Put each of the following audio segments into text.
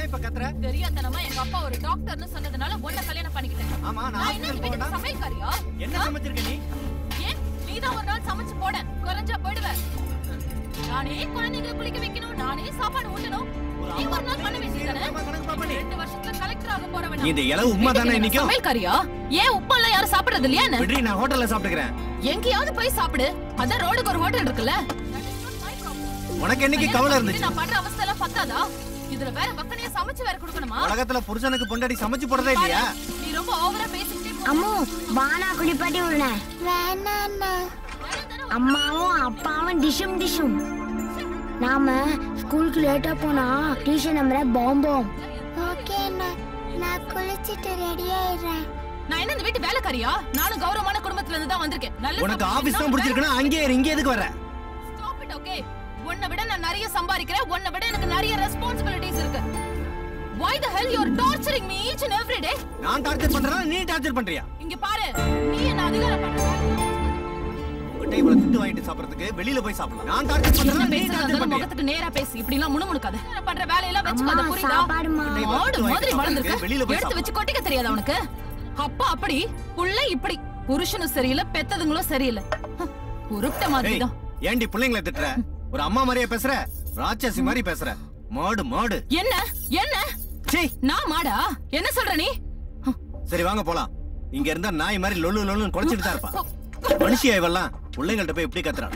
இப்ப கத்துற தெரியாதனமா எங்க அப்பா ஒரு டாக்டர்னு சொன்னதுனால உன்னை கல்யாணம் பண்ணிக்கிட்டேன் ஆமா நான் நான் என்ன hospital இந்த வீட்டுக்கு போனா சமையல்காரியா என்ன சமைச்சிருக்க நீ ஏன் நீதான் ஒரு நாள் சமைச்சு போட குறைஞ்சா போயிடுவேன் நானே குழந்தைங்களை குளிக்க வைக்கணும் நானே சாப்பாடு ஊட்டணும் நீ ஒரு நாள் பண்ண வேண்டியதானே கணக்கு பாப்பா நீ ரெண்டு வருஷத்துல கலெக்டர் ஆக போறவன் இந்த இளவு உமா தானே இன்னைக்கும் சமையல்காரியா ஏன் உப்பு எல்லாம் யாரும் சாப்பிடுறது இல்லையா என்ன? விட்ரி நான் ஹோட்டல்ல சாப்பிட்டுக்கிறேன் எங்கேயாவது போய் சாப்பிடு அதான் ரோடுக்கு ஒரு ஹோட்டல் இருக்குல்ல உனக்கு என்னைக்கு கவலை இருந்துச்சு நான் பண்ற அவஸ்தை எல்லாம் பத்தாதா இதுல வேற பக்கனையா சமைச்சு வேற கொடுக்கணுமா உலகத்துல புருஷனுக்கு பொண்டாடி சமைச்சு போடுறதே இல்லையா நீ ரொம்ப ஓவரா பேசிக்கிட்டே போ. அம்மு பானா குளிப்பாட்டி விடுனேன் வேணாண்ணா அம்மாவும் அப்பாவும் டிஷும் டிஷும் நாம ஸ்கூலுக்கு லேட்டா போனா டியூஷன் நம்பர பாம்போம் ஓகேண்ணா நான் குளிச்சிட்டு ரெடி ஆயிடுறேன் நான் என்ன இந்த வீட்டு வேலைக்காரியா நானும் கௌரவமான குடும்பத்துல இருந்து தான் வந்திருக்கேன் நல்ல உனக்கு சம்பளம் ஆபீஸ் தான் வேணும். பிடிச்சிருக்குன்னா அங்கே இரு, இங்கே எதுக்கு வர Stop it, okay? உன்னை விட நான் நிறைய சம்பாதிக்கிறேன் உன்னை விட எனக்கு நிறைய ரெஸ்பான்சிபிலிட்டிஸ் இருக்கு why the hell you are torturing me each and every day நான் டார்ச்சர் பண்றேன் நீ டார்ச்சர் பண்றியா இங்க பாரு நீ என்ன அதிகாரம் பண்ற உங்ககிட்ட இவ்வளவு திட்டு வாங்கிட்டு சாப்பிடறதுக்கு வெளியில போய் சாப்பிடலாம் நான் டார்ச்சர் என்ன பண்றேன் நீ பேசுறதா டார்ச்சர் இருந்தாலும் பண்றியா முகத்துக்கு நேரா பேசு இப்படி எல்லாம் முணுமுணுக்காத நான் பண்ற வேலையெல்லாம் வச்சுக்காத அம்மா, புரியுதா சாப்பாடுமா. மாடு மாதிரி வெளியில வளர்ந்துருக்க போய் எடுத்து வச்சு கொட்டிக்க தெரியாதா உனக்கு அப்பா அப்படி புள்ள இப்படி புருஷனும் சரியில்லை பெத்ததுங்களும் சரியில்லை ஹம், உருப்பிட்ட மாதிரி ஏய் தான் ஏண்டி பிள்ளைங்களை திட்டுற ஒரு அம்மா மாதிரியே பேசுற ராட்சசி மாதிரி பேசுற மாடு மாடு என்ன என்ன சீ நான் மாடா என்ன சொல்ற நீ சரி வாங்க போலாம் இங்க இருந்தா நாய் மாதிரி லொல்லு லொல்லுன்னு குறைச்சிட்டு தான் இருப்பா மனுஷியா இவெல்லாம் பிள்ளைங்கள்ட்ட போய் இப்படி கத்துறான்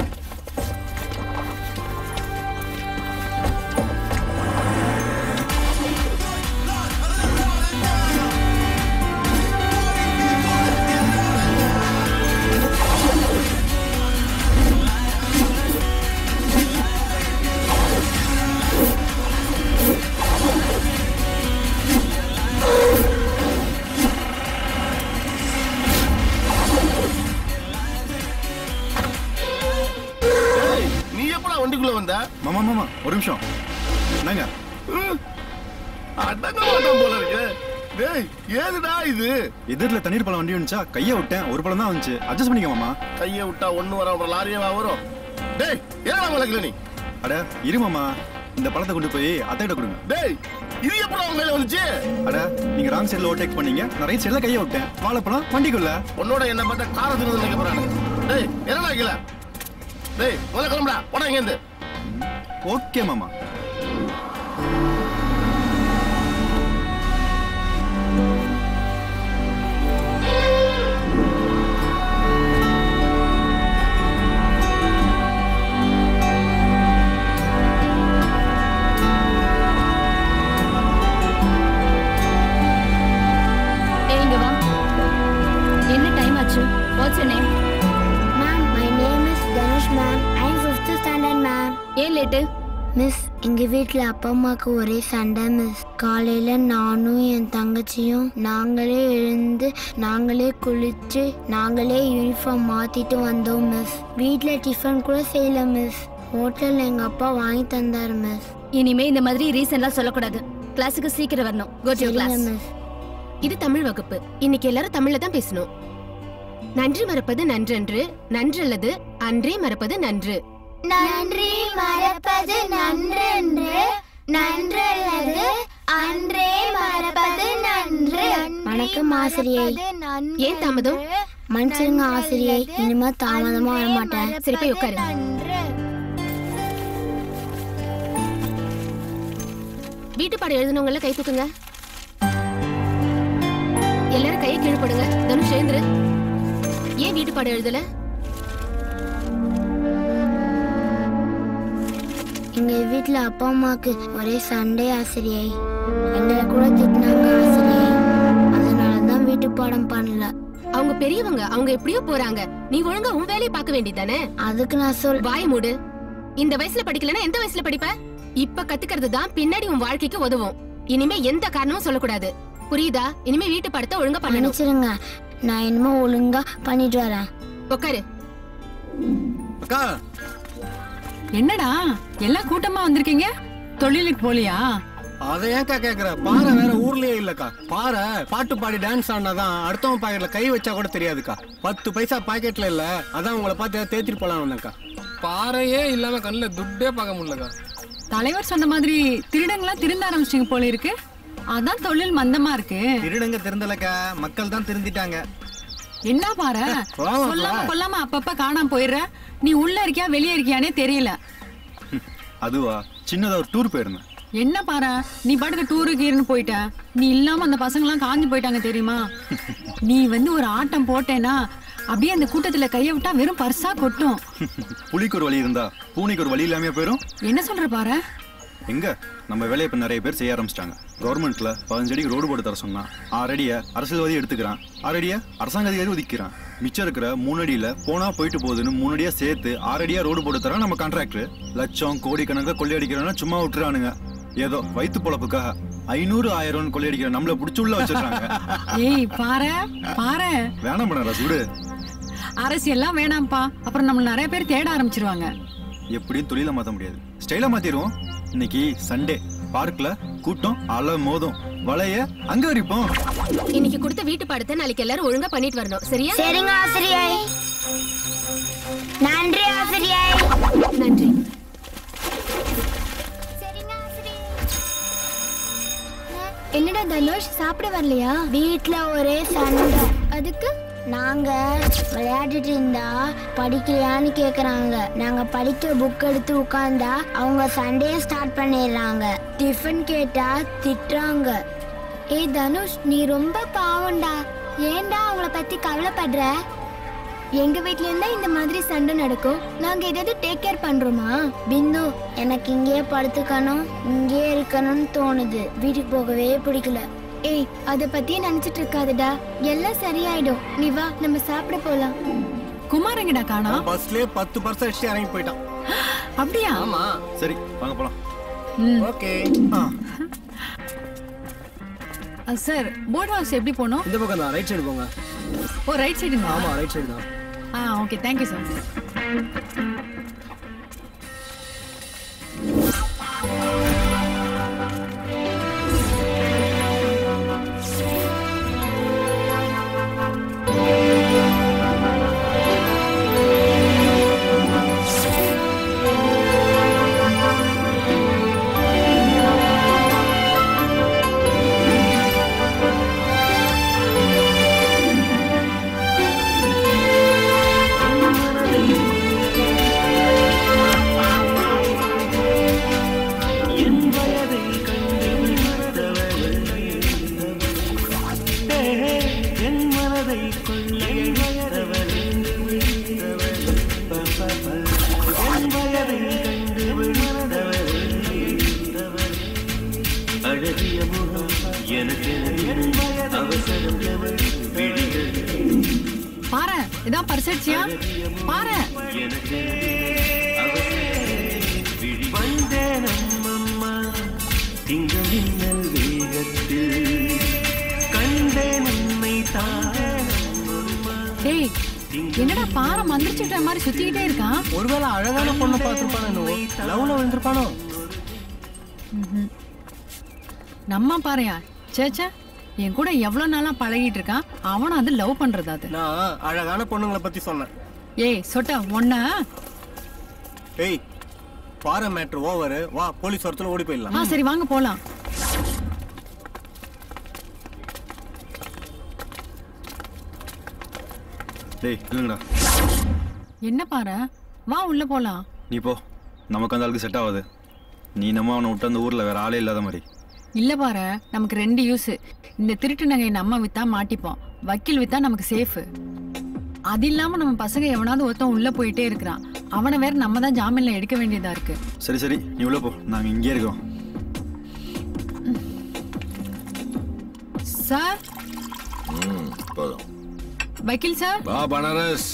ஏய், நீ எப்படா வண்டிக்குள்ள வந்த மாமா மாமா ஒரு நிமிஷம் என்னங்க ம், அடங்க மாட்டோம் போல இருக்கு டேய் ஏதுடா இது எதிரில் தண்ணீர் பழம் வண்டி வந்துச்சா கையை விட்டேன் ஒரு பழம் தான் வந்துச்சு அட்ஜஸ்ட் பண்ணிக்க மாமா கையை விட்டா ஒண்ணு வர அப்புறம் லாரியவா வரும் டேய் ஏடா வளர்க்கல நீ அட இரு மாமா இந்த பழத்தை கொண்டு போய் அத்தைகிட்ட கொடுங்க டேய் இது எப்படா உங்க கையில வந்துச்சு அட நீங்க ராங் சைடில் ஓவர்டேக் பண்ணீங்க நான் ரைட் சைடில் கையை விட்டேன் வாழைப்பழம் வண்டிக்குள்ள உன்னோட என்ன பார்த்தா காரை திருந்து நினைக்க போறானு டேய் என்னடா கீழ டேய் முதல்ல கிளம்புடா போடா இங்க இருந்து ஓகே மாமா ஏய் இங்க வா என்ன டைம் ஆச்சு what's you name ma'am my name is Dhanush ma'am I am fifth standard ma'am ஏன் லேட்டு மிஸ் எங்க வீட்ல அப்பா அம்மாக்கு ஒரே சண்டை மிஸ் காலையில நானும் என் தங்கச்சியும் நாங்களே எழுந்து நாங்களே குளிச்சு நாங்களே யூனிஃபார்ம் மாத்திட்டு வந்தோம் மிஸ் வீட்ல டிஃபன் கூட செய்யல மிஸ் ஹோட்டல்ல எங்க அப்பா வாங்கி தந்தாரு மிஸ் இனிமே இந்த மாதிரி ரீசன்லாம் சொல்லக்கூடாது கிளாஸுக்கு சீக்கிரம் வரணும் கோ டு சரிங்க கிளாஸ் மிஸ் இது தமிழ் வகுப்பு இன்னைக்கு எல்லாரும் தமிழ்ல தான் பேசணும் நன்றி மறப்பது நன்றன்று நன்றல்லது அன்றே மறப்பது நன்று நன்றி மறப்பது நன்றென்று நன்றல்லது அன்றே மறப்பது நன்று வணக்கம் ஆசிரியை ஏன் தாமதம் மன்னிச்சிருங்க ஆசிரியை இனிமே தாமதமா வர மாட்டேன் சரி போய் உட்காரு வீட்டு பாடம் எழுதுனவங்கள கை தூக்குங்க எல்லாரும் கையை கீழ் போடுங்க தனுஷ் எழுந்துரு ஏன் வீட்டு பாடம் எழுதல எங்க வீட்ல அப்பா அம்மாக்கு ஒரே சண்டை ஆசிரியை எங்களை கூட திட்டினாங்க ஆசிரியை அதனால தான் வீட்டு பாடம் பண்ணல அவங்க பெரியவங்க அவங்க எப்படியோ போறாங்க நீ ஒழுங்கா உன் வேலையை பார்க்க வேண்டியதானே அதுக்கு நான் சொல் வாய் மூடு இந்த வயசுல படிக்கலனா எந்த வயசுல படிப்ப இப்ப கத்துக்கிறது தான் பின்னாடி உன் வாழ்க்கைக்கு உதவும் இனிமே எந்த காரணமும் சொல்லக்கூடாது புரியுதா இனிமே வீட்டு பாடத்தை ஒழுங்கா பண்ணணும் மன்னிச்சிருங்க நான் இனிமே ஒழுங்கா பண்ணிட்டு வரேன் உட்காரு அக்கா என்னடா எல்லாம் கூட்டமா வந்திருக்கீங்க தொழிலுக்கு போலியா அதை ஏன்க்கா கேக்குற பாறை வேற ஊர்லயே இல்லக்கா பாறை பாட்டு பாடி டான்ஸ் ஆடினாதான் அடுத்தவன் பாக்கெட்ல கை வச்சா கூட தெரியாதுக்கா பத்து பைசா பாக்கெட்ல இல்ல அதான் உங்களை பார்த்து தேத்திட்டு போலாம் வந்தேன்க்கா பாறையே இல்லாம கண்ணுல துட்டே பார்க்க முடியலக்கா தலைவர் சொன்ன மாதிரி திருடங்களா திருந்த ஆரம்பிச்சிங்க போல இருக்கு அதான் தொழில் மந்தமா இருக்கு திருடங்க திருந்தலக்கா மக்கள் தான் திருந்திட்டாங்க என்ன பாரு ஆமா, சொல்லாம பா. கொல்லாம அப்பப்ப காணாம போயிடுற நீ உள்ள இருக்கியா வெளியே இருக்கியானே தெரியல அதுவா சின்னதா ஒரு டூர் போயிருந்தேன் என்ன பாரு நீ பாட்டுக்கு டூருக்கு இருன்னு போயிட்ட நீ இல்லாம அந்த பசங்க எல்லாம் காஞ்சு போயிட்டாங்க தெரியுமா நீ வந்து ஒரு ஆட்டம் போட்டேனா அப்படியே அந்த கூட்டத்துல கைய விட்டா வெறும் பர்சா கொட்டும் புலிக்கு ஒரு வழி இருந்தா பூனைக்கு ஒரு வழி இல்லாம போயிரும் என்ன சொல்ற பாரு எங்க நம்ம வேலையை இப்ப நிறைய பேர் செய்ய ஆரம்பிச்சிட்டாங்க கவர்மெண்ட்ல பதினஞ்சு அடிக்கு ரோடு போட்டு தர சொன்னா ஆறு அடிய அரசியல்வாதி எடுத்துக்கிறான் ஆறு அடிய அரசாங்க அதிகாரி ஒதுக்கிறான் மிச்சம் இருக்கிற மூணு அடியில போனா போயிட்டு போகுதுன்னு மூணு அடியா சேர்த்து ஆறு அடியா ரோடு போட்டு தரான் நம்ம கான்ட்ராக்டர் லட்சம் கோடி கணக்கா கொள்ளையடிக்கிறோம்னா சும்மா விட்டுறானுங்க ஏதோ வயித்து பொழப்புக்காக ஐநூறு ஆயிரம் கொள்ளையடிக்கிற நம்மள புடிச்சு உள்ள வச்சிருக்காங்க ஏய் பாரு பாரு வேணாம் பண்ண சுடு அரசியல்லாம் வேணாம்ப்பா அப்புறம் நம்மள நிறைய பேர் தேட ஆரம்பிச்சிருவாங்க எப்படியும் தொழில மாத்த முடியாது ஸ்டைலா மாத்திடுவோம் இன்னைக்கு சண்டே பார்க்ல கூட்டம் அல மோதும் வளைய அங்க வரிப்போம் இன்னைக்கு கொடுத்த வீட்டு பாடத்தை நாளைக்கு எல்லாரும் ஒழுங்கா பண்ணிட்டு வரணும் சரியா சரிங்க ஆசிரியை நன்றி ஆசிரியை நன்றி என்னடா தனுஷ் சாப்பிட வரலையா வீட்ல ஒரே சண்டை அதுக்கு நாங்க விளையாடிட்டு இருந்தா படிக்கலையான்னு கேக்குறாங்க நாங்க படிக்க புக் எடுத்து உட்கார்ந்தா அவங்க சண்டையை ஸ்டார்ட் பண்ணிடுறாங்க டிஃபன் கேட்டா திட்டுறாங்க ஏய் தனுஷ் நீ ரொம்ப பாவம்டா ஏன்டா அவங்கள பத்தி கவலைப்படுற எங்க வீட்ல இருந்தா இந்த மாதிரி சண்டை நடக்கும் நாங்க ஏதாவது டேக் கேர் பண்றோமா பிந்து எனக்கு இங்கேயே படுத்துக்கணும் இங்கேயே இருக்கணும்னு தோணுது வீட்டுக்கு போகவே பிடிக்கல ஏய் அத பத்தியே நினைச்சிட்டு இருக்காதடா எல்லாம் சரியாயிடும் நீ வா நம்ம சாப்பிட போலாம் குமார் எங்கடா காணா பஸ்லயே பத்து பர்சன்ட் அடிச்சு இறங்கி போயிட்டான் அப்படியா ஆமா சரி வாங்க போலாம் ம். ஓகே அஹ், சார் போர்ட் ஹவுஸ் எப்படி போகணும் இந்த பக்கம் தான் ரைட் சைடு போங்க ஓ ரைட் சைடுங்களா ஆமா ரைட் சைடு தான் ஆ ஓகே தேங்க்யூ சார் பாரு இதான் பரிசடிச்சியா பாரு டேய் என்னடா பாறை மந்திரிச்சுட்ட மாதிரி சுத்திக்கிட்டே இருக்கான் ஒருவேளை அழகான பொண்ணை பார்த்திருப்பானோ என்னவோ லவ்ல விழுந்திருப்பானோ நம்ம பாறையா சேச்சே என் கூட எவ்வளவு நாளா பழகிட்டு இருக்கான் அவனும் அது லவ் பண்றது அது நான் அழகான பொண்ணுங்களை பத்தி சொன்னேன் ஏய் சொட்ட ஒன்ன ஏய் பாறை மேட்ரு ஓவர் வா போலீஸ் வரத்துல ஓடி போயிடலாம் ஆ சரி வாங்க போலாம் டேய் இல்லைங்கடா என்ன பாரு வா உள்ள போலாம் நீ போ நமக்கு அந்த ஆளுக்கு செட் ஆகாது நீ நம்ம அவனை விட்டு அந்த ஊர்ல வேற ஆளே இல்லாத மாதிரி இல்ல பாரு நமக்கு ரெண்டு யூஸ் இந்த திருட்டு நகையை நம்ம வித்தா மாட்டிப்போம் வக்கீல் வித்தா நமக்கு சேஃப் அது இல்லாம நம்ம பசங்க எவனாவது ஒருத்தன் உள்ள போயிட்டே இருக்கிறான் அவனை வேற நம்ம தான் ஜாமீன்ல எடுக்க வேண்டியதா இருக்கு சரி சரி நீ உள்ள போ நாங்க இங்கே இருக்கோம் சார் போதும் வக்கீல் சார் வா பனாரஸ்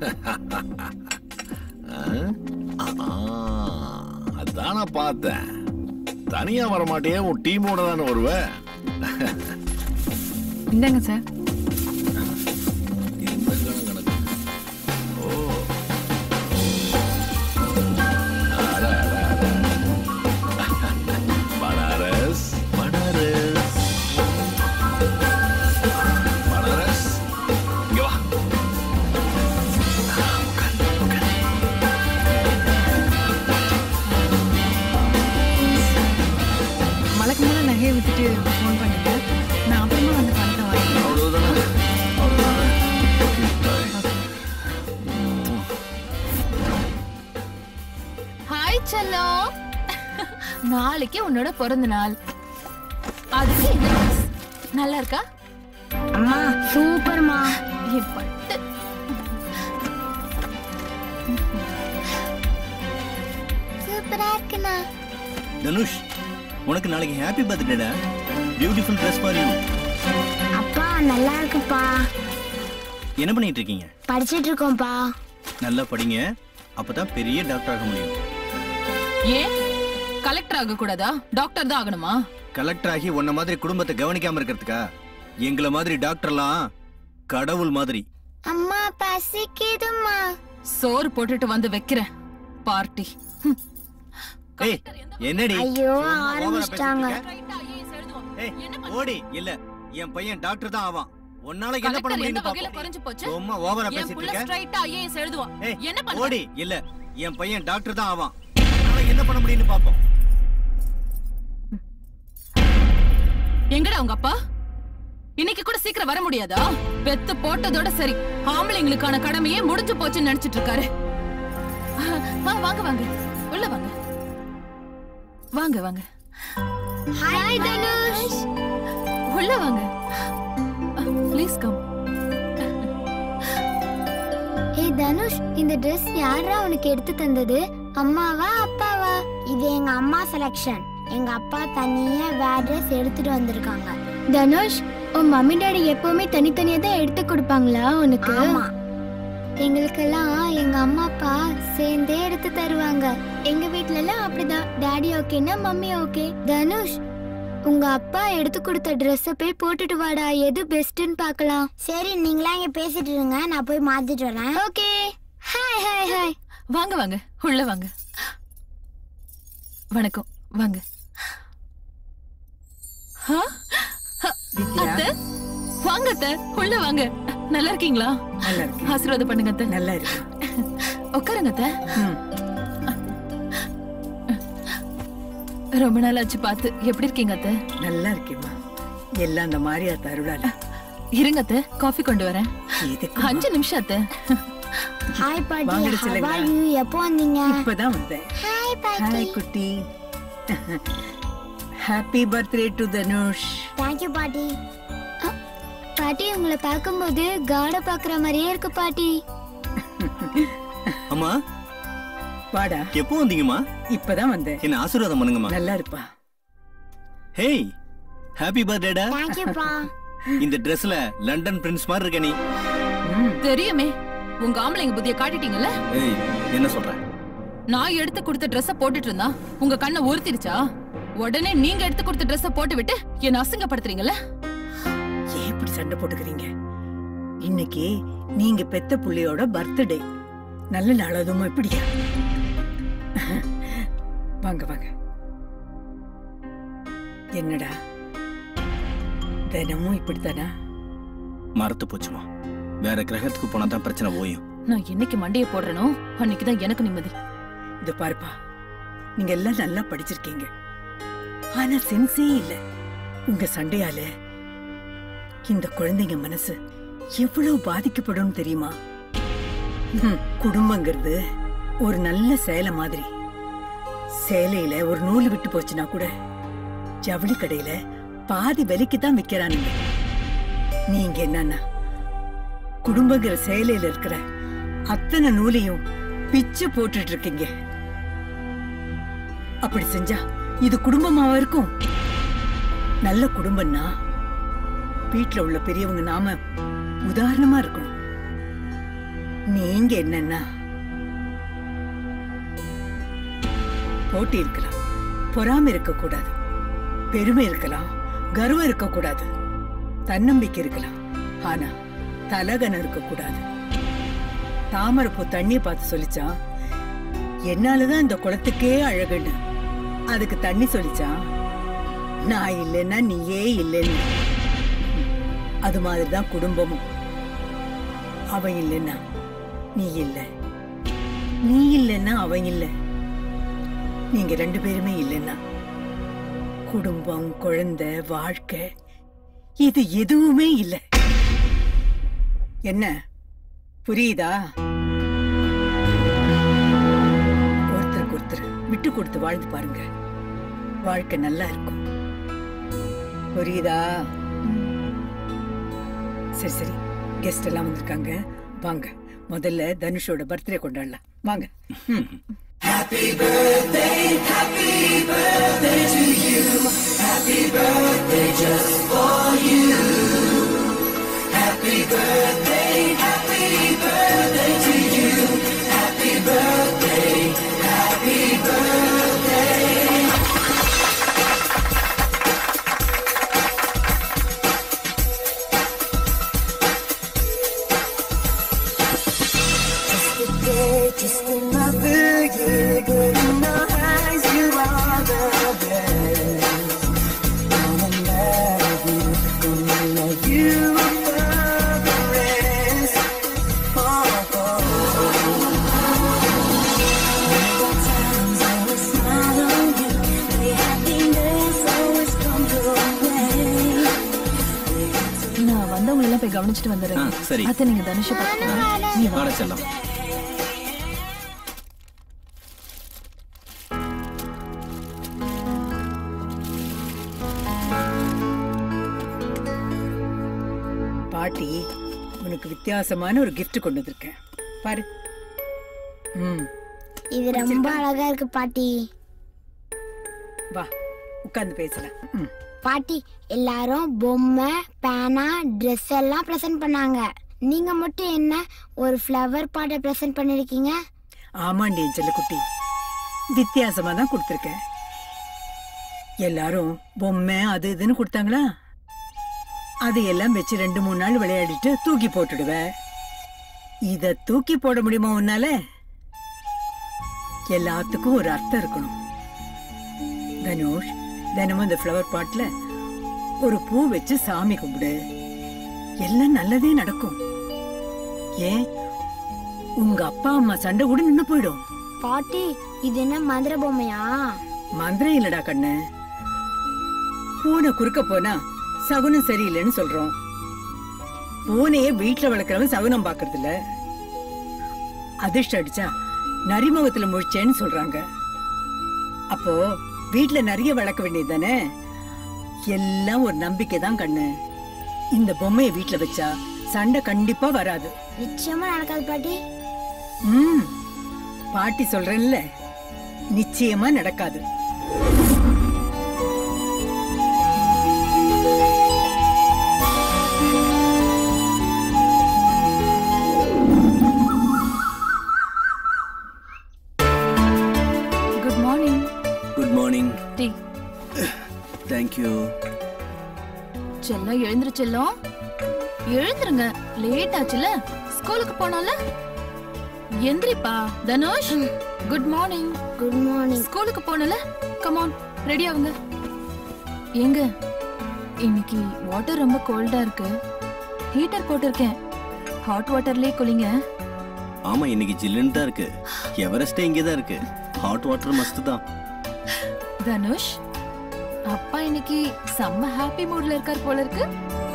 அதான் நான் பார்த்தேன் தனியா வர மாட்டியே உன் டீமோட தானே வருவ இந்தாங்க சார் இந்த கணக்கு கணக்கு. ஓ அட, அட, அட. பனாரஸ் பனாரஸ் பனாரஸ் இங்க வா உட்கார், உட்கார். அங்கேயே விட்டுட்டு ஃபோன் பண்ணுங்க நான் அப்புறமா வந்து பணத்தை வாங்கிக்கிறேன் அவ்வளவுதானே அவ்வளவுதானே Okay, bye. ஹாய் செல்லம் நாளைக்கு உன்னோட பிறந்த நாள் அதுக்கு இந்த dress. நல்லா இருக்கா அம்மா சூப்பர்மா என் பட்டு சூப்பரா இருக்குண்ணா தனுஷ் உனக்கு நாளைக்கு ஹாப்பி பர்த்டேடா பியூட்டிஃபுல் ட்ரெஸ் ஃபார் யூ அப்பா நல்லா இருக்குப்பா என்ன பண்ணிட்டு இருக்கீங்க படிச்சிட்டு இருக்கோம்ப்பா நல்லா படிங்க அப்பதான் பெரிய டாக்டர் ஆக முடியும் ஏன் கலெக்டர் ஆக கூடாதா டாக்டர் தான் ஆகணுமா கலெக்டர் ஆகி உன்ன மாதிரி குடும்பத்தை கவனிக்காம இருக்கிறதுக்கா எங்களை மாதிரி டாக்டர்லாம் கடவுள் மாதிரி அம்மா பசிக்குதும்மா சோறு போட்டுட்டு வந்து வைக்கிறேன் பார்ட்டி ஏய் என்னடி ஐயோ சும்மா over ஆ ஆரம்பிச்சிட்டாங்க பேசிட்டு இருக்க? ஏய் ஓடி இல்ல என் பையன் டாக்டர் தான் ஆவான் உன்னால என்ன பண்ண கலெக்டர் எந்த முடியும்னு வகையில பாப்போம் குறைஞ்சு போச்சு சும்மா ஓவரா என் பேசிட்டு புள்ள இருக்க ஸ்ட்ரைட்டா ஐஏஎஸ் எழுதுவான் ஏய் என்ன பண்ண ஓடி இல்ல என் பையன் டாக்டர் தான் ஆவான் உன்னால என்ன பண்ண முடியும்னு பாப்போம் எங்கடா உங்க அப்பா இன்னைக்கு கூட சீக்கிரம் வர முடியாதா பெத்து போட்டதோட சரி ஆம்பளைங்களுக்கான கடமையே முடிஞ்சு போச்சுன்னு நினைச்சிட்டு இருக்காரு ஆ, வாங்க வாங்க உள்ள வாங்க வாங்க வாங்க ஹாய் தனுஷ் உள்ள வாங்க ப்ளீஸ் கம் ஏய் தனுஷ் இந்த Dress யாரா உனக்கு எடுத்து தந்தது அம்மாவா அப்பாவா இது எங்க அம்மா செலக்ஷன் எங்க அப்பா தனியா வேற Dress எடுத்துட்டு வந்திருக்காங்க தனுஷ் உன் மம்மி டாடி எப்பவுமே தனித்தனியா தான் எடுத்து கொடுப்பாங்களா உனக்கு ஆமா எங்களுக்கெல்லாம் எங்க அம்மா அப்பா சேர்ந்தே எடுத்து தருவாங்க எங்க வீட்ல எல்லாம் அப்படிதான் டாடி ஓகேன்னா மம்மி ஓகே தனுஷ் உங்க அப்பா எடுத்து கொடுத்த ட்ரெஸ்ஸ போய் போட்டுட்டு வாடா எது பெஸ்ட்னு பார்க்கலாம் சரி நீங்களா இங்க பேசிட்டு இருங்க நான் போய் மாத்திட்டு வரேன் ஓகே ஹாய் ஹாய் ஹாய் வாங்க வாங்க உள்ள வாங்க வணக்கம் வாங்க ஆ? ஆ, அத்தை வாங்க அத்தை உள்ள வாங்க நல்லா இருக்கீங்களா நல்லா இருக்கு ஆசீர்வாதம் பண்ணுங்க அத்தை நல்லா இருக்கு உட்காருங்க அத்தை ம். ரொம்ப நாள் ஆச்சு பார்த்து எப்படி இருக்கீங்க அத்தை நல்லா இருக்கேம்மா எல்லாம் அந்த மாரியா தருளால இருங்க அத்தை காஃபி கொண்டு வரேன் இதுக்கு அஞ்சு நிமிஷம் அத்தை ஹாய் பாட்டி வாங்கடி how செல்லுங்க. are you எப்போ வந்தீங்க இப்பதான் வந்தேன் ஹாய் பாட்டி ஹாய் குட்டி happy birthday to Dhanush thank you பாட்டி அ, பாட்டி உங்களை பார்க்கும்போது காட பாக்குற மாதிரியே இருக்கு பாட்டி அம்மா வாடா எப்போ வந்தீங்கம்மா இப்பதான் வந்தேன் என்ன ஆசீர்வாதம் பண்ணுங்கம்மா நல்லா இருப்பா ஹேய் ஹாப்பி பர்த்டேடா தேங்க் யூப்பா இந்த Dressல லண்டன் பிரின்ஸ் மாதிரி இருக்க நீ ம். தெரியுமே உங்க ஆம்பளைங்க புத்திய காட்டிட்டீங்கல்ல ஏய் என்ன சொல்ற நான் எடுத்து கொடுத்த ட்ரெஸ்ஸ போட்டுட்டு இருந்தா உங்க கண்ணை உறுத்திருச்சா உடனே நீங்க எடுத்து கொடுத்த ட்ரெஸ்ஸ போட்டு விட்டு என்ன அசிங்கப்படுத்துறீங்கல்ல ஏன் இப்படி சண்டை போட்டுக்கிறீங்க இன்னைக்கு நீங்க பெத்த புள்ளையோட பர்த்டே நல்ல நாள் அதுவும் இப்படியா வாங்க வாங்க என்னடா தினமும் இப்படித்தானா மறத்து போச்சுமா வேற கிரகத்துக்கு போனா தான் பிரச்சனை ஓயும் நான் என்னைக்கு மண்டைய போடுறேனோ அன்னைக்குதான் எனக்கு நிம்மதி இது பாருப்பா நீங்க எல்லாம் நல்லா படிச்சிருக்கீங்க ஆனா சென்ஸே இல்ல உங்க சண்டையால இந்த குழந்தைங்க மனசு எவ்வளவு பாதிக்கப்படும் தெரியுமா ஹம், குடும்பங்கிறது ஒரு நல்ல சேலை மாதிரி சேலையில ஒரு நூல் விட்டு போச்சுன்னா கூட ஜவுளி கடையில பாதி விலைக்கு தான் விக்கிறானுங்க நீங்க என்னன்னா குடும்பங்கிற சேலையில இருக்கிற அத்தனை நூலையும் பிச்சு போட்டுட்டு இருக்கீங்க அப்படி செஞ்சா இது குடும்பமாவா இருக்கும் நல்ல குடும்பம்னா வீட்ல உள்ள பெரியவங்க நாம உதாரணமா இருக்கணும் நீங்க என்னன்னா போட்டி இருக்கலாம் பொறாமை இருக்கக்கூடாது பெருமை இருக்கலாம் கர்வம் இருக்கக்கூடாது தன்னம்பிக்கை இருக்கலாம் ஆனா தலகனம் இருக்கக்கூடாது தாமரைப்பூ தண்ணிய பார்த்து சொல்லிச்சான் என்னாலதான் இந்த குளத்துக்கே அழகுன்னு அதுக்கு தண்ணி சொல்லிச்சான் நான் இல்லைன்னா நீயே இல்லைன்னு அது மாதிரிதான் குடும்பமும் அவன் இல்லைன்னா நீ இல்ல நீ இல்லைன்னா அவன் இல்ல நீங்க ரெண்டு பேருமே இல்லைன்னா குடும்பம் குழந்தை வாழ்க்கை இது எதுவுமே இல்ல என்ன புரியுதா ஒருத்தருக்கு ஒருத்தர் விட்டு கொடுத்து வாழ்ந்து பாருங்க வாழ்க்கை நல்லா இருக்கும் புரியுதா சரி சரி கெஸ்ட் எல்லாம் வந்திருக்காங்க வாங்க முதல்ல தனுஷோட பர்த்டே கொண்டாடலாம் வாங்க ம். Just a day, just another year. Good in our eyes, you are the best. Gonna love you, gonna love you above the rest. Oh, oh. There are times I will smile on you. The happiness always comes your way. நான் வந்தவங்க எல்லாம் போய் கவனிச்சிட்டு வந்துடுறேன் ஆ, சரி. அத்தை நீங்க தனுஷ பாத்துக்கோங்க நீ வா வாட செல்லம் பாட்டி உனக்கு வித்தியாசமான ஒரு gift கொண்டு வந்திருக்கேன் பாரு ம் இது ரொம்ப அழகா இருக்கு பாட்டி வா உட்கார்ந்து பேசலாம் ம் பாட்டி எல்லாரும் பொம்மை பேனா ட்ரெஸ் எல்லாம் ப்ரெசென்ட் பண்ணாங்க நீங்க மட்டும் என்ன ஒரு ஃப்ளவர் பாட்டை ப்ரெசென்ட் பண்ணிருக்கீங்க ஆமாண்டி என் செல்லக்குட்டி வித்தியாசமா தான் கொடுத்துருக்கேன் எல்லாரும் பொம்மை அது இதுன்னு கொடுத்தாங்களா அதையெல்லாம் வச்சு ரெண்டு மூணு நாள் விளையாடிட்டு தூக்கி போட்டுடுவ இத தூக்கி போட முடியுமா உன்னால எல்லாத்துக்கும் ஒரு அர்த்தம் இருக்கணும் தனுஷ் தினமும் இந்த ஃப்ளவர் பாட்ல ஒரு பூ வச்சு சாமி கும்பிடு எல்லாம் நல்லதே நடக்கும் ஏன் உங்க அப்பா அம்மா சண்டை கூட நின்னு போயிடும் பாட்டி இது என்ன மதுரை பொம்மையா மந்திரம் இல்லடா கண்ணு பூனை குறுக்க போனா சகுனம் சரியில்லைன்னு சொல்றோம் பூனையே வீட்டுல வளர்க்கறவன் சகுனம் பாக்குறது இல்ல அதிர்ஷ்டம் அடிச்சா நரிமுகத்துல முழிச்சேன்னு சொல்றாங்க அப்போ வீட்டுல நிறைய வளர்க்க வேண்டியது தானே எல்லாம் ஒரு நம்பிக்கை தான் கண்ணு இந்த பொம்மையை வீட்டுல வச்சா சண்டை கண்டிப்பா வராது நிச்சயமா நடக்காது பாட்டி ம் பாட்டி சொல்றேன்ல நிச்சயமா நடக்காது குட் மார்னிங் குட் மார்னிங் டீ தேங்க்யூ செல்லம் எழுந்துரு செல்லம் எழுந்துருங்க லேட் ஆச்சுல ஸ்கூலுக்கு போனோம்ல எந்திரிப்பா Dhanush good morning good morning ஸ்கூலுக்கு போனல கமான் ரெடி ஆகுங்க ஏங்க இன்னைக்கு வாட்டர் ரொம்ப கோல்டா இருக்கு ஹீட்டர் போட்டிருக்கேன் ஹாட் வாட்டர்லயே குளிங்க ஆமா இன்னைக்கு ஜில்லுன்னு தான் இருக்கு எவரெஸ்டே இங்கே தான் இருக்கு ஹாட் வாட்டர் மஸ்ட் தான் தனுஷ் அப்பா இன்னைக்கு செம்ம ஹாப்பி மூட்ல இருக்கார் போல இருக்கு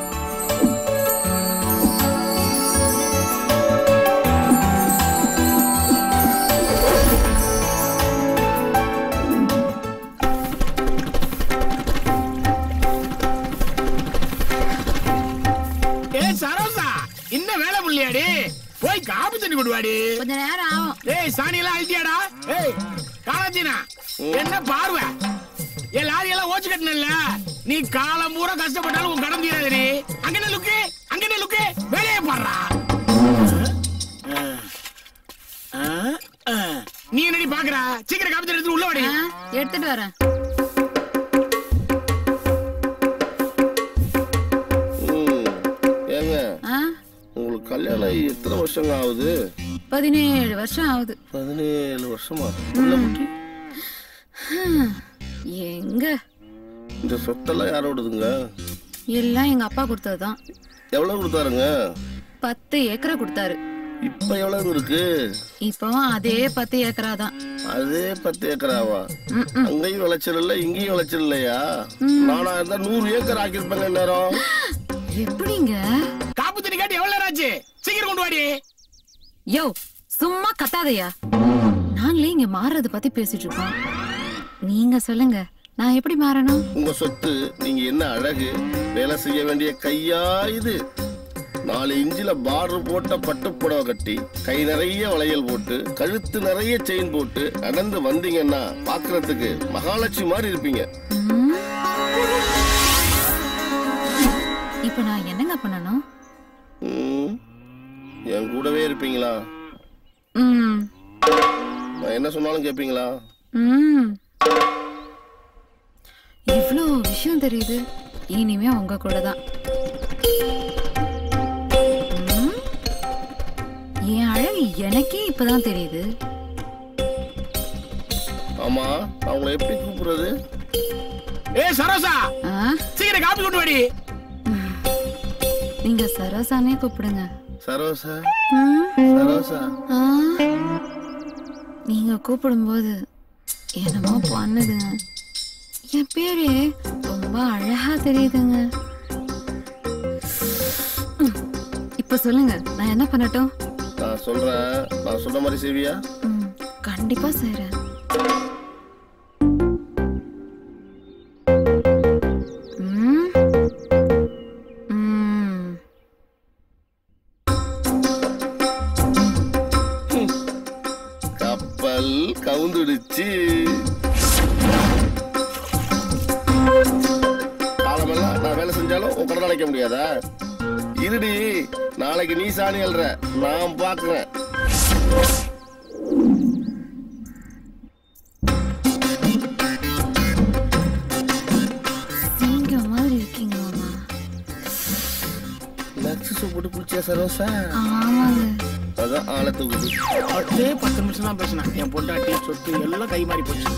ஏய் சரோசா இந்த வேலை புள்ளியாடி போய் காபி தண்ணி கொடுவாடி கொஞ்ச நேரம் ஆகும் ஏய் சாணி எல்லாம் அழுத்தியாடா ஏய் காலாச்சினா என்ன பார்வை ஏ லாரி எல்லாம் ஓச்சு கட்டணும்ல நீ காலம் பூரா கஷ்டப்பட்டாலும் உன் கடன் தீராது நீ அங்கனே லுக்கு அங்கனே லுக்கு வேலையை பாடுறா நீ என்னடி பாக்குற சீக்கிரம் காப்பி தண்ணி எடுத்து உள்ள வாடி எடுத்துட்டு வரேன் ஏங்க உங்களுக்கு கல்யாணம் ஆகி எத்தனை வருஷங்க ஆகுது பதினேழு வருஷம் ஆகுது பதினேழு வருஷமா உள்ள குட்டி எங்க இந்த சொத்தெல்லாம் யாரோடதுங்க எல்லாம் எங்க அப்பா கொடுத்ததுதான் எவ்வளவு கொடுத்தாருங்க பத்து ஏக்கரை கொடுத்தாரு இப்ப எவ்வளவு இருக்கு இப்பவும் அதே பத்து ஏக்கரா தான் அதே பத்து ஏக்கராவா அங்கேயும் விளைச்சல் இல்ல இங்கேயும் விளைச்சல் இல்லையா நானா இருந்தா நூறு ஏக்கர் ஆக்கியிருப்பேங்க நேரம் எப்படிங்க காப்பு தண்ணி காட்டி எவ்வளவு நேரம் ஆச்சு சீக்கிரம் கொண்டு வாடி யோ சும்மா கத்தாதையா நாங்களே இங்க மாறுறத பத்தி பேசிட்டு இருக்கோம் நீங்க சொல்லுங்க நான் எப்படி மாறணும் உங்க சொத்து நீங்க என்ன அழகு வேலை செய்ய வேண்டிய கையா இது நாலு இன்ச்சில பார்டர் போட்ட பட்டு புடவை கட்டி கை நிறைய வளையல் போட்டு கழுத்து நிறைய செயின் போட்டு நடந்து வந்தீங்கன்னா பாக்குறதுக்கு மகாலட்சுமி மாதிரி இருப்பீங்க இப்ப நான் என்னங்க பண்ணணும் ம், என் கூடவே இருப்பீங்களா ம் நான் என்ன சொன்னாலும் கேட்பீங்களா ம் இவ்ளோ விஷயம் தெரியுது இனிமே உங்க கூட தான் ம், என் அழகு எனக்கே இப்பதான் தெரியுது ஆமா நான் உங்களை எப்படி கூப்பிடுறது ஏ சரோசா சீக்கிரம் காப்பி கொண்டு வாடி நீங்க சரோசானே கூப்பிடுங்க சரோசா ம், சரோசா ஆ, நீங்க கூப்பிடும்போது என்னமோ பண்ணுதுங்க என் பேரு ரொம்ப அழகா தெரியுதுங்க ம், இப்ப சொல்லுங்க நான் என்ன பண்ணட்டும் நான் சொல்றேன் நான் சொன்ன மாதிரி செய்வியா ம், கண்டிப்பா செய்றேன் ம், ம். கப்பல் கவுந்துடுச்சு காலமெல்லாம் நான் வேலை செஞ்சாலும் உன் கடன் அடைக்க முடியாதா இருடி நாளைக்கு நீ சாணி அல்ற நான் பாக்குறேன் சிங்கம் மாதிரி இருக்கீங்க மாமா லக்ஸு சோப் போட்டு குளிச்சியா சரோசா ஆமாங்க அதான் ஆளை தூக்குது பத்தே பத்து நிமிஷம் தான் பேசினேன் என் பொண்டாட்டி சொத்து எல்லாம் கை மாறி போச்சு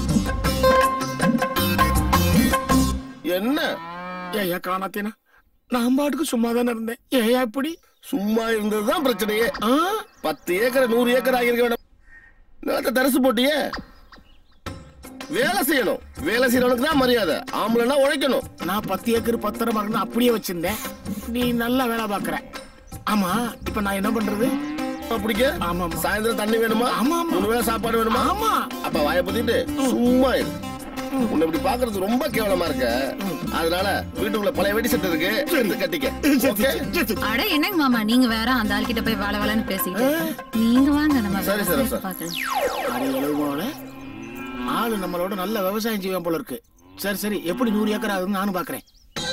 என்ன ஏயா காணாத்தேனா நான் பாட்டுக்கு சும்மா தானே இருந்தேன் ஏயா இப்படி சும்மா இருந்ததுதான் பிரச்சனையே பத்து ஏக்கர் நூறு ஏக்கர் ஆகியிருக்க வேண்டாம் நிலத்தை தரிசு போட்டியே வேலை செய்யணும் வேலை செய்யறவனுக்கு தான் மரியாதை ஆம்பளைனா உழைக்கணும் நான் பத்து ஏக்கர் பத்தரை மகன் அப்படியே வச்சிருந்தேன் நீ நல்லா வேலை பாக்குற ஆமா இப்ப நான் என்ன பண்றது பிடிக்க ஆமா சாயந்தரம் தண்ணி வேணுமா ஆமா ஆமா மூணு வேளை சாப்பாடு வேணுமா ஆமா அப்ப வாயை புத்திட்டு சும்மா இரு உன்னை இப்படி பாக்குறது ரொம்ப கேவலமா இருக்க அதனால வீட்டுக்குள்ள பழைய வெடி செட்டு இருக்கு எடுத்து கட்டிக்க ஓகே அட என்னங்க மாமா நீங்க வேற அந்த ஆள் கிட்ட போய் வேலை வேலைன்னு பேசிட்டு நீங்க வாங்க நம்ம சரி, சரி, சரி. பாக்கலாம் அடி எழுவோல ஆளு நம்மளோட நல்ல விவசாயம் செய்வேன் போல இருக்கு சரி சரி எப்படி நூறு ஏக்கர் ஆகுதுன்னு நானும் பாக்குறேன்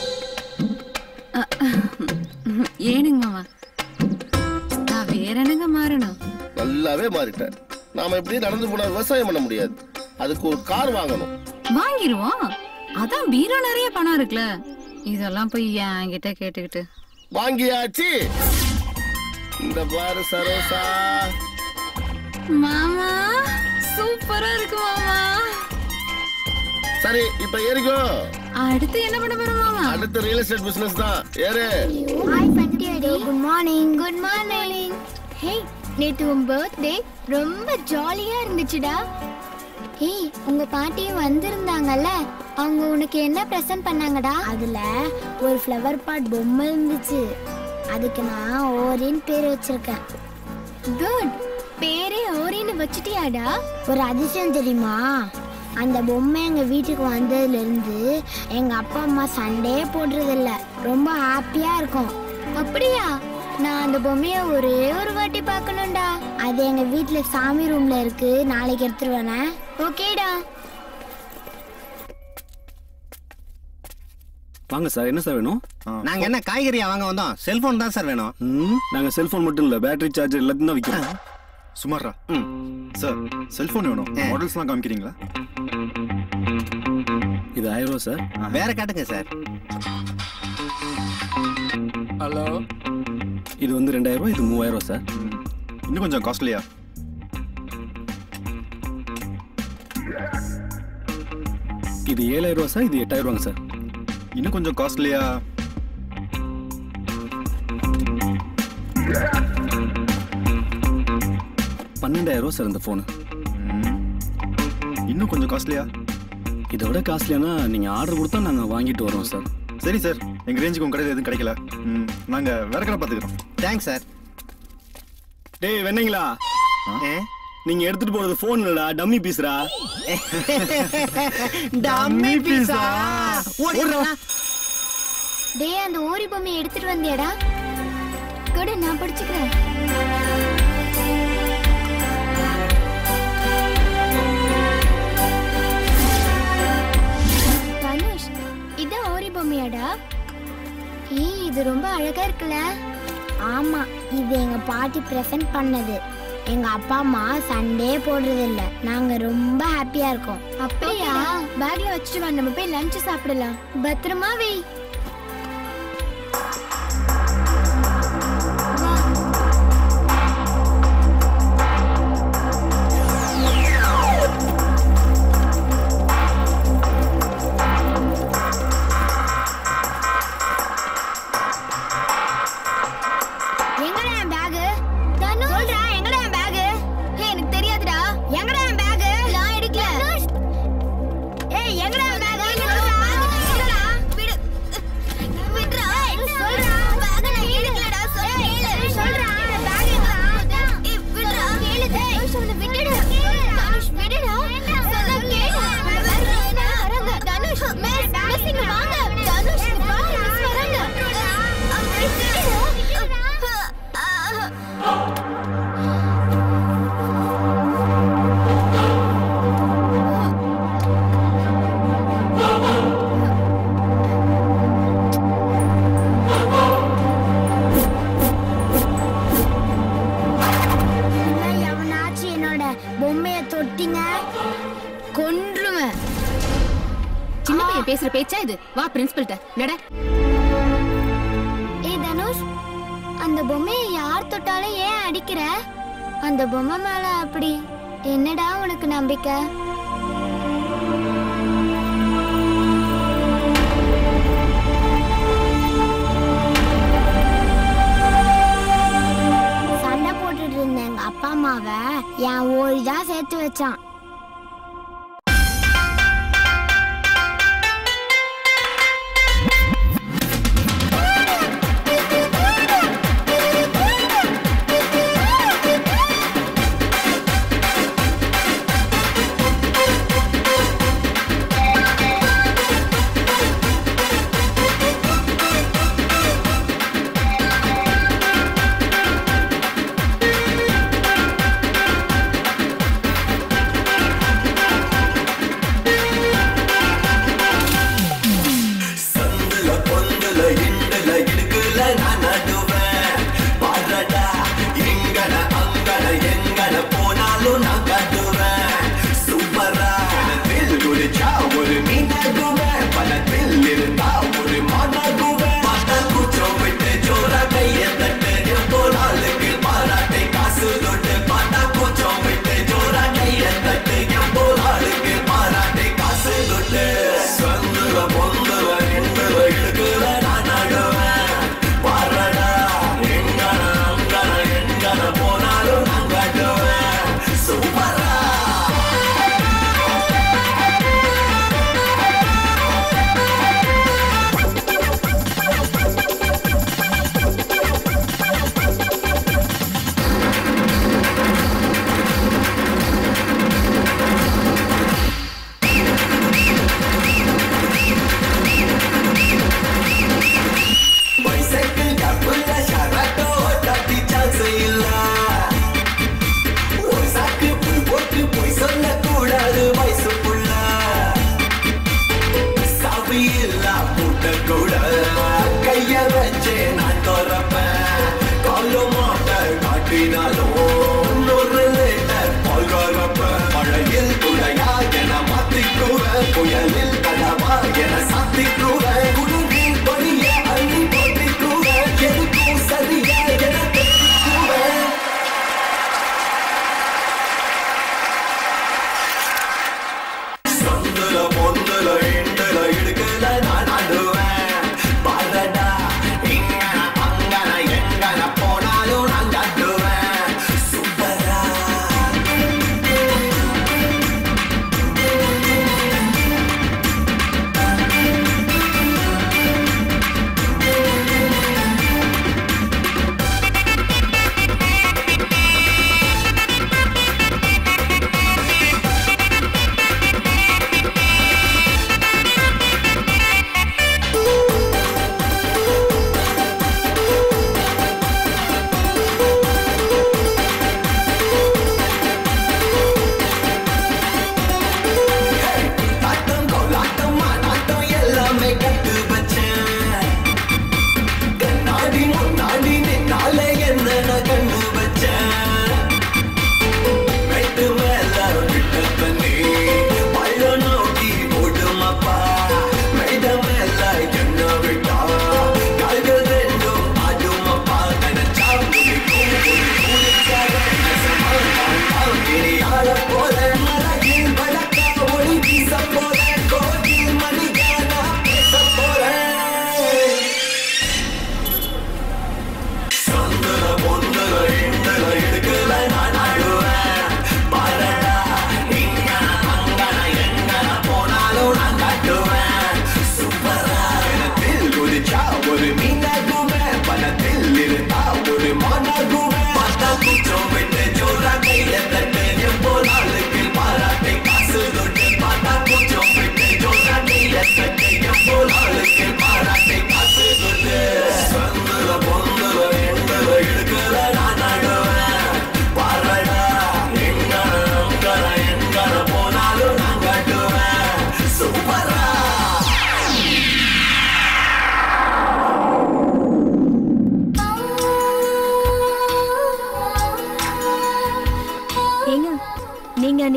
ஏனுங்க மாமா நான் வேற என்னங்க மாறணும் நல்லாவே மாறிட்டேன் நாம இப்படி நடந்து போனா விவசாயம் பண்ண முடியாது அதுக்கு ஒரு கார் வாங்கணும் வாங்கிருவோம் அதான் பீரோ நிறைய பணம் இருக்குல்ல இதெல்லாம் போய் என்கிட்ட கேட்டுக்கிட்டு வாங்கியாச்சு இந்த பாரு சரோசா மாமா சூப்பரா இருக்கு மாமா சரி இப்ப ஏறிக்கோ அடுத்து என்ன பண்ண போறோம் மாமா அடுத்த ரியல் எஸ்டேட் பிசினஸ் தான் ஏறு ஹாய் பண்டியாடி good morning good morning hey நேத்து உன் பர்த்டே ரொம்ப ஜாலியா இருந்துச்சுடா ஏய் உங்க பாட்டியும் வந்திருந்தாங்கல்ல அவங்க உனக்கு என்ன பிரசன்ட் பண்ணாங்கடா அதுல ஒரு ஃப்ளவர் பாட் பொம்மை இருந்துச்சு அதுக்கு நான் ஓரின் பேர் வச்சிருக்கேன் குட் பேரே ஓரின்னு வச்சிட்டியாடா ஒரு அதிசயம் தெரியுமா அந்த பொம்மை எங்க வீட்டுக்கு வந்ததுல இருந்து எங்க அப்பா அம்மா சண்டே போடுறது இல்ல ரொம்ப ஹாப்பியா இருக்கும் அப்படியா நான் அந்த பொம்மைய ஒரே ஒரு வாட்டி பார்க்கணும்டா அது எங்க வீட்ல சாமி ரூம்ல இருக்கு நாளைக்கு எடுத்துட்டு வரேன் ஓகேடா வாங்க சார் என்ன சார் வேணும் நாங்க என்ன காய்கறியா வாங்க வந்தோம் செல்போன் தான் சார் வேணும் ம், நாங்க செல்போன் மட்டும் இல்ல பேட்டரி சார்ஜர் எல்லாத்தையும் தான் விற்கிறோம் சுமாரா சார் செல்போன் வேணும் மாடல்ஸ்லாம் காமிக்கிறீங்களா இது ஆயிரம் ரூபா சார் வேற காட்டுங்க சார் ஹலோ இது வந்து ரெண்டாயிரம் ரூபாய் இது மூவாயிரம் ரூபாய் சார் இன்னும் கொஞ்சம் காஸ்ட்லியா இது ஏழாயிரம் ரூபாய் சார் இது எட்டாயிரம் ரூபாங்க சார் இன்னும் கொஞ்சம் காஸ்ட்லியா பன்னெண்டாயிரம் ரூபா சார் இந்த ஃபோனு இன்னும் கொஞ்சம் காஸ்ட்லியா இதை விட காஸ்ட்லியானா நீங்கள் ஆர்டர் கொடுத்தா நாங்கள் வாங்கிட்டு வரோம் சார் சரி சார் எங்க ரேஞ்சுக்கு உங்க கடையில் எதுவும் கிடைக்கல ம், நாங்க வேற கடை பார்த்துக்கிறோம் தேங்க்ஸ் சார் டேய் வெண்ணீங்களா நீங்க எடுத்துட்டு போறது ஃபோன் இல்லடா டம்மி பீஸ்ரா டம்மி பீஸா டேய் அந்த ஓரி பொம்மையை எடுத்துட்டு வந்தியாடா கூட நான் படிச்சுக்கிறேன் தனுஷ் இதான் ஓரி பொம்மையாடா ஏய் இது ரொம்ப அழகா இருக்குல்ல ஆமா இது எங்க பாட்டி பிரசன்ட் பண்ணது எங்க அப்பா அம்மா சண்டே போடுறது இல்ல நாங்க ரொம்ப ஹாப்பியா இருக்கோம் அப்படியா பேக்ல வச்சுட்டு வா நம்ம போய் லஞ்ச் சாப்பிடலாம் பத்திரமா வை எங்கடா என் பேக் தனு சொல்றா எங்கடா என் பேக் ஏய் எனக்கு தெரியாதுடா எங்கடா என் பேக் நான் எடுக்கல ஏய் எங்கடா என் பேக் சொல்றா விடு விடுடா சொல்றா பேக் நான் எடுக்கலடா சொல்ல சொல்றா பேக் எங்கடா ஏய் விடுடா கேளு ஏய் சொல்ல விடுடா தனுஷ் விடுடா சொல்ல கேளு வராங்க தனுஷ் மிஸ் மிஸ் இங்க வாங்க தனுஷ் இங்க பாரு மிஸ் வராங்க இனிமே எவனாச்சும் என்னோட பொம்மைய தொட்டிங்க கொன்றுவேன் சின்ன பையன் பேசுற பேச்சா இது வா பிரின்சிபல்ட்ட நட ஏய் தனுஷ் அந்த பொம்மையை யார் தொட்டாலும் ஏன் அடிக்கிற அந்த பொம்மை மேல அப்படி என்னடா உனக்கு நம்பிக்கை சண்டை போட்டுட்டு இருந்த எங்க அப்பா அம்மாவை என் ஓடி தான் சேர்த்து வச்சான் சந்துல பொந்துல இண்டுல இடுக்குல நான் நடுவேன் பாரடா இங்கன அங்கன எங்கன போனாலும் நான் காட்டுவேன் சூப்பரா வில் குடிச்சா ஒரு மீனாகுவேன் பணத்தில் இருந்தா ஒரு மானாகுவேன் பார்த்தா கூச்சம் விட்டு ஜோரா கைய தட்டு எப்போ நாளுக்கு பாராட்டை காசு தொட்டு பார்த்தா கூச்சம் விட்டு ஜோரா கைய தட்டு எப்போ நாளுக்கு பாராட்டை காசு தொட்டு சந்துல பொந்துல இண்டுல இடுக்குல நான் நடுவேன் பாரடா எங்கன அங்கன எங்கன போனாலும் நான் காட்டுவேன் சூப்பரா பைசைக்கிள் கப்புல ஷரட்டோ தட்டி சான்ஸ் இல்ல ஒரு சாக்கு புல் போட்டு போய் சொல்ல கூடாது வயசு புள்ள சாவி இல்ல பூட்ட கூட கைய வச்சு நான் திறப்பேன் காலோ மாட்ட காட்டினாலும் ஒரு லேட்டர் பால் கறப்பேன் மழையில் குடையா என மாத்திக்குவேன் புயலில் கடவா என சாத்திக்குவேன் குடுங்கின் பணிய அள்ளி போட்டிக்குவேன் எதுக்கும் சரியா என தெரிவிக்குவேன் சந்துல பொந்துல இண்டுல இடுக்குல நான் ஆடுவேன் பாரடா இங்கன அங்கன எங்கன போனாலும் நான் காட்டுவேன் சூப்பரா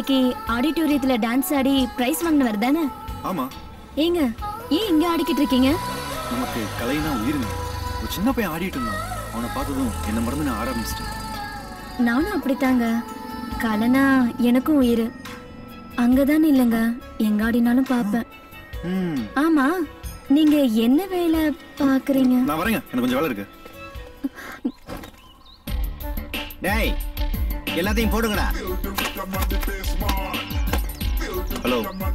அன்னைக்கு ஆடிட்டோரியத்துல டான்ஸ் ஆடி பிரைஸ் வாங்கினவர் தானே ஆமா ஏங்க ஏன் இங்க ஆடிக்கிட்டு இருக்கீங்க நமக்கு கலைனா உயிருங்க ஒரு சின்ன பையன் ஆடிட்டு இருந்தான் அவனை பார்த்ததும் என்ன மறந்து நான் ஆட ஆரம்பிச்சிட்டேன் நானும் அப்படித்தாங்க கலனா எனக்கும் உயிர் அங்கதான் இல்லைங்க எங்க ஆடினாலும் பார்ப்பேன் ம் ஆமா நீங்க என்ன வேலை பாக்குறீங்க நான் வரேங்க எனக்கு கொஞ்சம் வேலை இருக்கு டேய் எல்லாத்தையும் போடுங்கடா ஹலோ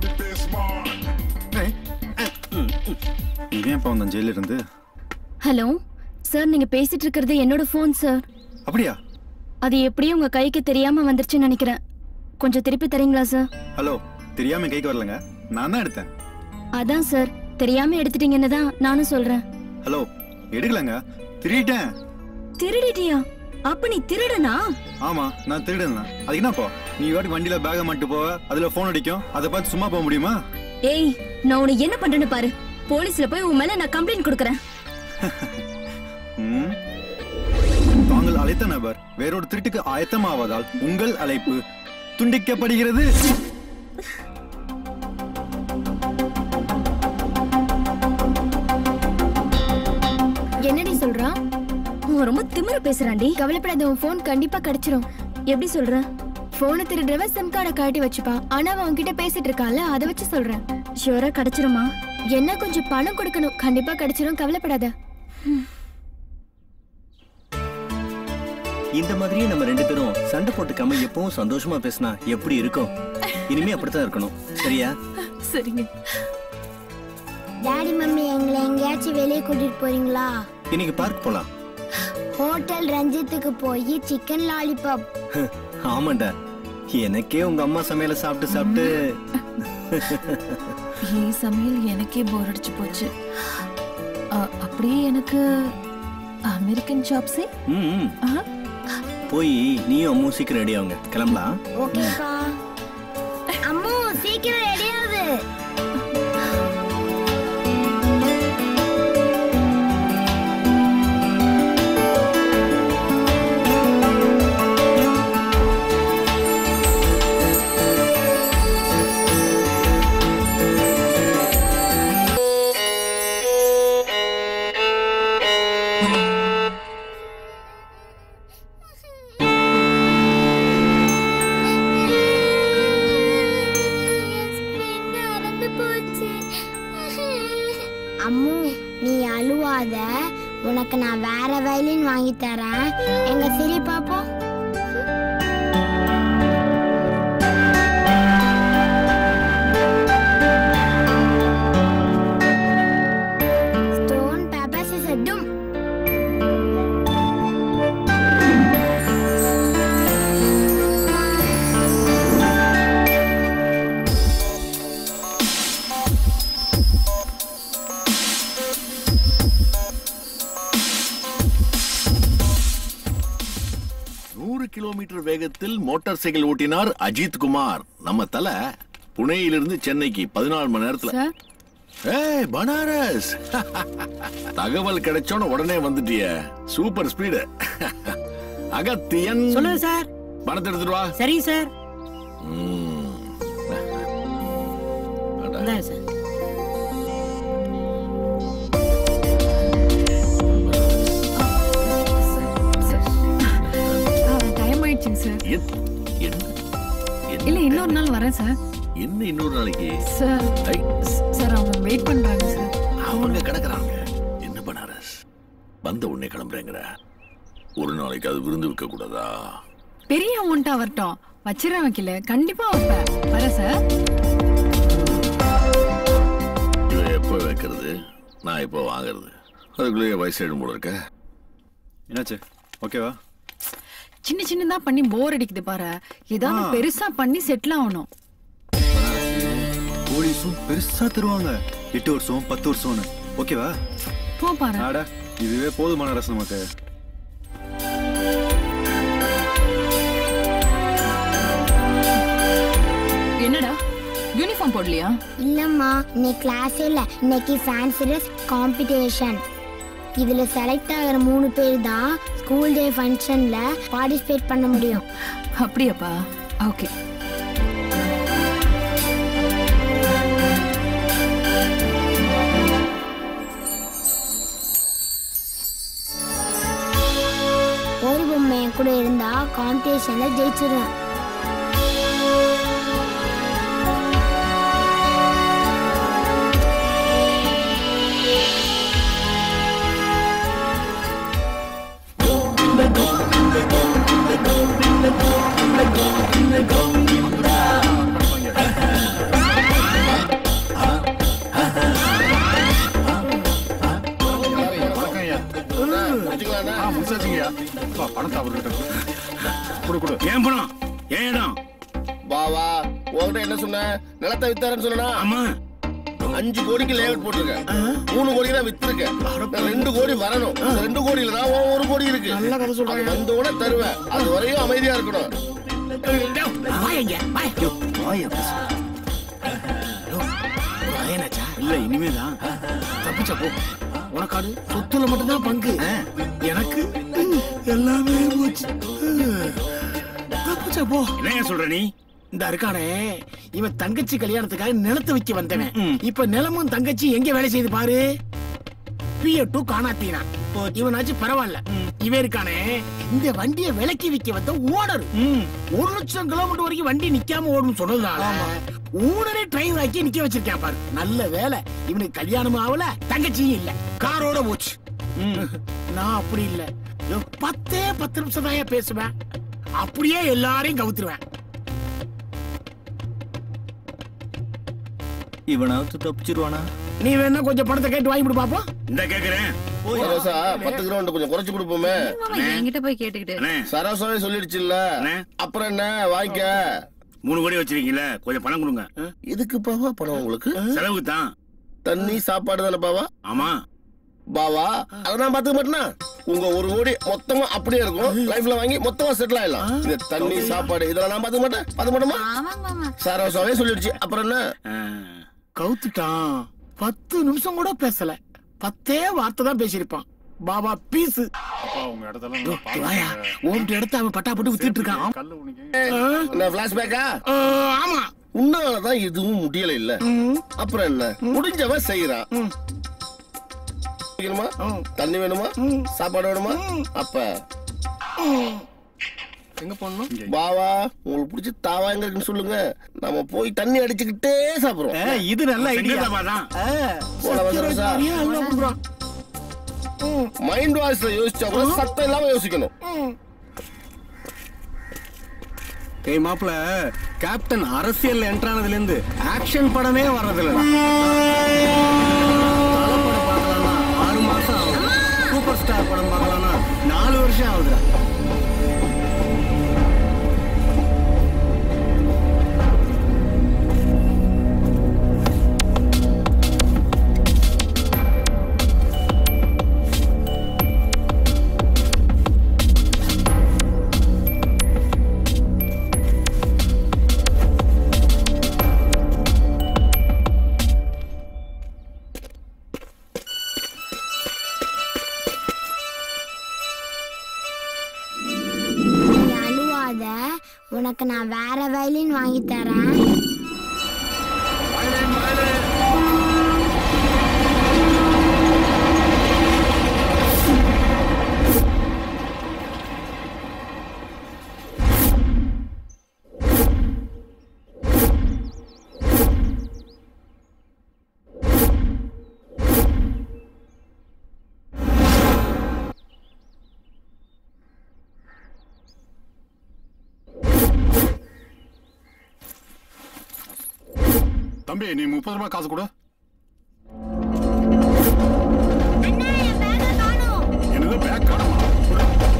இவன் இப்போ வந்தான் ஜெயில இருந்து ஹலோ சார் நீங்க பேசிட்டு இருக்கிறது என்னோட ஃபோன் சார் அப்படியா அது எப்படியும் உங்க கைக்கு தெரியாம வந்துருச்சுன்னு நினைக்கிறேன் கொஞ்சம் திருப்பி தரீங்களா சார் ஹலோ தெரியாம என் கைக்கு வரலங்க நான் தான் எடுத்தேன் அதான் சார் தெரியாம எடுத்துட்டீங்கன்னு தான் நானும் சொல்றேன் ஹலோ எடுக்கலங்க திருடிட்டேன் திருடிட்டியா அப்ப நீ திருடனா ஆமா நான் திருடன் தான் அதுக்கு என்னப்போ நீ வாட்டி வண்டியில பேக மாட்டு போவ அதுல போன் அடிக்கும் அதை பார்த்து சும்மா போக முடியுமா ஏய் நான் உன்னை என்ன பண்றேன்னு பாரு போலீஸ்ல போய் உன் மேல நான் கம்ப்ளைண்ட் கொடுக்கறேன் ம். தாங்கள் அழைத்த நபர் வேறொரு திருட்டுக்கு ஆயத்தமாவதால் உங்கள் அழைப்பு துண்டிக்கப்படுகிறது என்னடி சொல்றான் அவன் ரொம்ப திமிர பேசுறான்டி கவலைப்படாத உன் ஃபோன் கண்டிப்பா கிடைச்சிரும் எப்படி சொல்ற போனை திருடுறவ சிம் கார்டை காட்டி வச்சுப்பான் ஆனா அவன் உன்கிட்ட பேசிட்டு இருக்கான்ல அதை வச்சு சொல்றேன் ஷியோரா கிடைச்சிருமா என்ன கொஞ்சம் பணம் கொடுக்கணும் கண்டிப்பா கிடைச்சிரும் கவலைப்படாத இந்த மாதிரியே நம்ம ரெண்டு பேரும் சண்டை போட்டுக்காம எப்பவும் சந்தோஷமா பேசினா எப்படி இருக்கும் இனிமே அப்படித்தான் இருக்கணும் சரியா சரிங்க டாடி மம்மி எங்களை எங்கேயாச்சும் வெளியே கூட்டிட்டு போறீங்களா இன்னைக்கு பார்க் போலாம் ஹோட்டல் ரஞ்சித்துக்கு போய் சிக்கன் லாலிபாப் ஆமாண்டா எனக்கே உங்க அம்மா சமையல சாப்பிட்டு சாப்பிட்டு ஏன் சமையல் எனக்கே போர் அடிச்சு போச்சு அ, அப்படியே எனக்கு அமெரிக்கன் சாப்ஸே ம், ம். போய் நீயும் அம்மும் சீக்கிரம் ரெடி ஆகுங்க கிளம்பலாம் ஓகேக்கா அம்மு சீக்கிரம் ரெடியாகுது அம்மு நீ அழுவாத உனக்கு நான் வேற வயலின் வாங்கி தரேன் எங்க சிரி பாப்போம் ஸ்டோன் பேப்பர் சிசர் டும் நூறு கிலோமீட்டர் வேகத்தில் மோட்டார் சைக்கிள் ஓட்டினார் அஜித் குமார் நம்ம தல புனேயிலிருந்து சென்னைக்கு பதினாலு மணி நேரத்துல ஏய் பனாரஸ் தகவல் கிடைச்சோன்னு உடனே வந்துட்டிய சூப்பர் ஸ்பீடு அகத்தியன் சொல்லுங்க சார் பணத்தை எடுத்துட்டு வா சரிங்க சார் ம். அட. இந்தாங்க சார் டைம் ஆயிடுச்சுங்க சார் என்- என்ன என்ன இல்ல இன்னொரு நாள் வரேன் சார் என்ன இன்னொரு நாளைக்கு சார் ஐ, சார் அவங்க வெயிட் பண்றாங்க சார் அவங்க கிடக்குறாங்க என்ன பனாரஸ் வந்த உடனே கிளம்புறேங்கிற ஒரு நாளைக்கு அது விருந்து வைக்க கூடாதா பெரிய அமௌண்ட்டா வரட்டும் வச்சிடறேன் வைக்கல கண்டிப்பா வைப்பேன் வரேன் சார் இதை எப்போ வைக்கிறது நான் எப்போ வாங்குறது அதுக்குள்ளேயே வயசாயிடும் போல இருக்க என்னாச்சு ஓகேவா சின்ன சின்னதா பண்ணி போர் அடிக்குது பாரு ஏதாவது ஆ. பெருசா பண்ணி செட்டில் ஆகணும் போலீஸும் பெருசா தருவாங்க எட்டு வருஷம் பத்து வருஷம்னு ஓகேவா போ பாரு ஆடா இதுவே போதுமான அரசு நமக்கு என்னடா யூனிஃபார்ம் போடலையா இல்லம்மா இன்னைக்கு கிளாஸ் இல்ல இன்னைக்கு ஃபேன்சி ட்ரெஸ் காம்படிஷன் இதுல செலக்ட் ஆகிற மூணு பேர் தான் ஸ்கூல் டே ஃபங்க்ஷன்ல பார்ட்டிசிபேட் பண்ண முடியும் அப்படியாப்பா ஓகே கூட இருந்தா காம்படிஷன்ல ஜெயிச்சிருவேன் பணத்தை அவர்கிட்ட கொடு கொடு ஏன் பணம் ஏன் இடம் பாவா உன்கிட்ட என்ன சொன்ன நிலத்தை வித்தாரன்னு சொன்னா ஆமா அஞ்சு கோடிக்கு லேஅவுட் போட்டிருக்கேன் மூணு கோடி தான் வித்திருக்கேன் நான் ரெண்டு கோடி வரணும் அந்த ரெண்டு கோடியில தான் உன் ஒரு கோடி இருக்கு நல்ல கதை சொல்றேன். அது வந்த உடனே தருவேன் அது வரையும் அமைதியா இருக்கணும் இல்ல இனிமேதான் தப்பிச்ச போ உனக்காடு சொத்துல மட்டும்தான் பங்கு எனக்கு எல்லாமே போச்சு தப்பிச்ச போ என்ன சொல்ற நீ இந்த இருக்கானே இவன் தங்கச்சி கல்யாணத்துக்காக நிலத்தை விக்க வந்தவன் இப்ப நிலமும் தங்கச்சி எங்க வேலை செய்து பாரு பிய டூ காணாத்தீனா இவனாச்சு பரவாயில்ல இவன் இருக்கானே இந்த வண்டியை விலைக்கு விக்க வந்த ஓனர் ஒரு லட்சம் கிலோமீட்டர் வரைக்கும் வண்டி நிக்காம ஓடும் சொன்னதுனால ஓனரே டிரைவர் ஆக்கி நிக்க வச்சிருக்கேன் பாரு நல்ல வேலை இவனுக்கு கல்யாணமும் ஆகல தங்கச்சியும் இல்ல காரோட போச்சு நான் அப்படி இல்ல யோ, பத்தே பத்து நிமிஷம் தான் பேசுவேன் அப்படியே எல்லாரையும் கவுத்துருவேன் இவனாவது தப்பிச்சிருவானா நீ வேணா கொஞ்சம் பணத்தை கேட்டு வாங்கி கொடு பாப்போம் இந்த கேக்குறேன் சரோசா பத்து கிரவுண்ட் கொஞ்சம் குறைச்சு கொடுப்போமே என்கிட்ட போய் கேட்டுக்கிட்டு சரோசாவே சொல்லிடுச்சுல்ல அப்புறம் என்ன வாங்கிக்க மூணு கோடி வச்சிருக்கீங்களா கொஞ்சம் பணம் கொடுங்க இதுக்கு பாவா பணம் உங்களுக்கு செலவுக்கு தான் தண்ணி சாப்பாடு தானே பாவா ஆமா பாவா அதை நான் பாத்துக்க மாட்டேனா உங்க ஒரு கோடி மொத்தமா அப்படியே இருக்கும் லைஃப்ல வாங்கி மொத்தமா செட்டில் ஆயிடலாம் இந்த தண்ணி சாப்பாடு இதெல்லாம் நான் பாத்துக்க மாட்டேன் பாத்துக்க மாட்டோமா சரோசாவே சொல்லிடுச்சு அப்புறம் என்ன கவுத்துட்டான் பத்து நிமிஷம் கூட பேசல பத்தே வார்த்தை தான் பேசியிருப்பான் பாபா பீஸ் உங்க இடத்துல வாயா உன்கிட்ட எடுத்து அவன் பட்டா போட்டு வித்துட்டு இருக்கான் என்ன பிளாஷ்பேக்கா ஆமா உன்னாலதான் எதுவும் முடியல இல்ல அப்புறம் என்ன முடிஞ்சவன் செய்யறான் வேணுமா தண்ணி வேணுமா சாப்பாடு வேணுமா அப்ப எங்க போடணும் பாவா உங்களுக்கு பிடிச்ச தாவா எங்க இருக்குன்னு சொல்லுங்க நம்ம போய் தண்ணி அடிச்சுக்கிட்டே சாப்பிடுறோம் இது நல்ல ஐடியா மைண்ட் வாய்ஸ்ல யோசிச்சா கூட சத்தம் இல்லாம யோசிக்கணும் ஏய் மாப்ள கேப்டன் அரசியல் என்ட்ரானதுல இருந்து ஆக்ஷன் படமே வர்றதில்ல படம் பார்க்கலாம்னா ஆறு மாசம் ஆகுது சூப்பர் ஸ்டார் படம் பார்க்கலாம்னா நாலு வருஷம் ஆகுதுடா நீ அழுவாத உனக்கு நான் வேற வயலின் வாங்கி தரேன் தம்பி நீ முப்பது ரூபாய் காசு கொடு என்னது பேக் காணுமா கொடு.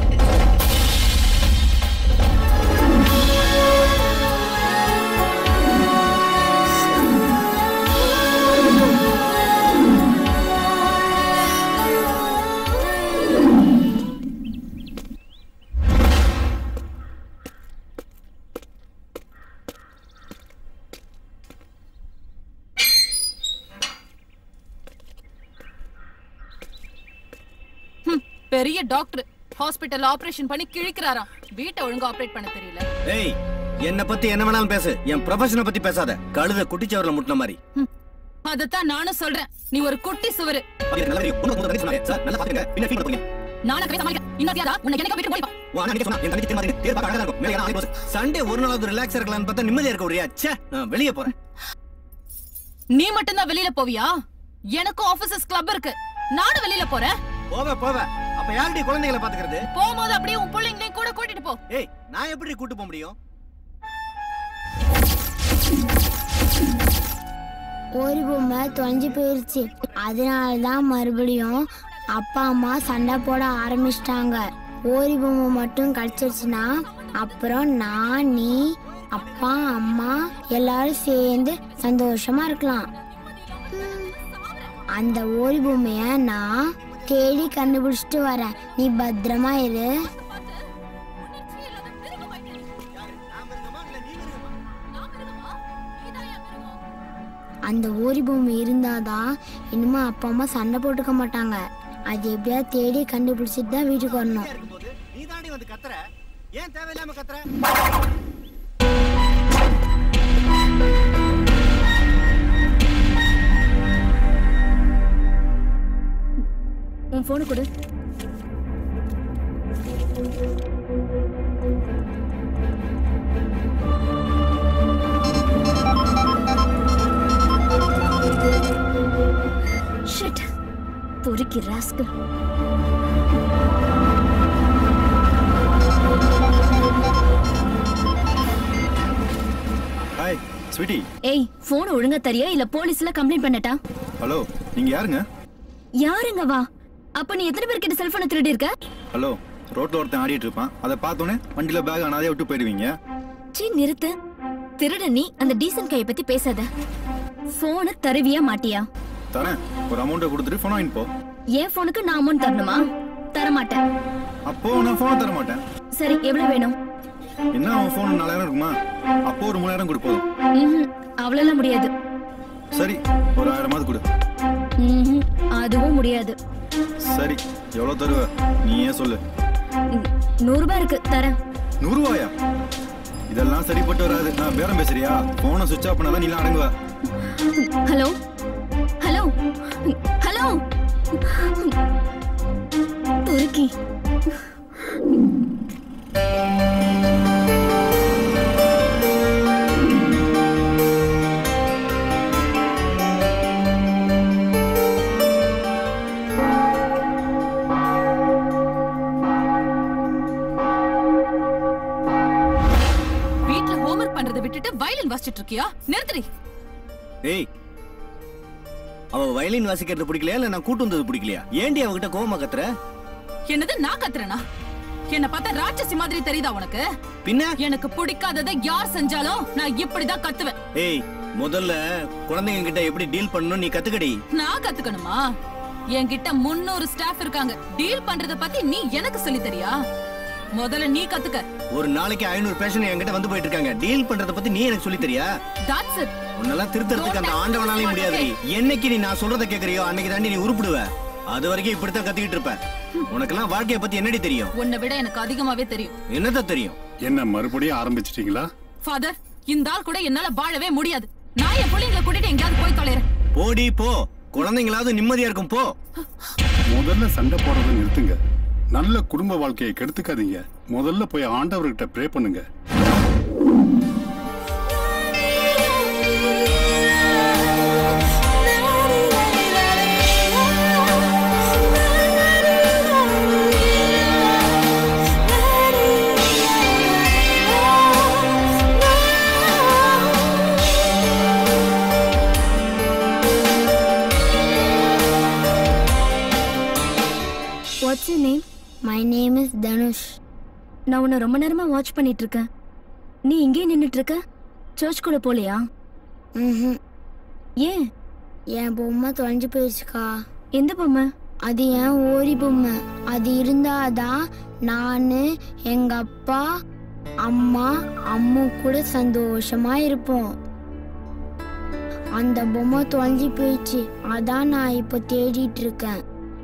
பெரிய டாக்டர் ஹாஸ்பிட்டல் ஆபரேஷன் பண்ணி கிழிக்கிறாராம் வீட்டை ஒழுங்கா ஆபரேட் பண்ண தெரியல ஏய் என்ன பத்தி என்ன வேணாலும் பேசு என் ப்ரொஃபஷனை பத்தி பேசாத கழுத குட்டிச்சவர்ல முட்டின மாதிரி அதத்தான் நானும் சொல்றேன் நீ ஒரு குட்டி சுவரு நல்லா தெரியும். உனக்கு முதல்ல சொன்னாங்க. சார், நல்லா பாத்துங்க. பின்ன feel பண்ண போறீங்க. நாளைக்கு சமாளிக்க இன்னொரு உன்னை எனக்கு வீட்டு போய்ப்பா உன் அண்ணா அன்னைக்கே சொன்னா, என் தங்கச்சி திரும்ப தேர் பார்க்க அழகா இருக்கும். மேலே ஏன்னா ஆளே போச்சு. சண்டே ஒரு நாளாவது ரிலாக்ஸா இருக்கலாம்னு பார்த்தா நிம்மதியா இருக்க ஒரே ச்சே நான் வெளியே போறேன் நீ மட்டும்தான் வெளியில போவியா எனக்கும் ஆபீசர்ஸ் கிளப் இருக்கு நானும் வெளியில போறேன் போவ போவ அப்ப யாருடைய குழந்தைகளை பாத்துக்கிறது போகும்போது அப்படியே உன் பிள்ளைங்களையும் கூட கூட்டிட்டு போ ஏய் நான் எப்படி கூட்டு போக முடியும் ஒரு பொம்மை தொலைஞ்சு போயிருச்சு அதனால தான் மறுபடியும் அப்பா அம்மா சண்டை போட ஆரம்பிச்சிட்டாங்க ஓரி பொம்மை மட்டும் கிடைச்சிருச்சுன்னா அப்புறம் நான் நீ அப்பா அம்மா எல்லாரும் சேர்ந்து சந்தோஷமா இருக்கலாம் ம், அந்த ஓரி பொம்மைய நான் தேடி கண்டுபிடிச்சிட்டு வரேன் நீ பத்திரமா இரு அந்த ஓரி பொம்மை இருந்தாதான் இனிமே அப்பா அம்மா சண்டை போட்டுக்க மாட்டாங்க அது எப்படியாவது தேடி கண்டுபிடிச்சிட்டு தான் வீட்டுக்கு வரணும் நீ தாண்டி வந்து கத்துற ஏன் தேவையில்லாம கத்துற உன் போனு கொடு ஷிட் பொறுக்கி ராஸ்கல் ஹாய் ஸ்வீட்டி ஏய் போன் ஒழுங்கா தரியா இல்ல போலீஸ்ல கம்ப்ளைண்ட் பண்ணட்டா ஹலோ நீங்க யாருங்க யாருங்க வா அப்ப நீ எத்தனை பேர்கிட்ட செல்போனை திருடி இருக்க ஹலோ ரோட்ல ஒருத்தன் ஆடிட்டு இருப்பான் அதை பார்த்தோன்னே வண்டியில பேக் அனாதே விட்டு போயிடுவீங்க சீ நிறுத்து திருட நீ அந்த டீசன்ட் கையை பத்தி பேசாத போனை தருவியா மாட்டியா தரேன் ஒரு அமௌண்ட்டை கொடுத்துட்டு ஃபோன் வாங்கிட்டு போ என் போனுக்கு நான் அமௌண்ட் தரணுமா தர மாட்டேன் அப்போ நான் ஃபோனை தர மாட்டேன் சரி எவ்வளவு வேணும் என்ன அவன் ஃபோன் நாலாயிரம் இருக்குமா அப்போ ஒரு மூணாயிரம் கொடு போதும் ம்ஹும், அவ்வளவுலாம் முடியாது சரி ஒரு ஆயிரமாவது கொடு ம்ஹும், அதுவும் முடியாது சரி எவ்வளோ தருவ நீ ஏன் சொல்லு ம், நூறு ரூபாய் இருக்கு தரேன் நூறு ரூபாயா இதெல்லாம் சரிப்பட்டு வராது நான் பேரம் பேசுறியா போனை சுவிட்ச் ஆஃப் பண்ணாதான் நீ அடங்குவ ஹலோ ஹலோ ஹலோ துருக்கி வீட்ல ஹோம்ஒர்க் பண்றதை விட்டுட்டு வயலின் வாசிச்சிட்டு இருக்கியா நிறுத்துடி ஏய் அவ வயலின் வாசிக்கிறது பிடிக்கலையா இல்ல நான் கூட்டு வந்தது பிடிக்கலையா ஏண்டி அவகிட்ட கோவமா கத்துற என்னது நான் கத்துறேனா என்ன பார்த்தா ராட்சசி மாதிரி தெரியுதா உனக்கு பின்ன எனக்கு பிடிக்காததை யார் செஞ்சாலும் நான் இப்படிதான் கத்துவேன் ஏய் முதல்ல குழந்தைங்க கிட்ட எப்படி டீல் பண்ணணும் நீ கத்துக்கடி நான் கத்துக்கணுமா என்கிட்ட முன்னூறு ஸ்டாஃப் இருக்காங்க டீல் பண்றத பத்தி நீ எனக்கு சொல்லி தரியா முதல்ல நீ கத்துக்க ஒரு நாளைக்கு ஐநூறு பேஷண்ட் என்கிட்ட வந்து போயிட்டு இருக்காங்க டீல் பண்றத பத்தி நீ எனக்கு சொல்லி தரியா that's it உன்னெல்லாம் திருத்தறதுக்கு அந்த ஆண்டவனாலையும் முடியாது என்னைக்கு நீ நான் சொல்றத கேக்குறியோ அன்னைக்கு தாண்டி நீ உருப்பிடுவ அது வரைக்கும் இப்படித்தான் கத்திக்கிட்டு இருப்ப உனக்கெல்லாம் வாழ்க்கைய பத்தி என்னடி தெரியும் உன்னை விட எனக்கு அதிகமாவே தெரியும் என்னதான் தெரியும் என்ன மறுபடியும் ஆரம்பிச்சிட்டீங்களா ஃபாதர் இந்த ஆள் கூட என்னால வாழவே முடியாது நான் என் பிள்ளைங்களை கூட்டிட்டு எங்கேயாவது போய் தொலைறேன் போடி போ குழந்தைங்களாவது நிம்மதியா இருக்கும் போ முதல்ல சண்டை போடுறதை நிறுத்துங்க நல்ல குடும்ப வாழ்க்கையை கெடுத்துக்காதீங்க முதல்ல போய் ஆண்டவர்கிட்ட ப்ரே பண்ணுங்க what's you name my name is Dhanush நான் உன்னை ரொம்ப நேரமா வாட்ச் பண்ணிட்டு இருக்கேன் நீ இங்கேயே நின்னுட்டு இருக்க சர்ச் கூட போலையா ம்ஹும். ஏன் என் பொம்மை தொலைஞ்சு போயிடுச்சுக்கா எந்த பொம்மை அது என் ஓரி பொம்மை அது இருந்தாதான் நான் எங்க அப்பா அம்மா அம்மு கூட சந்தோஷமா இருப்போம் அந்த பொம்மை தொலைஞ்சு போயிடுச்சு அதான் நான் இப்போ தேடிட்டு இருக்கேன்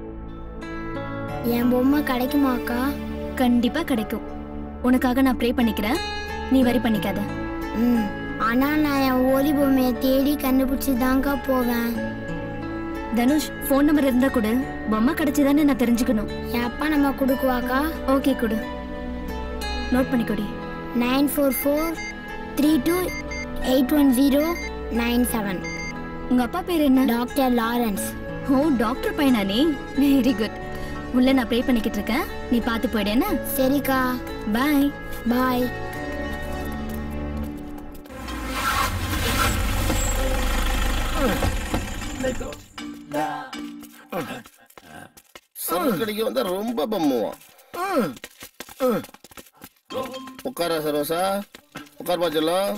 என் பொம்மை கிடைக்குமாக்கா கண்டிப்பா கிடைக்கும் உனக்காக நான் ப்ரே பண்ணிக்கிறேன் நீ வரி பண்ணிக்காத ம் ஆனா நான் என் ஓரி பொம்மையை தேடி கண்டுபிடிச்சி தாங்க்கா போவேன் தனுஷ் ஃபோன் நம்பர் இருந்தா கொடு பொம்மை கிடைச்சதானே நான் தெரிஞ்சுக்கணும் என் அப்பா நம்ம கொடுக்குவாக்கா ஓகே கொடு நோட் பண்ணி கொடி nine four four three two eight one zero nine seven உங்க அப்பா பேர் என்ன டாக்டர் லாரன்ஸ் ஓ டாக்டர் பையனா நீ வெரி குட் உள்ள நான் ப்ரே பண்ணிக்கிட்டு இருக்கேன் நீ பார்த்து போயிடு என்ன சரிக்கா பாய் பாய் சரக்கு அடிக்க வந்தா ரொம்ப பம்முவான் உட்கார சரோசா உட்கார் பாச்சலாம்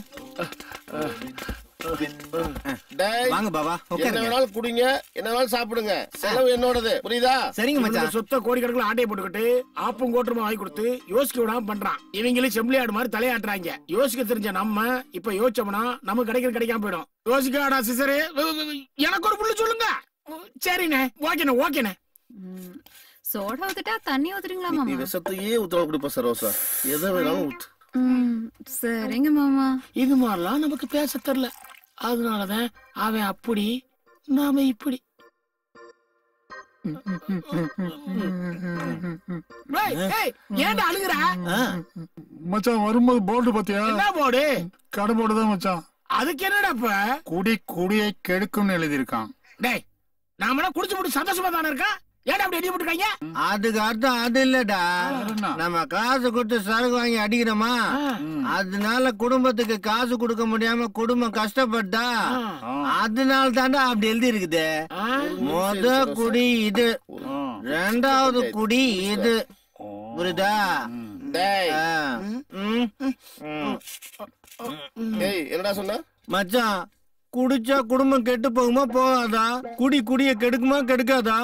டேய், வாங்க பாபா, என்ன உட்காருங்க. வேணாலும் குடிங்க என்ன வேணாலும் சாப்பிடுங்க செலவு என்னோடது புரியுதா இவனுக்கு சொத்த கோடிக்கணக்கில் ஆட்டையை போட்டுக்கிட்டு ஆப்பும் கோட்டுமா வாங்கி கொடுத்து யோசிக்க விடாம பண்றான் இவங்களே செம்பிளியாடு மாதிரி தலையாட்டுறாங்க யோசிக்க தெரிஞ்ச நம்ம இப்ப யோசிச்சோம்னா நமக்கு கிடைக்கிறது கிடைக்காம போயிடும் யோசிக்காடா சிசரு எனக்கு ஒரு புள்ளு சொல்லுங்க சரிண்ணே ஓகேண்ணே ஓகேண்ணே சோடா ஊத்துட்டா தண்ணி ஊத்துறீங்களா நீ மாமா விஷத்தையே ஊத்தலாம் குடிப்ப சரோசா எதை வேணாலும் ஊத்து ம், சரிங்க மாமா இது மாதிரிலாம் நமக்கு பேச தெரியல அதனாலதான் அவன் அப்படி நாம இப்படி ஏய், ஏய், ஏன்டா அழுகுற மச்சான் வரும்போது போர்டு பாத்தியா என்ன போடு கடை போர்டு தான் மச்சான் அதுக்கு என்னடா இப்ப குடி குடியை கெடுக்கும்னு எழுதியிருக்கான் டேய் நாம குடிச்சு முடிச்சு சந்தோஷமா தானே இருக்கா ஏன்டா அப்படி எடி போட்டுருக்காங்க அதுக்கு அர்த்தம் அது இல்லடா நம்ம காசு கொடுத்து சரக்கு வாங்கி அடிக்கிறோமா அதனால குடும்பத்துக்கு காசு கொடுக்க முடியாம குடும்பம் கஷ்டப்பட்டா அதனால தாண்டா அப்படி எழுதி இருக்குது முத குடி இது ரெண்டாவது குடி இது புரியுதா டேய் ஆ. ம். ஏய் என்னடா சொன்ன மச்சான் குடிச்சா குடும்பம் கெட்டு போகுமா போகாதா குடி குடிய கெடுக்குமா கெடுக்காதா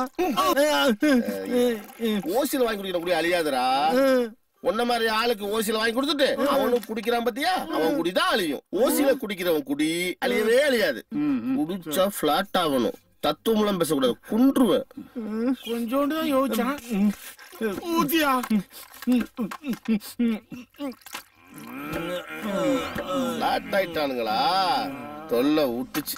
ஓசில வாங்கி குடிக்கிற குடி அழியாதுடா உன்ன மாதிரி ஆளுக்கு ஓசில வாங்கி கொடுத்துட்டு அவனும் குடிக்கிறான் பாத்தியா அவன் குடிதான் அழியும் ஓசில குடிக்கிறவன் குடி அழியவே அழியாது குடிச்சா பிளாட் ஆகணும் தத்துவம்லாம் பேசக்கூடாது குன்றுவேன் கொஞ்சோண்டு தான் யோசிச்சான் ஊத்தியா பிளாட் ஆயிட்டானுங்களா தொல்லை விட்டுச்சு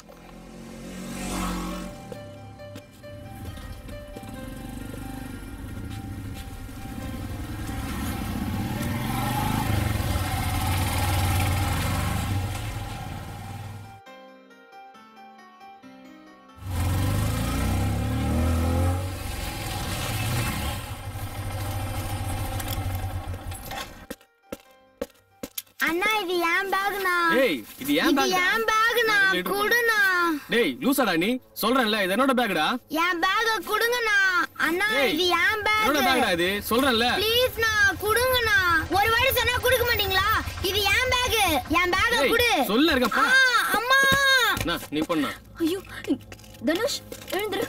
அண்ணா இது ஏன் பேக்னா ஏய் இது ஏன் இது பேக் ஏன் பேக்னா குடுண்ணா டேய் லூசாடா நீ சொல்றேன்ல இது என்னோட பேக்டா என் பேக குடுங்கண்ணா அண்ணா ஏய், இது ஏன் என்னோட பேக்டா பேக் இது சொல்றேன்ல ப்ளீஸ்ண்ணா குடுங்கண்ணா ஒரு வாட்டி சொன்னா குடுக்க மாட்டீங்களா இது ஏன் பேக் என் பேக ஏய், குடு சொல்ல இருக்கப்பா ஆ, அம்மா நான் நீ பண்ணா ஐயோ தனுஷ் எழுந்துரு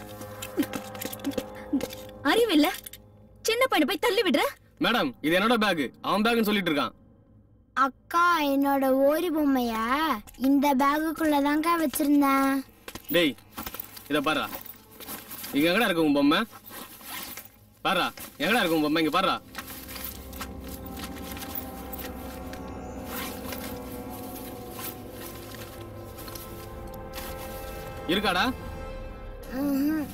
அறிவில்ல சின்ன பையனை போய் தள்ளி விடுற மேடம் இது என்னோட பேக் அவன் பேக்னு சொல்லிட்டு இருக்கான் அக்கா என்னோட ஓரி பொம்மைய இந்த பேகுக்குள்ள தாங்க வச்சிருந்தேன் டேய் இத பாருடா இங்க எங்கடா இருக்கு உன் பொம்மை பாருடா எங்கடா இருக்கு உன் பொம்மை இங்க பாருடா இருக்காடா ம்ஹும்.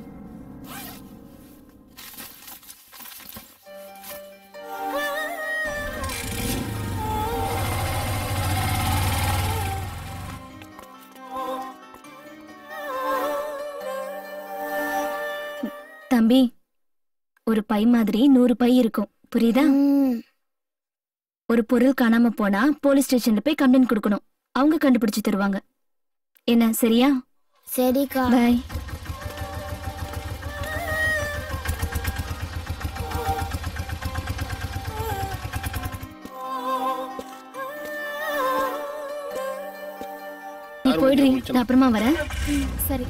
தம்பி ஒரு பை மாதிரி நூறு பை இருக்கும் புரியுதா ஒரு பொருள் காணாம போனா போலீஸ் ஸ்டேஷன்ல போய் கம்ப்ளைண்ட் கொடுக்கணும் அவங்க கண்டுபிடிச்சு தருவாங்க என்ன சரியா சரிக்கா பாய் நீ போயிடுறீ நான் அப்புறமா வரேன் சரி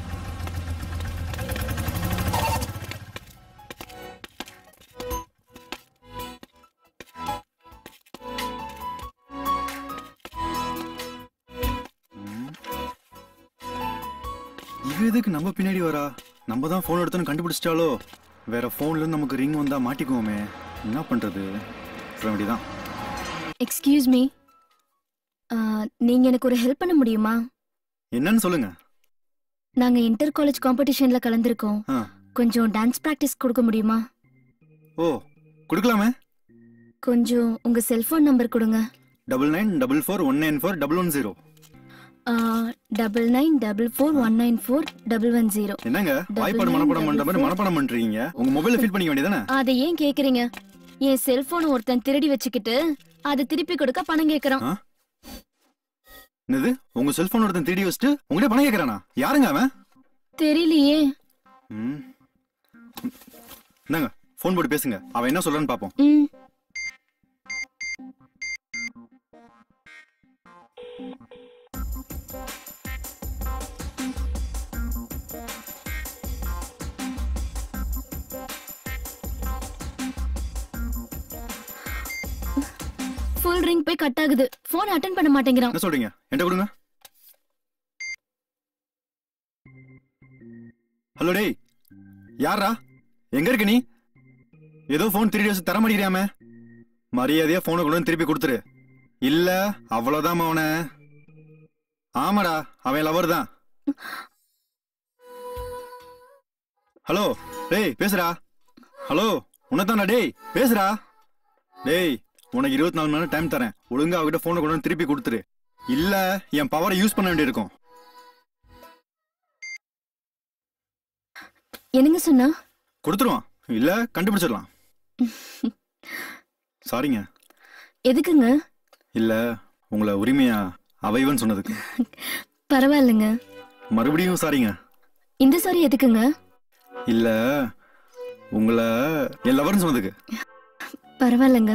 இவ எதுக்கு நம்ம பின்னாடி வரா நம்ம தான் ஃபோன் எடுத்தோன்னு கண்டுபிடிச்சிட்டாலோ வேற ஃபோன்ல இருந்து நமக்கு ரிங் வந்தா மாட்டிக்குவோமே என்ன பண்றது சொல்ல வேண்டியதான் எக்ஸ்கியூஸ் மீ நீங்க எனக்கு ஒரு ஹெல்ப் பண்ண முடியுமா என்னன்னு சொல்லுங்க நாங்க இன்டர் காலேஜ் காம்படிஷன்ல கலந்துருக்கோம் ஆ. கொஞ்சம் டான்ஸ் பிராக்டிஸ் கொடுக்க முடியுமா ஓ கொடுக்கலாமே கொஞ்சம் உங்க செல்போன் நம்பர் கொடுங்க double nine double four one nine four double one zero double nine double four one nine four double one zero என்னங்க Double வாய்ப்பாடு nine மனப்பாடம் பண்ற double மாதிரி four. மனப்பாடம் பண்றீங்க உங்க மொபைல்ல ஃபீல் பண்ணிக்க வேண்டியதானே அதை ஏன் கேக்குறீங்க என் செல்போன் ஒருத்தன் திருடி வச்சுக்கிட்டு அதை திருப்பி கொடுக்க பணம் கேக்குறான் ஆ? என்னது உங்க செல்போன் ஒருத்தன் தேடி வச்சுட்டு உங்ககிட்ட பணம் கேக்குறானா யாருங்க அவன் தெரியலையே ம். இந்தாங்க ஃபோன் போட்டு பேசுங்க அவன் என்ன சொல்றான்னு பாப்போம் ம் ஃபுல் ரிங் போய் கட் ஆகுது போன் அட்டன் பண்ண மாட்டேங்கிறான் என்ன சொல்றீங்க என்கிட்ட கொடுங்க ஹலோ டேய் யாரா எங்க இருக்க நீ ஏதோ ஃபோன் த்ரீ டேஸ் தர மாட்டேங்கிறாம மரியாதையா போனை கொண்டு வந்து திருப்பி கொடுத்துரு இல்ல அவ்வளவுதான் அவன ஆமாடா அவன் லவர் தான் ஹலோ டேய் பேசுடா ஹலோ உன்னதான்டா டேய் பேசுடா டேய் உனக்கு இருபத்தி நாலு மணி நேரம் டைம் தரேன் ஒழுங்கா அவகிட்ட போனை கொண்டு வந்து திருப்பி கொடுத்துரு இல்ல என் பவரை யூஸ் பண்ண வேண்டியிருக்கும் என்னங்க சொன்னா கொடுத்துருவான் இல்ல கண்டுபிடிச்சிடலாம் சாரிங்க எதுக்குங்க இல்ல உங்களை உரிமையா அவைவன் சொன்னதுக்கு பரவாயில்லைங்க மறுபடியும் சாரிங்க இந்த சாரி எதுக்குங்க இல்ல உங்களை என் லவர்னு சொன்னதுக்கு பரவாயில்லைங்க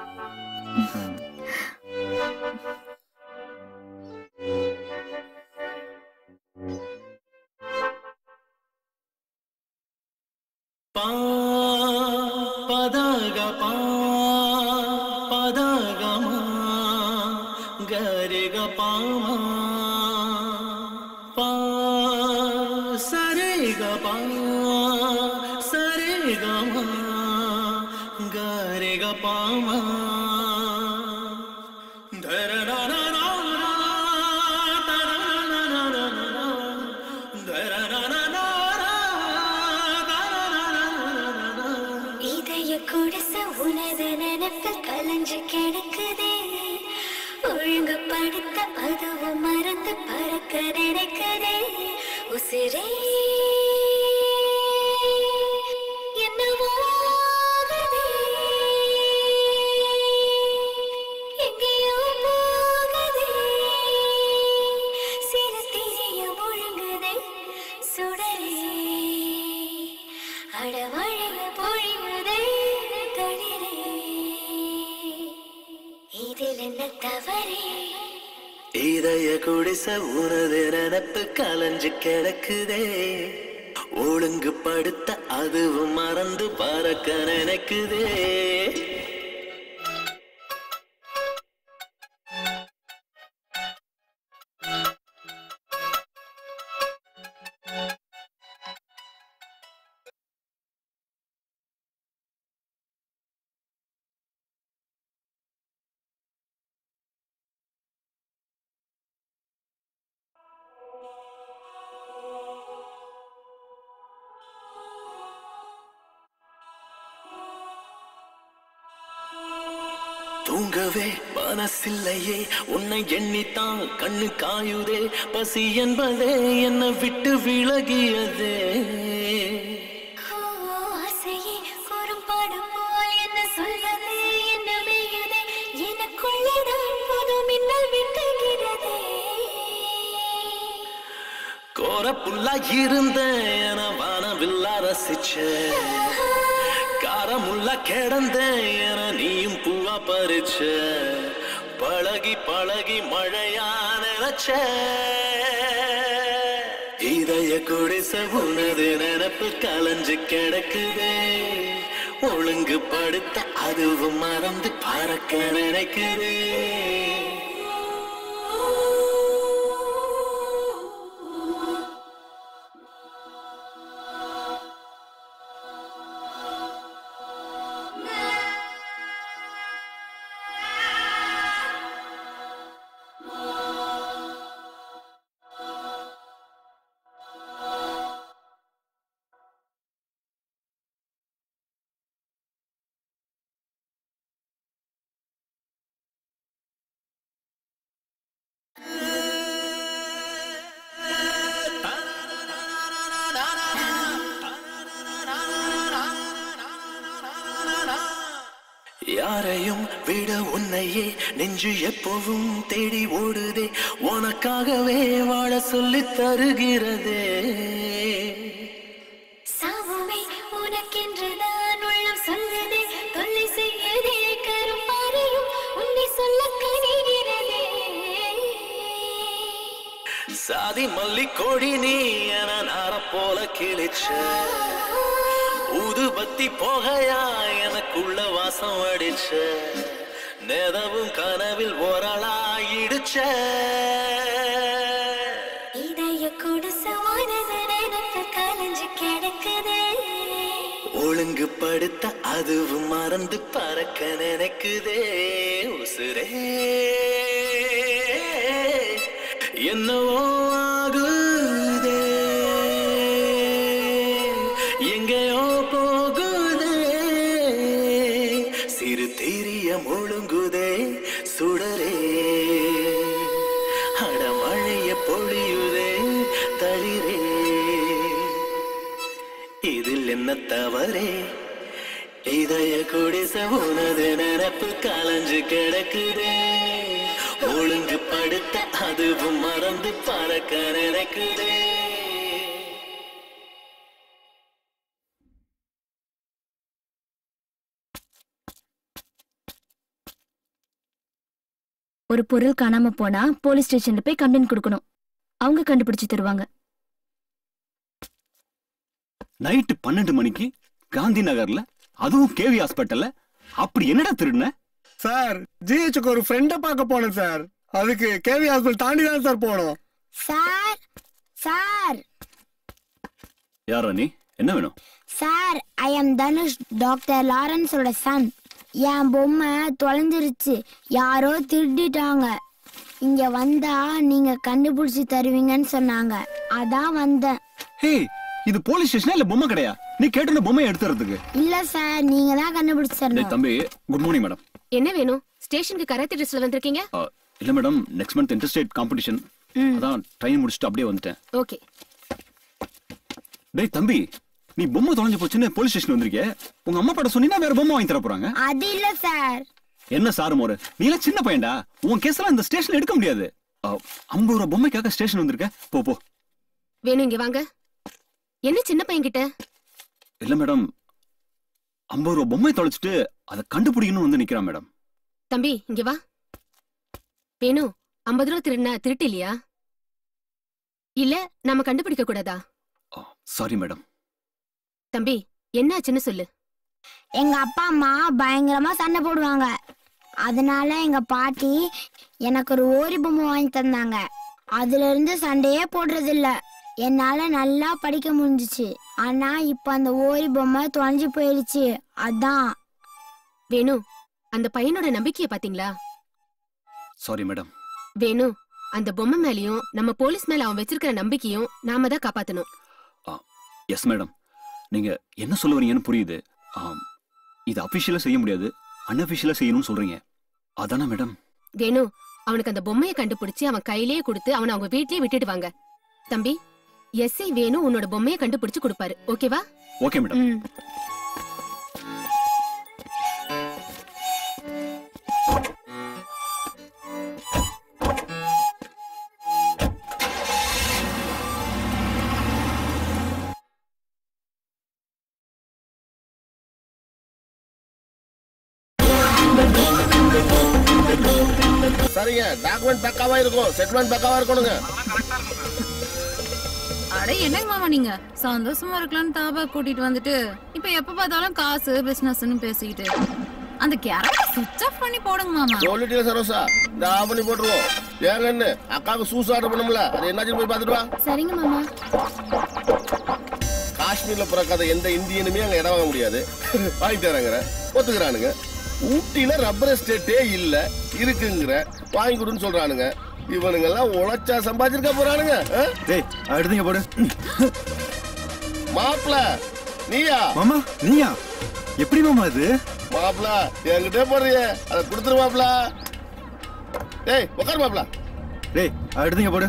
பா பதக பா பதகமா கரிக பாமா பா சரிக பா சரிகமா கரிக பாமா இதய குடிச உனது நினைப்பில் கலைஞ்சு கிடக்குதே ஒழுங்குபடுத்த அதுவும் மறந்து பறக்க நினைக்குதே உசிரே என்னவோ ஆகுதே. எங்கேயோ போகுதே. சிறு தீய முழுங்குதே சுடரே அடமழைய பொழியுதே தளிரே இதில் என்ன தவறே இதய குடிச உனது நினப்பு கலைஞ்சு கிடக்குதே ஒழுங்கு படுத்த அதுவும் மறந்து பறக்க நினைக்குதே தூங்கவே மனசில்லையே உன்னை எண்ணித்தான் கண்ணு காயுதே பசி என்பதே என்னை விட்டு விலகியதே ஓ, ஆசையே குறும்பாடு போல் என்ன சொல்வதே என்ன மெய்யுதே எனக்குள்ளேதான் புது மின்னல் வெட்டுகிறதே கோர புல்லா இருந்தேன் என வானவில்லா ரசிச்ச காரமுள்ள கிடந்தேன் என நீயும் பூவா பறிச்ச பழகி பழகி மழையா நினைச்ச இதய குடிச உனது நினப்பு கலைஞ்சு கிடக்குதே ஒழுங்கு படுத்த அதுவும் மறந்து பறக்க நினைக்குதே யாரையும் விட உன்னையே நெஞ்சு எப்பவும் தேடி ஓடுதே உனக்காகவே வாழ சொல்லித் தருகிறதே சாவுமே உனக்கென்றுதான் உள்ளம் சொல்லுதே தொல்லை செய்யதே கருப்பாறையும் உன்னை சொல்ல கணிகிறதே சாதி மல்லி கொடி நீ என நார போல கிழிச்ச ஊதுபத்தி போகையா எனக்குள்ள வாசம் அடிச்ச நேதவும் கனவில் ஓரளாயிடுச்ச இதய குடிசமானது நினைப்பு கலைஞ்சு கிடக்குதே ஒழுங்கு படுத்த அதுவும் மறந்து பறக்க நினைக்குதே உசுரே என்னவோ ஆகுதே எங்கேயோ போகுதே சிறு தீரிய முழுங்குதே சுடரே அடமழைய பொழியுதே தளிரே இதில் என்ன தவறே இதய குடிச உனது நினப்பு கலைஞ்சு கிடக்குதே ஒழுங்கு படுத்த அதுவும் மறந்து பறக்க நினைக்குதே ஒரு பொருள் காணாம போனா போலீஸ் ஸ்டேஷன்ல போய் கம்ப்ளைண்ட் கொடுக்கணும் அவங்க கண்டுபிடிச்சு தருவாங்க நைட்டு பன்னெண்டு மணிக்கு காந்தி நகர்ல அதுவும் கேவி ஹாஸ்பிட்டல்ல அப்படி என்னடா திருடுன சார் ஜிஹெச்சுக்கு ஒரு ஃப்ரெண்டை பார்க்க போனேன் சார் அதுக்கு கேவி ஹாஸ்பிட்டல் தாண்டி தான் சார் போனோம் சார் சார் யாரா நீ என்ன வேணும் sir I am Dhanush doctor லாரன்ஸோட சன் என் பொம்மை தொலைஞ்சிருச்சு யாரோ திருடிட்டாங்க இங்க வந்தா நீங்க கண்டுபிடிச்சு தருவீங்கன்னு சொன்னாங்க அதான் வந்தேன் ஹே இது போலீஸ் ஸ்டேஷனா இல்ல பொம்மை கடையா நீ கேட்டு பொம்மையை எடுத்துறதுக்கு இல்ல சார் நீங்க தான் கண்டுபிடிச்சு டேய் தரணும் தம்பி குட் மார்னிங் மேடம் என்ன வேணும் ஸ்டேஷனுக்கு கராத்தே ட்ரெஸ்ல வந்திருக்கீங்க இல்ல madam next month interstate competition ம். அதான் ட்ரெயின் முடிச்சுட்டு அப்படியே வந்துட்டேன் ஓகே டேய் தம்பி நீ பொம்மை தொலைஞ்சு போச்சுன்னு போலீஸ் ஸ்டேஷன் வந்திருக்கே உங்க அம்மா பாட்ட சொன்னீங்கன்னா வேற பொம்மை வாங்கி தர போறாங்க அது இல்ல சார் என்ன சார் மோரு நீ எல்லாம் சின்ன பையன்டா உன் கேஸ் எல்லாம் இந்த ஸ்டேஷன் எடுக்க முடியாது அ, ஐம்பது ரூபா பொம்மைக்காக ஸ்டேஷன் வந்திருக்க போ போ வேணும் இங்க வாங்க என்ன சின்ன பையன் கிட்ட இல்ல மேடம் ஐம்பது ரூபா பொம்மை தொலைச்சிட்டு அதை கண்டுபிடிக்கணும்னு வந்து நிக்கிறான் மேடம் தம்பி இங்க வா வேணும் ஐம்பது ரூபா திருடினா திருட்டு இல்லையா இல்ல நாம கண்டுபிடிக்க கூடாதா சாரி மேடம் தம்பி என்ன ஆச்சுன்னு சொல்லு எங்க அப்பா அம்மா பயங்கரமா சண்டை போடுவாங்க அதனால எங்க பாட்டி எனக்கு ஒரு ஓரி பொம்மை வாங்கி தந்தாங்க அதுல இருந்து சண்டையே போடுறது இல்ல என்னால நல்லா படிக்க முடிஞ்சுச்சு ஆனா இப்ப அந்த ஓரி பொம்மை தொலைஞ்சு போயிடுச்சு அதான் வேணு அந்த பையனோட நம்பிக்கைய பாத்தீங்களா சாரி மேடம் வேணு அந்த பொம்மை மேலயும் நம்ம போலீஸ் மேல அவன் வச்சிருக்கிற நம்பிக்கையும் நாம தான் காப்பாத்தணும் எஸ் மேடம் நீங்க என்ன சொல்ல வரீங்கன்னு புரியுது ஆம், இது அபிஷியலா செய்ய முடியாது அன்அபிஷியலா செய்யணும்னு சொல்றீங்க அதானே மேடம் வேணு அவனுக்கு அந்த பொம்மையை கண்டுபிடிச்சு அவன் கையிலேயே கொடுத்து அவனை அவங்க வீட்லயே விட்டுட்டு வாங்க தம்பி எஸ்ஐ வேணு உன்னோட பொம்மையை கண்டுபிடிச்சு கொடுப்பாரு ஓகேவா ஓகே மேடம் ம் சரிங்க டாக்குமெண்ட் பக்காவா இருக்கும் செட்டில்மெண்ட் பக்காவா இருக்கணுங்க அட என்னங்க மாமா நீங்க சந்தோஷமா இருக்கலாம்னு தாபா கூட்டிட்டு வந்துட்டு இப்ப எப்ப பார்த்தாலும் காசு பிசினஸ்னு பேசிக்கிட்டு அந்த கேரக்டர் சுவிட்ச் ஆஃப் பண்ணி போடுங்க மாமா சொல்லிட்டீங்க சரோசா இந்த ஆஃப் பண்ணி போட்டுருவோம் ஏங்கன்னு அக்காவுக்கு சூஸ் ஆர்டர் பண்ணும்ல அது என்னாச்சுன்னு போய் பார்த்துட்டு வா சரிங்க மாமா காஷ்மீர்ல பிறக்காத எந்த இந்தியனுமே அங்க இடம் வாங்க முடியாது வாங்கி தராங்கிற ஒத்துக்கிறானுங்க ஊட்டியில ரப்பர் எஸ்டேட்டே இல்ல இருக்குங்கிற வாங்கி கொடுன்னு சொல்றானுங்க இவனுங்க எல்லாம் உழைச்சா சம்பாதிச்சிருக்க போறானுங்க ஆ? டேய் எடுத்துங்க போடு மாப்ள நீயா மாமா நீயா எப்படி மாமா இது மாப்ள என்கிட்ட போடுறிய அதை கொடுத்துரு மாப்ள டேய் உட்கார் மாப்ள டேய் எடுத்துங்க போடு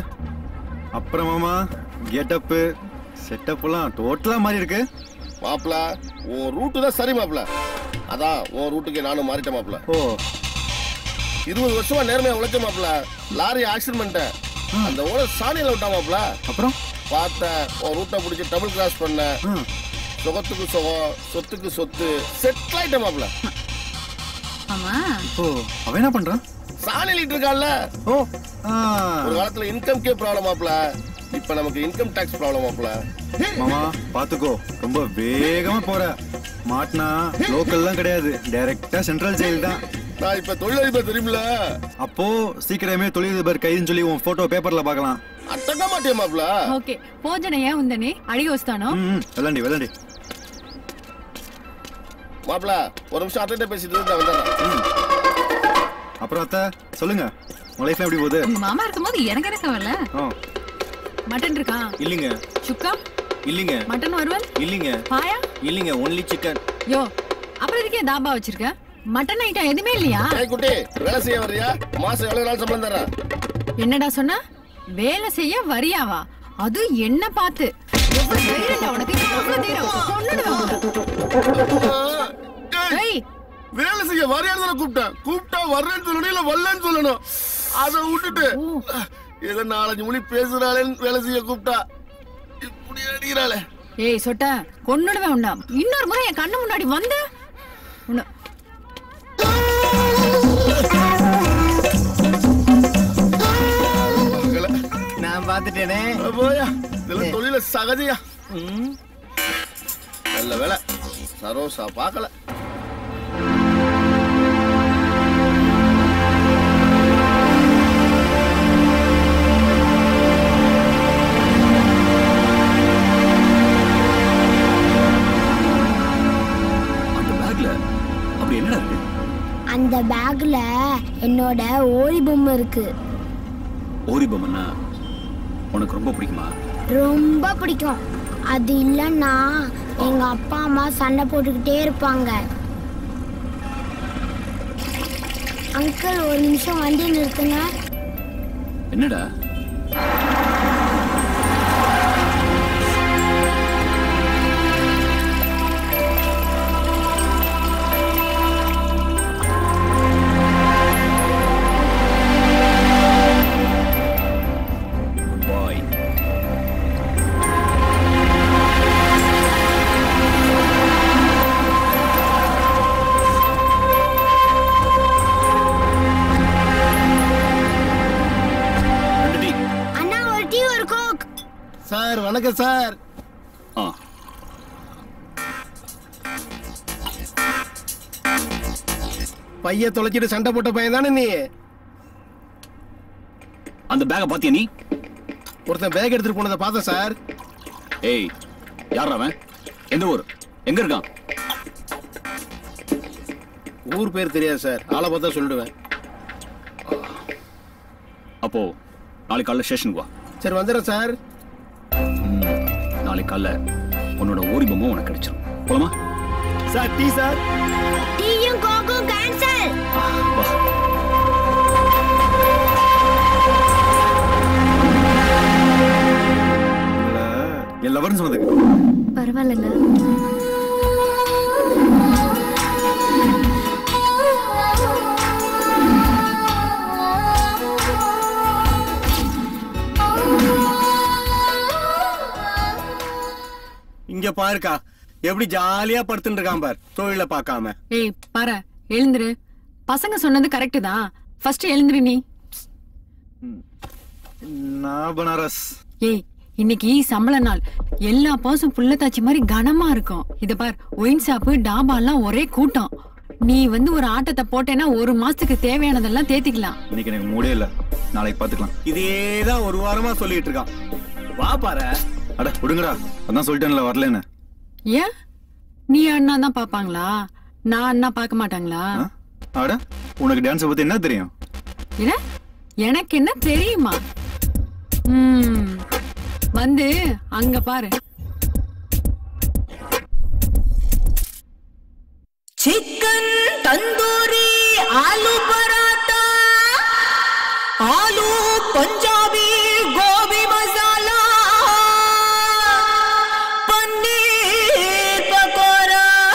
அப்புறம் மாமா கெட்டப்பு செட்டப்லாம் டோட்டலா மாறி இருக்கு மாப்ள உன் ரூட்டு தான் சரி மாப்ள அதான் உன் ரூட்டுக்கு நானும் மாறிட்டேன் மாப்ள ஓ இருபது வருஷமா நேர்மையா உழைச்ச மாப்ள லாரி ஆக்சிடென்ட் பண்ணிட்டேன் அந்த ஓட சாணியில விட்டா மாப்ள அப்புறம் பார்த்தேன் உன் ரூட்டை பிடிச்சி டபுள் கிராஸ் பண்ண சுகத்துக்கு சுகம் சொத்துக்கு சொத்து செட்டில் ஆயிட்டேன் மாப்ள ஆமா ஓ அவன் என்ன பண்றான் சாணி லிட்டர் இருக்கான்ல ஓ ஒரு காலத்துல இன்கம் கே ப்ராப்ளம் மாப்ள இப்ப நமக்கு இன்கம் டாக்ஸ் ப்ராப்ளம் மாப்ள மாமா பாத்துக்கோ ரொம்ப வேகமா போற மாட்டினா லோக்கல்லாம் கிடையாது டைரக்டா சென்ட்ரல் ஜெயில் தான் நான் இப்ப தொழிலதிபர் தெரியுமில அப்போ சீக்கிரமே தொழிலதிபர் கைதுன்னு சொல்லி உன் போட்டோ பேப்பர்ல பார்க்கலாம் அட்டக்க மாட்டேன் மாப்ள ఓకే భోజనయ్య ఉందని అడిగి వస్తాను ம் వెళ్ళండి వెళ్ళండి மாப்ள ஒரு நிமிஷம் அத்தை பேசிட்டு இருந்தா வந்துடுறேன் அப்புறம் அத்தை சொல்லுங்க உங்க லைஃப்ல எப்படி போகுது உங்க மாமா இருக்கும்போது எனக்கு என்ன கவலை ஆ, మటన్ இருக்கா இல்லைங்க சுக்கா இல்லைங்க மட்டன் வறுவல் இல்லைங்க பாயா இல்லைங்க ஒன்லி சிக்கன் யோ அப்புறம் இதுக்கே தாபா வச்சிருக்க மட்டன் ஐட்டம் எதுவுமே இல்லையா ஏய் குட்டி வேலை செய்ய வர்றியா மாசம் எவ்வளவு நாள் சம்பளம் தரேன் என்னடா சொன்ன வேலை செய்ய வரியாவா அது என்ன பார்த்து எவ்வளவு தைரியம்டா உனக்கு எவ்வளவு தைரியம் கொன்னுடுவேன் உன்னை. ஏய் வேலை செய்ய வரையாடுதான் கூப்பிட்டேன் கூப்பிட்டா வர்றேன்னு சொல்லணும் இல்ல வரலன்னு சொல்லணும் அதை விட்டுட்டு ஏதோ நாலஞ்சு மணி பேசுறாளேன்னு வேலை செய்ய கூப்பிட்டா இப்படி அடிக்கிறாளே ஏய் சொட்ட கொன்னுடுவேன் உன்னை இன்னொரு முறை என் கண்ணு முன்னாடி வந்த உன்னை நான் பார்த்துட்டேனே போயா இதெல்லாம் தொழில சகதியா நல்ல வேலை சரோசா பார்க்கல அந்த பேக்ல அப்படி என்னடா இருக்கு அந்த பேக்ல என்னோட ஓரி பொம்மை இருக்கு ஓரி பொம்மன்னா உனக்கு ரொம்ப பிடிக்குமா ரொம்ப பிடிக்கும் அது இல்லைன்னா எங்க அப்பா அம்மா சண்டை போட்டுக்கிட்டே இருப்பாங்க அங்கிள் ஒரு நிமிஷம் வண்டி நிறுத்துங்க என்னடா பாய் அண்ணா ஒரு டீ ஒரு கோக் சார் வணக்கம் சார் ஆ பைய தொலைச்சிட்டு சண்டை போட்ட பையன் தானே நீ அந்த பேக்கை பாத்தியா நீ ஒருத்தன் பேக் எடுத்துட்டு போனதை பார்த்தேன் சார் ஏய் யார் அவன் எந்த ஊர் எங்க இருக்கான் ஊர் பேர் தெரியாது சார் ஆளை பார்த்தா சொல்லிடுவேன் அப்போ நாளைக்கு காலைல ஸ்டேஷனுக்கு வா சரி வந்துடுறேன் சார் நாளைக்கு காலைல உன்னோட ஓரி பொம்மை உனக்கு கிடைச்சிரும் போலாமா சார் டீ சார் டீயும் கோக்கும் கேன்சல் என் லவர்னு சொன்னதுக்கு பரவாயில்லைங்க இங்க பாருக்கா எப்படி ஜாலியா படுத்துட்டு இருக்கான் பார் தொழில பார்க்காம ஏய் பாரு எழுந்துரு பசங்க சொன்னது கரெக்ட் தான் ஃபர்ஸ்ட் எழுந்துரு நீ நான் பனாரஸ் ஏய் இன்னைக்கு சம்பள நாள் எல்லா பாசும் புள்ளத்தாச்சி மாதிரி கனமா இருக்கும் இத பார் ஒயின் ஷாப்பு டாபா எல்லாம் ஒரே கூட்டம் நீ வந்து ஒரு ஆட்டத்தை போட்டேன்னா ஒரு மாசத்துக்கு தேவையானதெல்லாம் தேத்திக்கலாம் இன்னைக்கு எனக்கு மூடே இல்ல நாளைக்கு பாத்துக்கலாம் இதேதான் ஒரு வாரமா சொல்லிட்டு இருக்கான் வா பாரு அட விடுங்கடா அதான் சொல்லிட்டேன்ல வரலன்னு ஏன் நீ அண்ணா தான் பாப்பாங்களா நான் அண்ணா பார்க்க மாட்டாங்களா அட உனக்கு டான்ஸ் பத்தி என்ன தெரியும் என்ன எனக்கு என்ன தெரியுமா ம் வந்து அங்க பாரு ಚಿಕನ್ ತಂದೂರಿ ಆಲೂ ಪರಾಠ ಆಲೂ ಪಂಜಾಬಿ ಗೋಬಿ ಮಸಾಲಾ ಪನ್ನೀರ್ ಪಕೋರಾ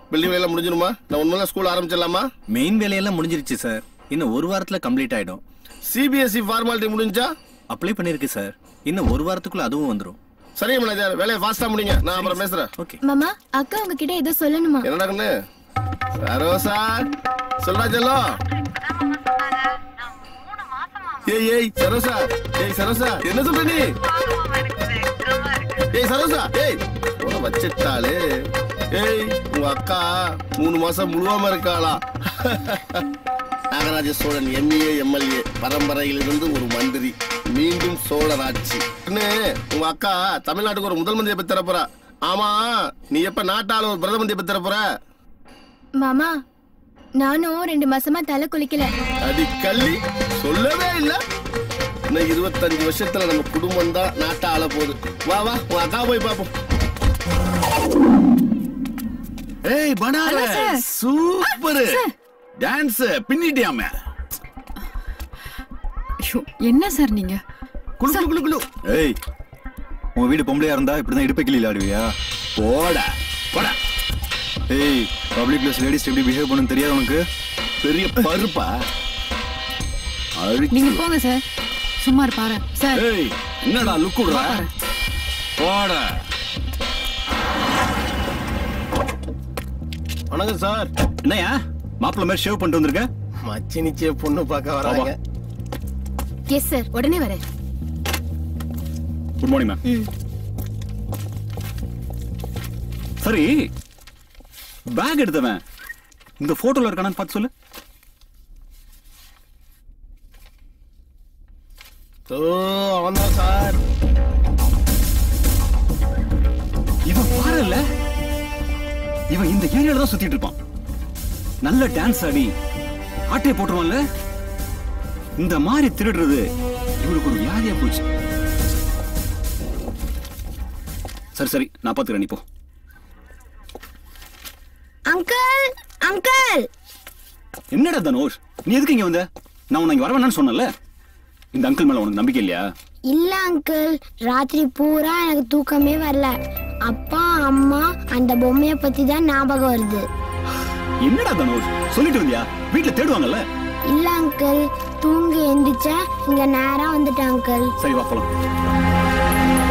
பில்டிங் வேலை முடிஞ்சிருமா நான் உண்மையில ஸ்கூல் ஆரம்பிச்சிடலாமா மெயின் வேலையெல்லாம் முடிஞ்சிருச்சு சார் இன்னும் ஒரு வாரத்துல கம்ப்ளீட் ஆயிடும் சிபிஎஸ்இ ஃபார்மாலிட்டி முடிஞ்சா அப்ளை பண்ணிருக்கு சார் இன்னும் ஒரு வாரத்துக்குள்ள அதுவும் வந்துரும் சரி மேனேஜர் வேலையை ஃபாஸ்டா முடிங்க நான் அப்புறம் பேசுறேன் ஓகே மாமா அக்கா உங்ககிட்ட ஏதோ சொல்லணுமா என்னடா கண்ணு சரோசா சொல்றா செல்லம் ஏய் ஏய் சரோசா ஏய் சரோசா என்ன சொல்ற நீ ஏய் சரோசா ஏய் உன வச்சிட்டாளே ஏய் உங்க அக்கா மூணு மாசம் முழுவாம இருக்காளா நாகராஜ சோழன் எம்ஏ எம்எல்ஏ பரம்பரையிலிருந்து ஒரு மந்திரி மீண்டும் சோழர் ஆட்சி அண்ணே, உங்க அக்கா தமிழ்நாட்டுக்கு ஒரு முதல் மந்திரியை பெற்று தரப்போறா ஆமா நீ எப்ப நாட்டால ஒரு பிரதம மந்திரியை பெற்று தரப்போற மாமா நானும் ரெண்டு மாசமா தலை குளிக்கல அடி கள்ளி சொல்லவே இல்ல இன்னும் இருபத்தஞ்சு வருஷத்துல நம்ம குடும்பம் தான் நாட்டை ஆள போகுது வா வா உன் அக்கா போய் பாப்போம் ஏய் ஹலோ, பனார சார். Super sir. டான்ஸ் பின்னிட்டியாமே ஐயோ, என்ன சார் நீங்க குளு குளு குளு குளு ஏய் உன் வீடு பொம்பளையா இருந்தா இப்படிதான் இடுப்பை கிளியில் ஆடுவியா போடா போடா ஏய் பப்ளிக் பிளேஸ் லேடிஸ் எப்படி பிஹேவ் பண்ணணும் தெரியாது உனக்கு பெரிய பருப்பா நீங்க போங்க சார் சும்மா இருப்பாரு சார் ஏய் என்னடா லுக் விடுற போடா வணக்கம் சார் என்னையா மாப்பிள்ள மாதிரி ஷேவ் பண்ணிட்டு வந்திருக்க மச்சி நிச்சய பொண்ணு பார்க்க வராங்க எஸ் சார் உடனே வரேன் குட் மார்னிங் மேம் சரி பேக் எடுத்தவன் இந்த போட்டோல இருக்கானு பார்த்து சொல்லு ஓ அவன்தான் சார் இவன் பாரு இல்ல இவன் இந்த ஏரியால தான் சுத்திட்டு இருப்பான் நல்ல டான்ஸ் ஆடி ஆட்டையை போட்டுருவான்ல இந்த மாதிரி திருடுறது இவனுக்கு ஒரு வியாதியா போச்சு சரி சரி நான் பாத்துக்கிறேன் நீ போ அங்கிள் அங்கிள் என்னடா தனுஷ் நீ எதுக்கு இங்க வந்த நான் உன்னை இங்க வர வேணாம்னு சொன்னல இந்த அங்கிள் மேல உனக்கு நம்பிக்கை இல்லையா இல்ல அங்கிள் ராத்திரி பூரா எனக்கு தூக்கமே வரல அப்பா அம்மா அந்த பொம்மைய பத்தி தான் ஞாபகம் வருது என்னடா தனுஷ் சொல்லிட்டு வந்தியா வீட்டுல தேடுவாங்கல்ல இல்ல அங்கிள் தூங்கி எந்திரிச்சா இங்க நேரா வந்துட்டேன் அங்கிள் சரி வா போலாம்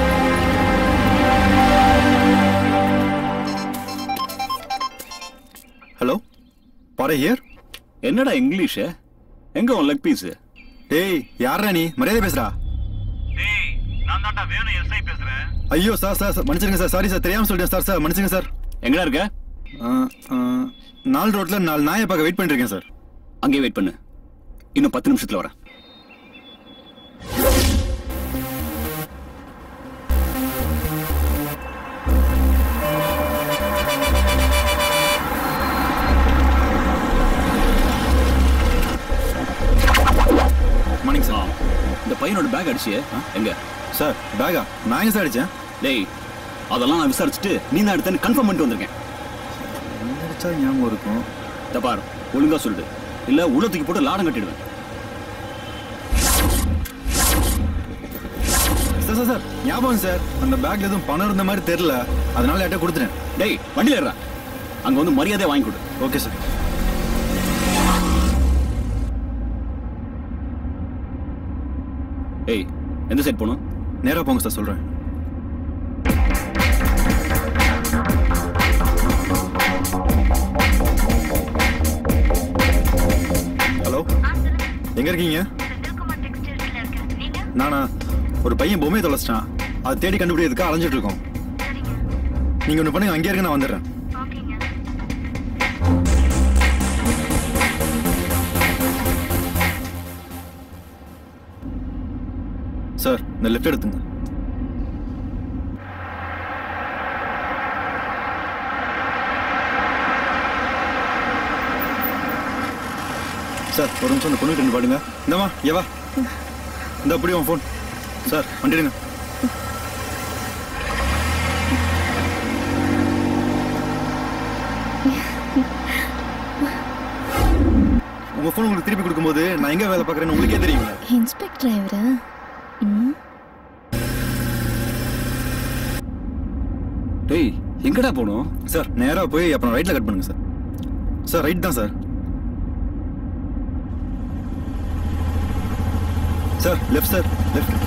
ஹலோ பாரு ஹியர் என்னடா இங்கிலீஷ் எங்க உன் லெக் பீஸ் டேய் யாரா நீ மரியாதை பேசுறா ஐயோ சார் சார் சார், மன்னிச்சிருங்க சார் சாரி சார் தெரியாம சொல்லிட்டேன் சார் சார் மன்னிச்சிருங்க சார் எங்கடா இருக்க நாலு ரோட்ல நாலு நாயை பார்க்க வெயிட் பண்ணிருக்கேன் சார் அங்கேயே வெயிட் பண்ணு இன்னும் பத்து நிமிஷத்துல வரேன் மார்னிங் சார் இந்த பையனோட பேக் அடிச்சியே எங்க சார் பேகா நான் எங்க சார் அடிச்சேன் டேய் அதெல்லாம் நான் விசாரிச்சுட்டு நீ தான் எடுத்தேன்னு கன்ஃபார்ம் பண்ணிட்டு வந்திருக்கேன் அடிச்சா ஞாபகம் இருக்கும் இந்த பார் ஒழுங்கா சொல்லிடு இல்ல உள்ள தூக்கி போட்டு லாடம் கட்டிடுவேன் சார் சார் சார் ஞாபகம் சார் அந்த பேக்ல எதுவும் பணம் இருந்த மாதிரி தெரியல அதனால யார்ட்ட கொடுத்துட்டேன் டேய் வண்டியில ஏறா அங்க வந்து மரியாதையை வாங்கி கொடு ஓகே சார் ஏய் எந்த சைடு போகணும் நேரா போங்க சார் சொல்றேன் ஹலோ எங்க இருக்கீங்க நானா ஒரு பையன் பொம்மையை தொலைச்சிட்டான் அதை தேடி கண்டுபிடிக்கிறதுக்கு அலைஞ்சிட்டு இருக்கோம் நீங்க ஒன்று பண்ணுங்க அங்கேயே இருங்க நான் வந்துடுறேன் சார் இந்த லெஃப்ட் எடுத்துங்க சார் ஒரு நிமிஷம் இந்த பொண்ணு ரெண்டு பாடுங்க இந்தம்மா ஏவா இந்த அப்படியே உன் ஃபோன் சார் வண்டிடுங்க உங்க ஃபோன் உங்களுக்கு திருப்பி கொடுக்கும்போது நான் எங்க வேலை பார்க்குறேன்னு உங்களுக்கே தெரியுங்க இன்ஸ்பெக்டர் இவரா ம் டேய் எங்கடா போகணும் சார் நேரா போய் அப்புறம் ரைட்ல கட் பண்ணுங்க சார் சார் ரைட் தான் sir sir left sir left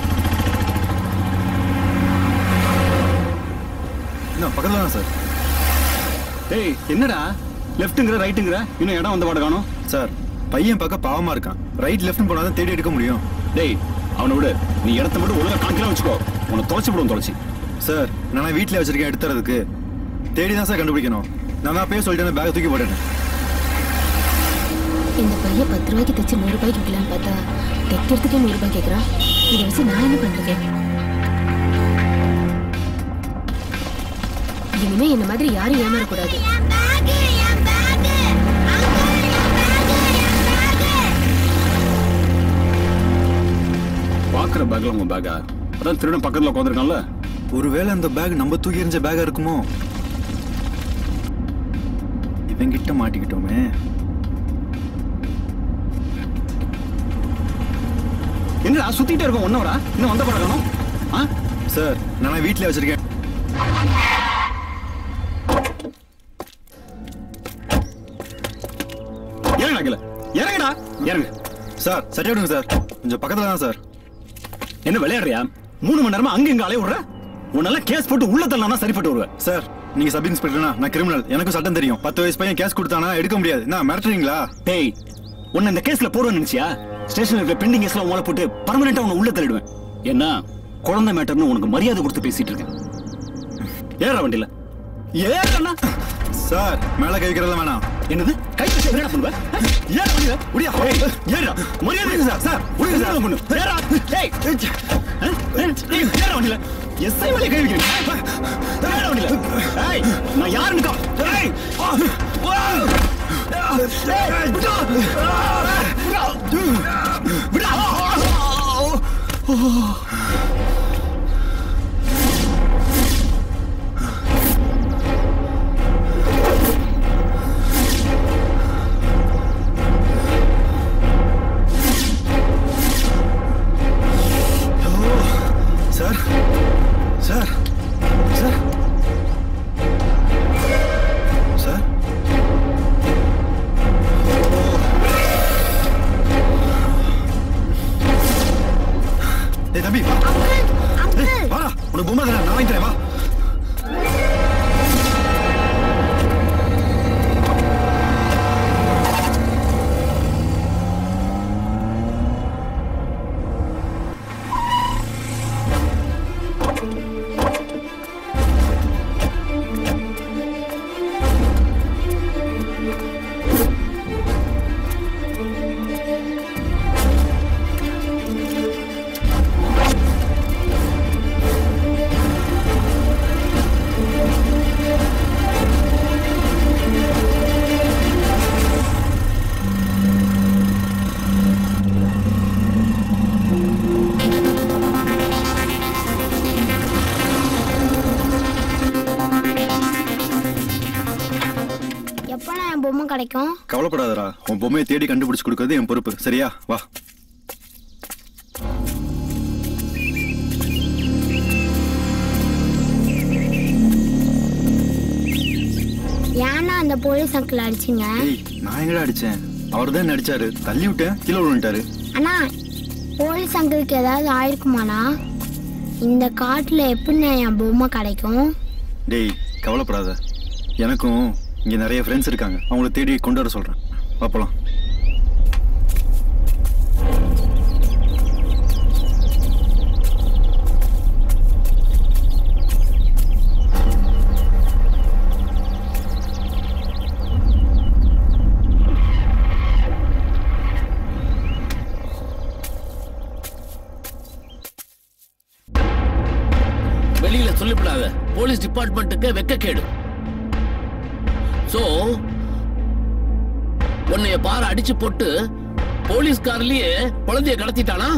என்ன பக்கத்துல தான் சார் டேய் என்னடா லெஃப்ட்டுங்கிற ரைட்டுங்கிற இன்னும் இடம் வந்த பாடு காணும் சார் பையன் பார்க்க பாவமா இருக்கான் ரைட் லெஃப்ட் போனா தான் தேடி எடுக்க முடியும் டேய் அவனை விடு நீ இடத்த மட்டும் ஒழுங்கா காமிக்கலாம் வச்சுக்கோ உன்னை தொலைச்சு விடுவோம் தொலைச்சி சார் நான் வீட்டில் வச்சிருக்கேன் எடுத்துறதுக்கு தேடி தான் சார் கண்டுபிடிக்கணும் நான் தான் பேச சொல்லிட்டேன் பேக் தூக்கி போட்டேன் இந்த பையன் பத்து ரூபாய்க்கு தைச்சு நூறு ரூபாய்க்கு விற்கலான்னு பார்த்தா தைக்கிறதுக்கே நூறு ரூபாய் கேட்கறான் இதை வச்சு நான் என்ன பண்றது இனிமே இந்த மாதிரி யாரும் ஏமாறக்கூடாது பாக்குற பேக்ல உங்க பேக்கா அதான் திருடன் பக்கத்துல உட்காந்துருக்கான்ல ஒருவேளை அந்த பேக் நம்ம தூக்கி எறிஞ்ச பேக்கா இருக்குமோ இவங்கிட்ட மாட்டிக்கிட்டோமே என்னடா சுத்திட்டே இருக்கோம் ஒன்னவரா இன்னும் வந்த பாடு காணும் ஆ சார் நான் வீட்டில் வச்சிருக்கேன் இறங்கடா கீழே இறங்கடா இறங்கு சார் சரியா விடுங்க சார் கொஞ்சம் பக்கத்துல தான் சார் என்ன விளையாடுறியா மூணு மணி நேரமா அங்க இங்க அலைய விடுற உன்னெல்லாம் கேஸ் போட்டு உள்ள தள்ளனா சரிப்பட்டு வருவேன் சார் நீங்க சப் இன்ஸ்பெக்டர்னா நான் கிரிமினல் எனக்கும் சட்டம் தெரியும் பத்து வயசு பையன் கேஸ் கொடுத்தானா எடுக்க முடியாது என்ன மிரட்டுறீங்களா டேய் உன்னை இந்த கேஸ்ல போடுவேன்னு நினைச்சியா ஸ்டேஷன்ல இருக்கிற பெண்டிங் கேஸ்ல உங்களை போட்டு பர்மனெண்டா உன்னை உள்ள தள்ளிடுவேன் என்ன குழந்தை மேட்டர்னு உனக்கு மரியாதை கொடுத்து பேசிட்டு இருக்கேன் ஏறா வண்டியில ஏறா சார் மேல கை வைக்கிறதெல்லாம் வேணாம் என்னது கை வச்சு என்ன பண்ணுவ ஏற வண்டியில முடியா ஏறா மரியாதை சார் சார் உடைய சார் பண்ணு ஏறா ஏய் ஏற வண்டியில எஸ்ஐ மேலே கை வைக்கிறேன் ஏற வண்டியில ஏய் நான் யாருன்னு கா ஏய் சார் சார் சார் சார் ஏய் தம்பி வா ஏய், வாடா உனக்கு பொம்மை தானே நான் வாங்கி தரேன் வா எப்போ என் பொம்மை கிடைக்கும் கவலைப்படாதடா உன் பொம்மையை தேடி கண்டுபிடிச்சு கொடுக்கறது என் பொறுப்பு சரியா வா ஏன்னா அந்த போலீஸ் அங்கிள் அடிச்சிங்க ஏய் நான் எங்கடா அடிச்சேன் அவர் தான் அடிச்சாரு தள்ளி விட்டேன் கீழே விழுந்துட்டாரு அண்ணா போலீஸ் அங்கிளுக்கு ஏதாவது ஆயிருக்குமாண்ணா இந்த காட்டுல எப்படிண்ணா என் பொம்மை கிடைக்கும் டேய் கவலைப்படாத எனக்கும் இங்க நிறைய ஃப்ரெண்ட்ஸ் இருக்காங்க அவங்கள தேடி கொண்டு வர சொல்றேன் பார்ப்பலாம் வெளியில சொல்லிவிடாத போலீஸ் டிபார்ட்மெண்ட்டுக்கு வெக்க கேடு சோ உன்னைய பார அடிச்சு போட்டு போலீஸ்காரலயே குழந்தைய கடத்திட்டானா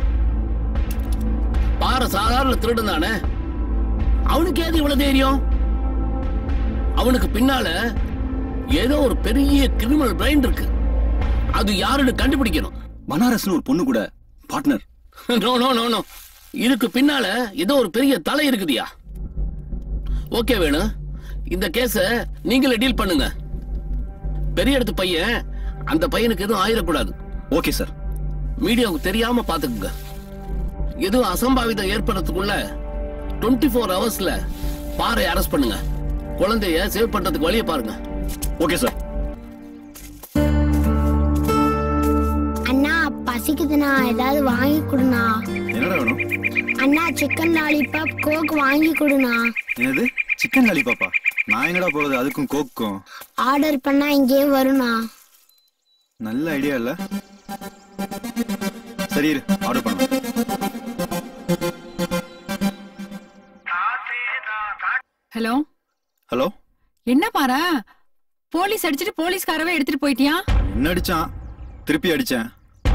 பார சாதாரண திருடன் தானே அவனுக்கு ஏது இவ்வளவு தைரியம் அவனுக்கு பின்னால ஏதோ ஒரு பெரிய கிரிமினல் பிரைன் இருக்கு அது யாருன்னு கண்டுபிடிக்கணும் பனாரஸ்னு ஒரு பொண்ணு கூட partner no no no no இதுக்கு பின்னால ஏதோ ஒரு பெரிய தலை இருக்குதியா ஓகே வேணு இந்த கேஸ நீங்களே டீல் பண்ணுங்க பெரிய இடத்து பையன் அந்த பையனுக்கு எதுவும் ஆயிடக்கூடாது ஓகே சார் மீடியாவுக்கு தெரியாம பாத்துக்குங்க எதுவும் அசம்பாவிதம் ஏற்படுறதுக்குள்ள டுவெண்ட்டி ஃபோர் ஹவர்ஸ்ல பாறை அரெஸ்ட் பண்ணுங்க குழந்தைய சேவ் பண்றதுக்கு வழியை பாருங்க ஓகே சார் அண்ணா பசிக்குதுண்ணா ஏதாவது வாங்கி கொடுண்ணா என்னடா வேணும் அண்ணா சிக்கன் லாலிபாப் கோக் வாங்கி கொடுண்ணா என்னது சிக்கன் லாலிபாப்பா நான் எங்கடா போறது அதுக்கும் கோக்கும் ஆர்டர் பண்ணா இங்கேயே வருண்ணா நல்ல ஐடியா இல்ல சரி இரு ஆர்டர் பண்ண ஹலோ ஹலோ என்ன பாரா போலீஸ் அடிச்சிட்டு போலீஸ்காரவே எடுத்துட்டு போயிட்டியா என்ன அடிச்சான் திருப்பி அடிச்சேன்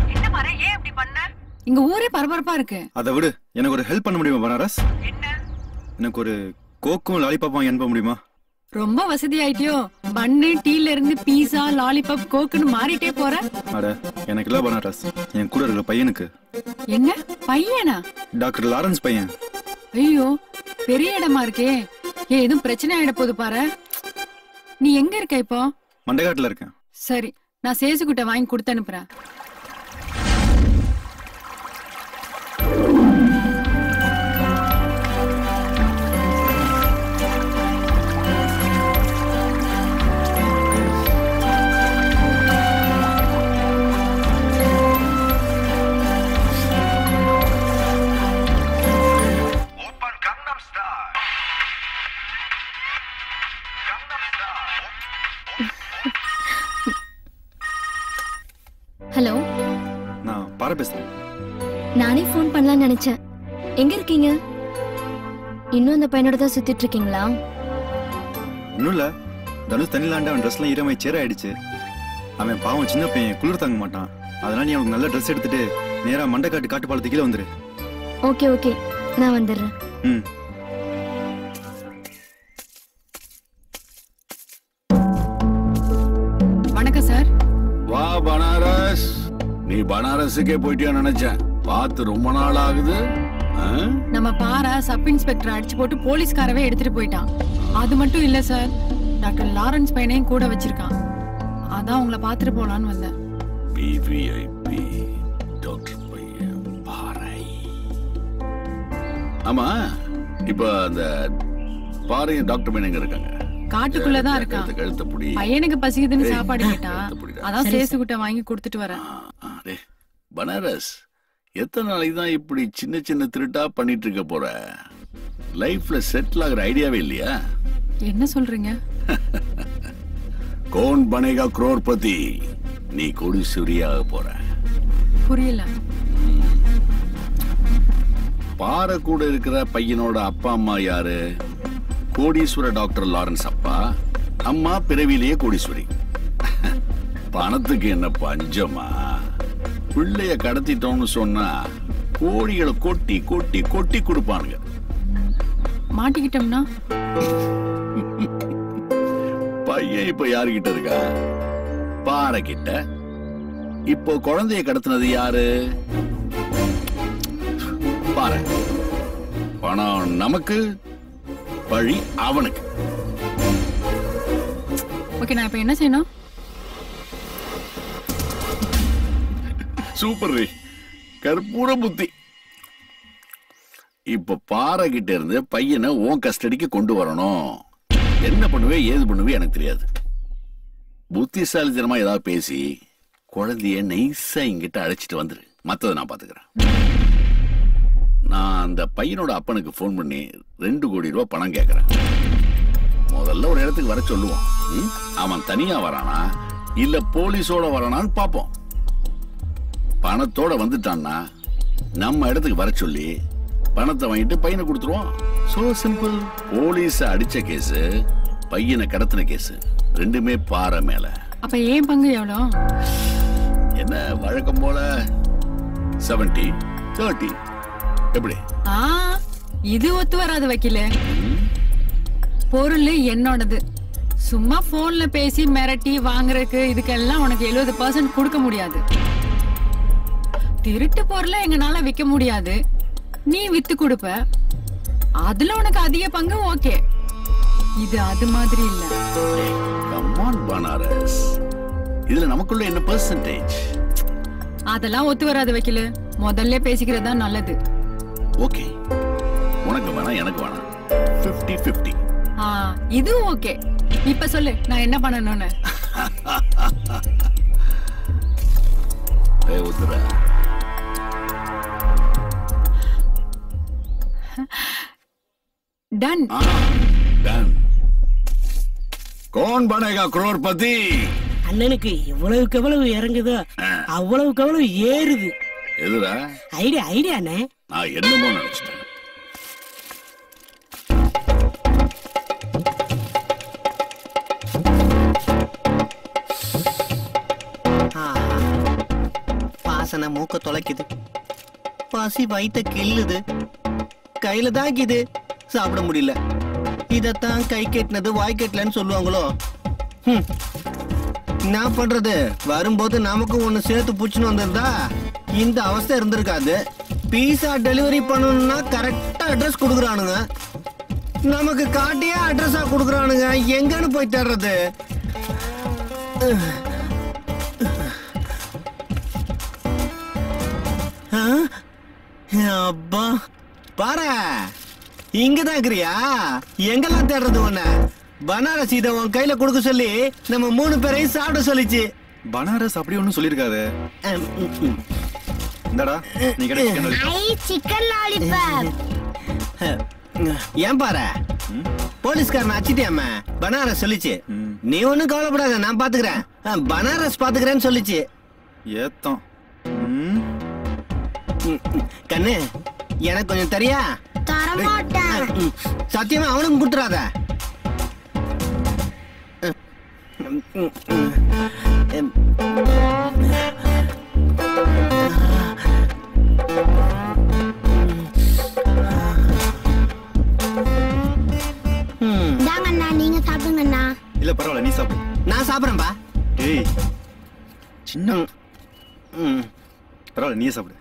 இங்க ஊரே பரபரப்பா இருக்கு அதை விடு எனக்கு ஒரு ஹெல்ப் பண்ண முடியுமா பனாரஸ் எனக்கு ஒரு கோக்கும் லாலிபாப்பும் வாங்கி அனுப்ப முடியுமா ரொம்ப வசதி ஆயிட்டியோ பன்னு டீல இருந்து பீஸா லாலிபாப் கோக்குன்னு மாறிட்டே போற அட எனக்கு இல்ல பனாரஸ் என் கூட இருக்கிற பையனுக்கு என்ன பையனா டாக்டர் லாரன்ஸ் பையன் ஐயோ பெரிய இடமா இருக்கே ஏன் எதுவும் பிரச்சனை ஆயிட போகுது பாரு நீ எங்க இருக்க இப்போ மண்டகாட்டுல இருக்கேன் சரி நான் சேசுகிட்ட வாங்கி கொடுத்து அனுப்புறேன் ஹலோ நான் பார பேசுறேன் நானே ஃபோன் பண்ணலாம்னு நினைச்சேன் எங்க இருக்கீங்க இன்னும் அந்த பையனோட தான் சுத்திட்டு இருக்கீங்களா ஒன்றும் இல்ல தனுஷ் தண்ணிலாண்ட அவன் ட்ரெஸ்லாம் ஈரமாய் சேர ஆயிடுச்சு அவன் பாவம் சின்ன பையன் குளிர் தாங்க மாட்டான் அதனால நீ அவனுக்கு நல்ல ட்ரெஸ் எடுத்துட்டு நேரா மண்டைக்காட்டு காட்டு பாலத்து கீழே வந்துரு ஓகே ஓகே நான் வந்துடுறேன் ம் வணக்கம் சார் வா பனாரஸ் நீ பனாரஸுக்கே போயிட்டியா நினைச்சேன் பார்த்து ரொம்ப நாள் ஆகுது ஆ? நம்ம பாரா சப் இன்ஸ்பெக்டர் அடிச்சு போட்டு போலீஸ்காரவே எடுத்துட்டு போயிட்டான் அது மட்டும் இல்ல சார் டாக்டர் லாரன்ஸ் பையனையும் கூட வச்சிருக்கான் அதான் உங்களை பாத்துட்டு போலான்னு வந்தேன் பிவிஐபி டாக்டர் பையன் பாறை ஆமா இப்ப அந்த பாறையும் டாக்டர் பையன் எங்க இருக்காங்க காட்டுக்குள்ளதான் இருக்கான் கழுத்த கழுத்த புடி பையனுக்கு பசிக்குதுன்னு ஏய், சாப்பாடு கேட்டான் அதான் சரி, சேசுகிட்ட வாங்கி கொடுத்துட்டு வரேன் டேய், பனாரஸ் எத்தனை நாளைக்கு தான் இப்படி சின்ன சின்ன திருட்டா பண்ணிட்டு இருக்க போற லைஃப்ல செட்டில் ஆகுற ஐடியாவே இல்லையா என்ன சொல்றீங்க கோன் பனேகா குரோர்பதி நீ கோடீஸ்வரியாக போற புரியல பாறை கூட இருக்கிற பையனோட அப்பா அம்மா யாரு கோடீஸ்வர டாக்டர் லாரன்ஸ் அப்பா அம்மா பிறவிலேயே கோடீஸ்வரி பணத்துக்கு என்ன பஞ்சமா பிள்ளைய கடத்திட்டோம்னு சொன்னா கோடிகளை கொட்டி கொட்டி கொட்டி கொடுப்பானுங்க மாட்டிக்கிட்டோம்னா பையன் இப்ப யாருகிட்ட இருக்கா பாறை கிட்ட இப்போ குழந்தைய கடத்தினது யாரு பாரு பணம் நமக்கு பழி அவனுக்கு ஓகே நான் இப்ப என்ன செய்யணும் சூப்பர் ரே கற்பூர புத்தி இப்ப பாறை கிட்ட இருந்து பையனை உன் கஸ்டடிக்கு கொண்டு வரணும் என்ன பண்ணுவே ஏது பண்ணுவே எனக்கு தெரியாது புத்திசாலித்தனமா ஏதாவது பேசி குழந்தைய நைஸா இங்கிட்ட அழைச்சிட்டு வந்துரு மத்ததை நான் பாத்துக்கிறேன் நான் அந்த பையனோட அப்பனுக்கு ஃபோன் பண்ணி ரெண்டு கோடி ரூபாய் பணம் கேட்கறேன் முதல்ல ஒரு இடத்துக்கு வர சொல்லுவோம் ம்? அவன் தனியா வரானா இல்ல போலீஸோட வரானான்னு பாப்போம் பணத்தோட வந்துட்டான்னா நம்ம இடத்துக்கு வர சொல்லி பணத்தை வாங்கிட்டு பையனை கொடுத்துருவோம் சோ சிம்பிள் போலீஸ் அடிச்ச கேஸ் பையனை கடத்தின கேஸ் ரெண்டுமே பாறை மேல அப்ப ஏன் பங்கு எவ்வளோ என்ன வழக்கம் போல செவன்டி தேர்ட்டி எப்படி ஆ இது ஒத்து வராது வக்கீல பொருள் என்னோடது சும்மா போன்ல பேசி மிரட்டி வாங்குறதுக்கு இதுக்கெல்லாம் உனக்கு எழுபது பர்சன்ட் கொடுக்க முடியாது திருட்டு பொருளை எங்கனால விற்க முடியாது நீ வித்து கொடுப்ப அதுல உனக்கு அதிக பங்கு ஓகே இது அது மாதிரி இல்ல கமான் பனாரஸ் இதுல நமக்குள்ள என்ன பெர்சன்டேஜ் அதெல்லாம் ஒத்து வராது வைக்கல முதல்ல பேசிக்கிறது தான் நல்லது ஓகே உனக்கு வேணாம் எனக்கு வேணாம் 50 50 ஆ இது ஓகே இப்ப சொல்லு நான் என்ன பண்ணணும்னு ஏய் உத்தரா டன் டன் कौन बनेगा करोड़पति அண்ணனுக்கு எவ்வளவுக்கு எவ்வளவு இறங்குதோ அவ்வளவுக்கு அவ்வளவு ஏறுது எதுடா ஐடியா ஐடியாண்ணே நான் என்னமோ நினைச்சிட்டேன் வாசனை மூக்க தொலைக்குது பசி வயித்த கிள்ளுது கையில தாக்கிது சாப்பிட முடியல இதத்தான் கை கெட்டினது வாய் கெட்டலன்னு சொல்லுவாங்களோ ஹம். என்ன பண்றது வரும்போது நமக்கும் ஒண்ணு சேர்த்து புடிச்சுன்னு வந்திருந்தா இந்த அவஸ்தை இருந்திருக்காது பீஸா டெலிவரி பண்ணணும்னா கரெக்டா அட்ரஸ் கொடுக்குறானுங்க நமக்கு காட்டியே அட்ரஸா கொடுக்குறானுங்க எங்கன்னு போய் தேடுறது ஆ? அப்பா பாரு இங்கதான் இருக்கிறியா எங்கெல்லாம் தேடுறது உன்ன பனாரஸ் இதை உன் கையில கொடுக்க சொல்லி நம்ம மூணு பேரையும் சாப்பிட சொல்லிச்சு பனாரஸ் அப்படி ஒன்றும் சொல்லியிருக்காது இந்தாடா நீ கிடைச்ச சிக்கன் lollipop. ஐ சிக்கன் லாலிபாப் ஏன் பாரு போலீஸ்காரன் அச்சிட்டியாம பனாரஸ் சொல்லிச்சு நீ ஒண்ணும் கவலைப்படாத நான் பாத்துக்கிறேன் ஆ, பனாரஸ் பாத்துக்கிறேன்னு சொல்லிச்சு ஏத்தம் ம், ம். கண்ணு எனக்கு கொஞ்சம் தெரியா தரமாட்டேன் ம், சத்தியமா அவனுக்கும் கொடுத்துறாத ம், ம், ம். ம். இந்தாங்கண்ணா நீங்க சாப்பிடுங்கண்ணா இல்ல பரவாயில்ல நீ சாப்பிடு நான் சாப்பிடுறேன்பா ஏய் சின்ன ம் பரவாயில்ல நீயே சாப்பிடு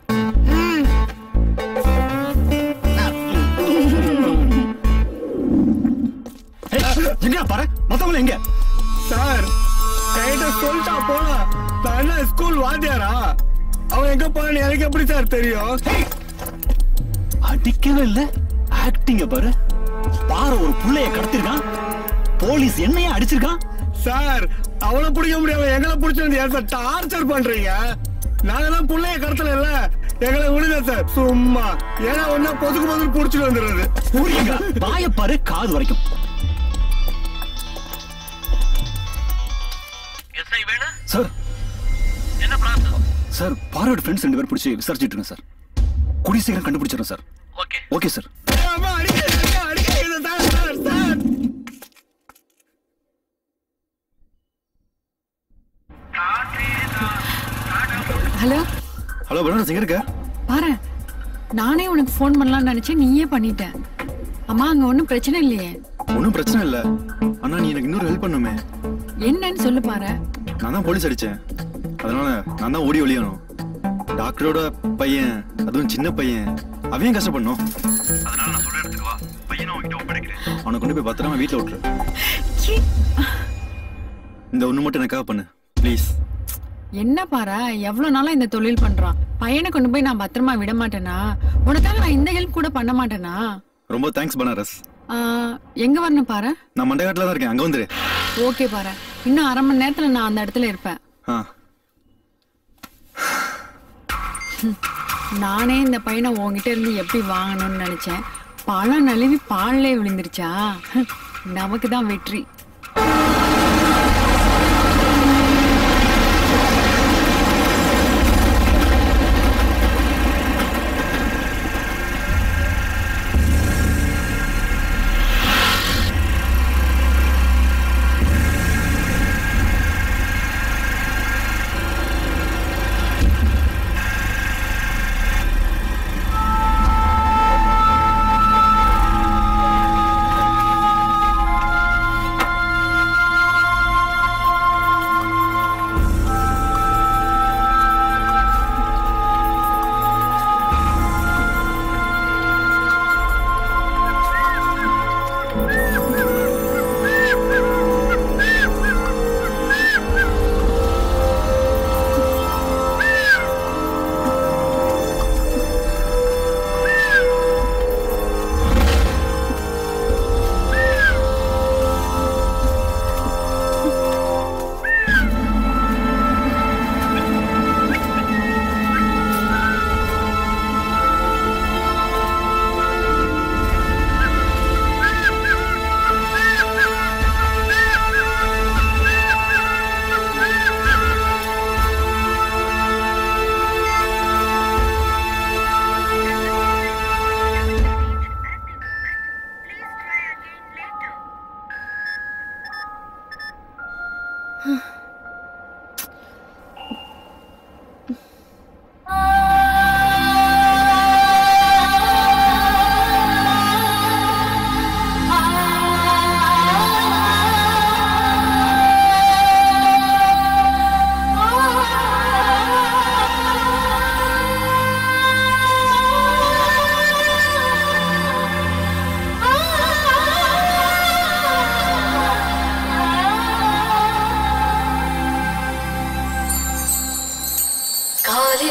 எங்க பாரு மத்தவங்க எங்க சார் கைட்ட சொல்லிட்டா போலாம் நான் என்ன ஸ்கூல் வாத்தியாரா அவன் எங்க போறான்னு எனக்கு எப்படி சார் தெரியும் அடிக்கவே இல்ல ஆக்டிங்க பாரு பாரு ஒரு புள்ளைய கடத்திருக்கான் போலீஸ் என்னைய அடிச்சிருக்கான் சார் அவனை பிடிக்க முடியாம எங்களை பிடிச்சு வந்து ஏன் சார் டார்ச்சர் பண்றீங்க நாங்க தான் பிள்ளைய கடத்தல இல்ல எங்களை விடுங்க சார் சும்மா ஏன்னா ஒன்னா பொதுக்கு பொதுக்கு புடிச்சிட்டு வந்துடுறது புரியுங்க வாய பாரு காது வரைக்கும் சார் என்ன ப்ராசஸ் சார் பாரோட ஃப்ரெண்ட்ஸ் ரெண்டு பேர் பிடிச்சி விசாரிச்சுட்டு இருக்கேன் சார் குடி சீக்கிரம் கண்டுபிடிச்சிடறேன் சார் ஓகே ஓகே சார் அம்மா, அடிக்காதீங்க, அடிக்காதீங்க, sir, sir, sir. Hello hello Banaras எங்க இருக்க பாரு நானே உனக்கு ஃபோன் பண்ணலாம்னு நினைச்சேன் நீயே பண்ணிட்ட அம்மா அங்க ஒன்றும் பிரச்சனை இல்லையே ஒன்றும் பிரச்சனை இல்ல ஆனா நீ எனக்கு இன்னொரு ஹெல்ப் பண்ணுமே என்னன்னு சொல்லு பாரு நான் தான் போலீஸ் அடிச்சேன் அதனால நான் தான் ஓடி ஒளியணும் டாக்டரோட பையன் அதுவும் சின்ன பையன் அவன் கஷ்டப்படணும் அதனால நான் சொல்ற இடத்துக்கு வா பையனை உன்கிட்ட ஒப்படைக்கிறேன் அவனை கொண்டு போய் பத்திரமா வீட்டுல விட்டுரு இந்த ஒண்ணு மட்டும் எனக்காக பண்ணு ப்ளீஸ் என்ன பாரு எவ்வளவு நாளா இந்த தொழில் பண்றான் பையனை கொண்டு போய் நான் பத்திரமா விட மாட்டேனா உனக்காக நான் இந்த ஹெல்ப் கூட பண்ண மாட்டேனா ரொம்ப தேங்க்ஸ் பனாரஸ் ஆ, எங்க வரணும் பாரு நான் மண்டகாட்டில் தான் இருக்கேன் அங்க வந்துரு ஓகே பாரு இன்னும் அரை மணி நேரத்துல நான் அந்த இடத்துல இருப்பேன் ஆ நானே இந்த பையனை உன்கிட்ட இருந்து எப்படி வாங்கணும்னு நினைச்சேன் பழம் நழுவி பால்லே விழுந்துருச்சா நமக்கு தான் வெற்றி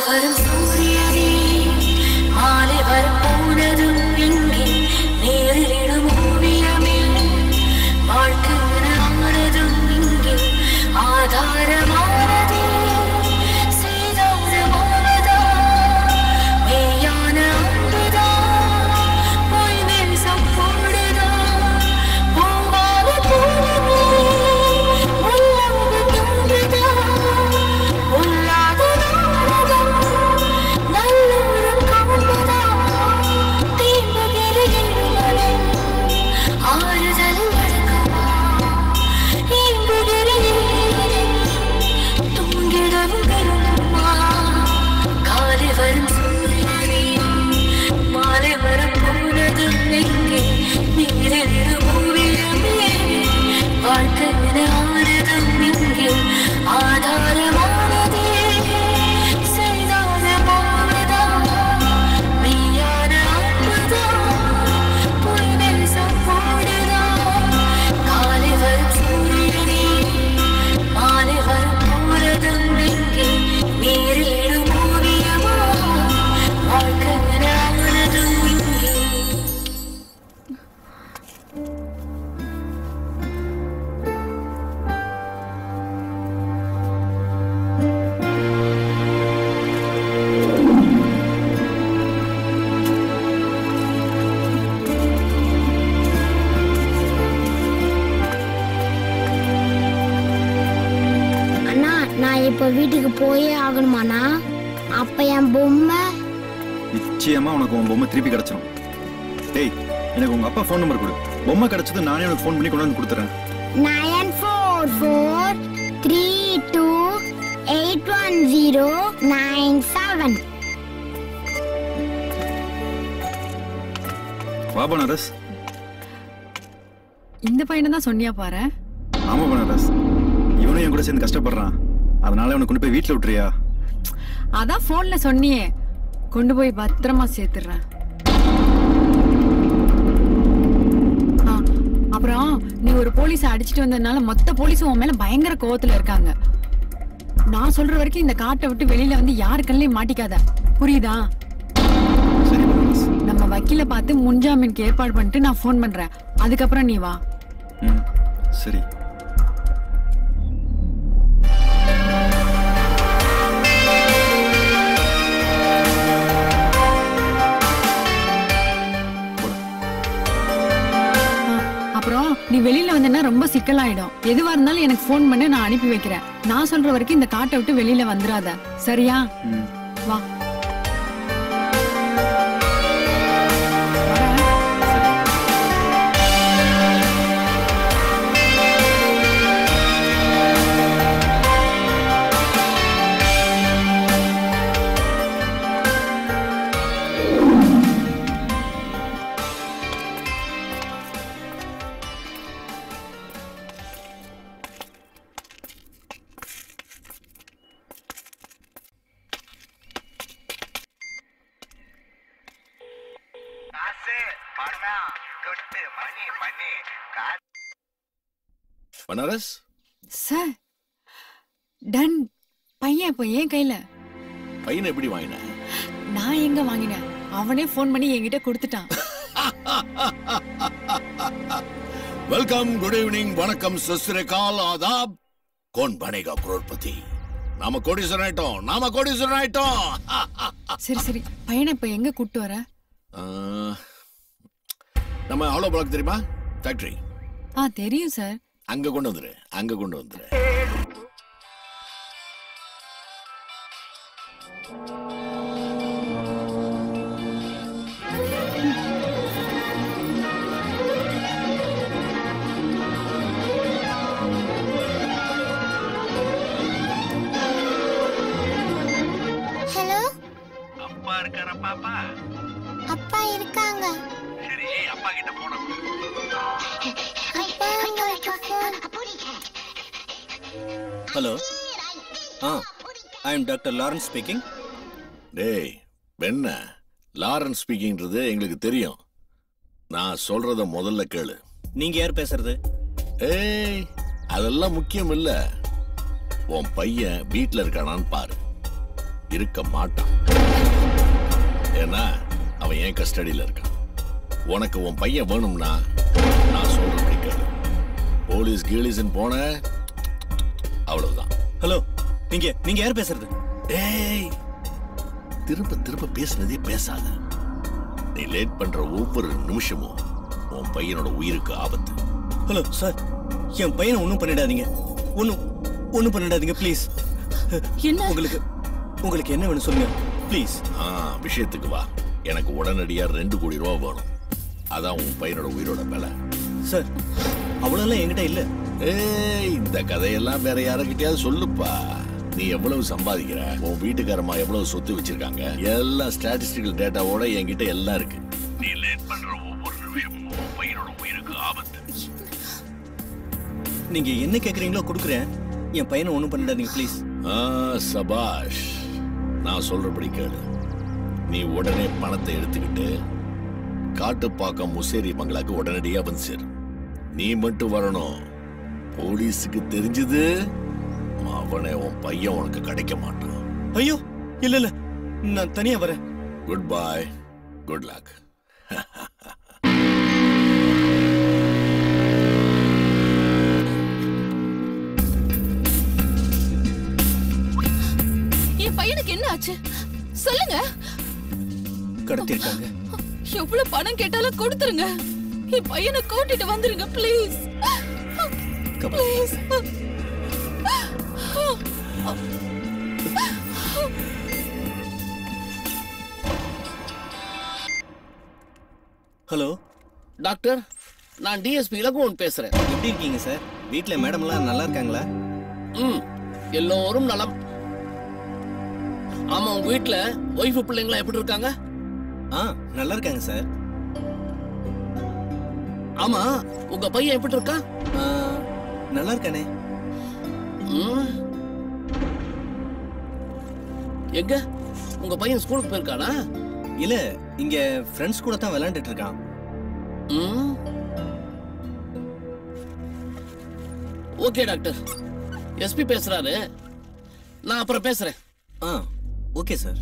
வரும் சூரியனே மாலை வரப்போனதும் இங்கே நேரிடும் ஓவியமே வாழ்க்கை ஆனதும் இங்கே ஆதாரமானதே சீதாரமானதா மெய்யான அன்புதா பொய் நேசம் போடுதா பூவான பூவே உள்ளங்கு தூண்டுதா உள்ளாத நாடகம் நல்லூரம் காண்பதா தீம்புகிற இருமலை ஆறுதல் வழங்குமா ஈம்புகிற இருமலை தூங்கிடவும் பெருமா காலை வரும் சூரியனே மாலை வரும் போனது எங்கே நீரில் ஓவியமே வாழ்க்கை ஆனதும் இங்கே ஆதாரமானதே செய்தாரமானதா மெய்யான அன்புதா பொய் நேசம் போடுதா காலை வரும் சூரியனே மாலை வரும் போனதும் எங்கே நீரிடும் ஓவியமா வாழ்க்கை ஆனதும் இங்கே அண்ணா நான் இப்ப வீட்டுக்கு போயே ஆகணுமாண்ணா அப்ப என் பொம்மை நிச்சயமா உனக்கு உன் பொம்மை திருப்பி கிடைச்சிடும் டேய் எனக்கு உங்க அப்பா ஃபோன் நம்பர் கொடு பொம்மை கிடைச்சது நானே உனக்கு ஃபோன் பண்ணி கொண்டு வந்து கொடுத்துறேன் nine four four three two eight one zero nine seven வா பனாரஸ் இந்த பையனை தான் சொன்னியா பாரு ஆமா பனாரஸ் இவனும் என் கூட சேர்ந்து கஷ்டப்படுறான் அதனால அவனை கொண்டு போய் வீட்டுல விட்டுறியா அதான் போன்ல சொன்னியே கொண்டு போய் பத்திரமா சேர்த்துடுறேன் ஆ, அப்புறம் நீ ஒரு போலீஸ அடிச்சிட்டு வந்ததுனால மொத்த போலீஸும் உன் மேல பயங்கர கோவத்துல இருக்காங்க நான் சொல்ற வரைக்கும் இந்த காட்டை விட்டு வெளியில வந்து யாரு கண்ணையும் மாட்டிக்காத புரியுதா நம்ம வக்கீல பார்த்து முன்ஜாமீனுக்கு ஏற்பாடு பண்ணிட்டு நான் ஃபோன் பண்றேன் அதுக்கப்புறம் நீ வா ம் சரி அப்புறம் நீ வெளியில வந்தேன்னா ரொம்ப சிக்கலாயிடும் எதுவா இருந்தாலும் எனக்கு ஃபோன் பண்ணி நான் அனுப்பி வைக்கிறேன் நான் சொல்ற வரைக்கும் இந்த காட்டை விட்டு வெளியில வந்துடாத சரியா வா பனாரஸ் சார் டன் பையன் இப்போ ஏன் கையில பையனை எப்படி வாங்கின நான் எங்க வாங்கினேன் அவனே ஃபோன் பண்ணி என்கிட்ட கொடுத்துட்டான் வெல்கம் குட் ஈவினிங் வணக்கம் சஸ்ரேகால் ஆதாப் கோன் பனேகா குரோர்பதி நாம கோடீஸ்வரன் ஆயிட்டோம் நாம கோடீஸ்வரன் ஆயிட்டோம் சரி சரி பையனை இப்ப எங்க கூட்டு வர ஆ, நம்ம ஹாலோ பிளாக் தெரியுமா ஃபேக்டரி ஆ தெரியும் சார் அங்க கொண்டு வந்துரு அங்க கொண்டு வந்துரு ஹலோ அப்பா இருக்காரா பாப்பா அப்பா இருக்காங்க சரி அப்பா கிட்ட போன அப்பா உங்களுக்கு phone. ஹலோ ஆ I am doctor Lawrence speaking டேய் பெண்ண லாரன்ஸ் ஸ்பீக்கிங்ன்றது எங்களுக்கு தெரியும் நான் சொல்றத முதல்ல கேளு நீங்க யார் பேசுறது ஏய் அதெல்லாம் முக்கியம் இல்ல உன் பையன் வீட்ல இருக்கானான்னு பாரு இருக்க மாட்டான் ஏன்னா அவன் என் கஸ்டடியில இருக்கான் உனக்கு உன் பையன் வேணும்னா நான் சொல்றபடி கேளு போலீஸ் கீலீஸ்னு போன அவ்வளவுதான் ஹலோ நீங்க நீங்க யார் பேசுறது டேய் திரும்ப திரும்ப பேசுனதே பேசாத நீ லேட் பண்ற ஒவ்வொரு நிமிஷமும் உன் பையனோட உயிருக்கு ஆபத்து ஹலோ சார் என் பையனை ஒன்றும் பண்ணிடாதீங்க ஒன்றும் ஒன்றும் பண்ணிடாதீங்க ப்ளீஸ் என்ன உங்களுக்கு உங்களுக்கு என்ன வேணும் சொல்லுங்க ப்ளீஸ் ஆ விஷயத்துக்கு வா எனக்கு உடனடியா ரெண்டு கோடி ரூபா வேணும் அதான் உன் பையனோட உயிரோட விலை சார் அவ்வளோலாம் என்கிட்ட இல்லை ஏய் இந்த கதையெல்லாம் வேற யாருக்கிட்டயாவது சொல்லுப்பா நீ எவ்வளவு சம்பாதிக்கிற உன் வீட்டுக்காரமா எவ்வளவு சொத்து வச்சிருக்காங்க எல்லா ஸ்டாட்டிஸ்டிக்கல் டேட்டாவோட என்கிட்ட எல்லாம் இருக்கு நீ லேட் பண்ற ஒவ்வொரு நிமிஷமும் உன் பையனோட உயிருக்கு ஆபத்து நீங்க என்ன கேக்குறீங்களோ கொடுக்குறேன் என் பையனை ஒன்றும் பண்ணிடாதீங்க ப்ளீஸ் ஆ சபாஷ் நான் சொல்றபடி கேளு நீ உடனே பணத்தை எடுத்துக்கிட்டு காட்டுப்பாக்கம் முசேரி பங்களாக்கு உடனடியா வந்து சேரு நீ மட்டும் வரணும் போலீஸுக்கு தெரிஞ்சது அவனே உன் பையன் உனக்கு கிடைக்க மாட்டான் ஐயோ இல்ல இல்ல நான் தனியா வரேன் குட் பை குட் லக் என் பையனுக்கு என்ன ஆச்சு சொல்லுங்க கடத்திருக்காங்க எவ்வளவு பணம் கேட்டாலும் கொடுத்துருங்க என் பையனை கூட்டிட்டு வந்துருங்க ப்ளீஸ் ப்ளீஸ் ஹலோ டாக்டர் நான் டிஎஸ்பி இலகுவன் பேசுறேன் எப்படி இருக்கீங்க சார் வீட்டில் மேடம்லாம் நல்லா இருக்காங்களா ம் எல்லோரும் நலம் ஆமா உங்க வீட்ல ஒய்ஃபு பிள்ளைங்களா எப்படி இருக்காங்க ஆ நல்லா இருக்காங்க சார் ஆமா உங்க பையன் எப்படி இருக்கான் நல்லா இருக்கானே ம். எங்க உங்க பையன் ஸ்கூலுக்கு போயிருக்கானா இல்ல இங்க ஃப்ரெண்ட்ஸ் கூட தான் விளையாண்டுட்டு இருக்கான் ம். ஓகே டாக்டர் எஸ்பி பேசுறாரு நான் அப்புறம் பேசுறேன் ஆ okay sir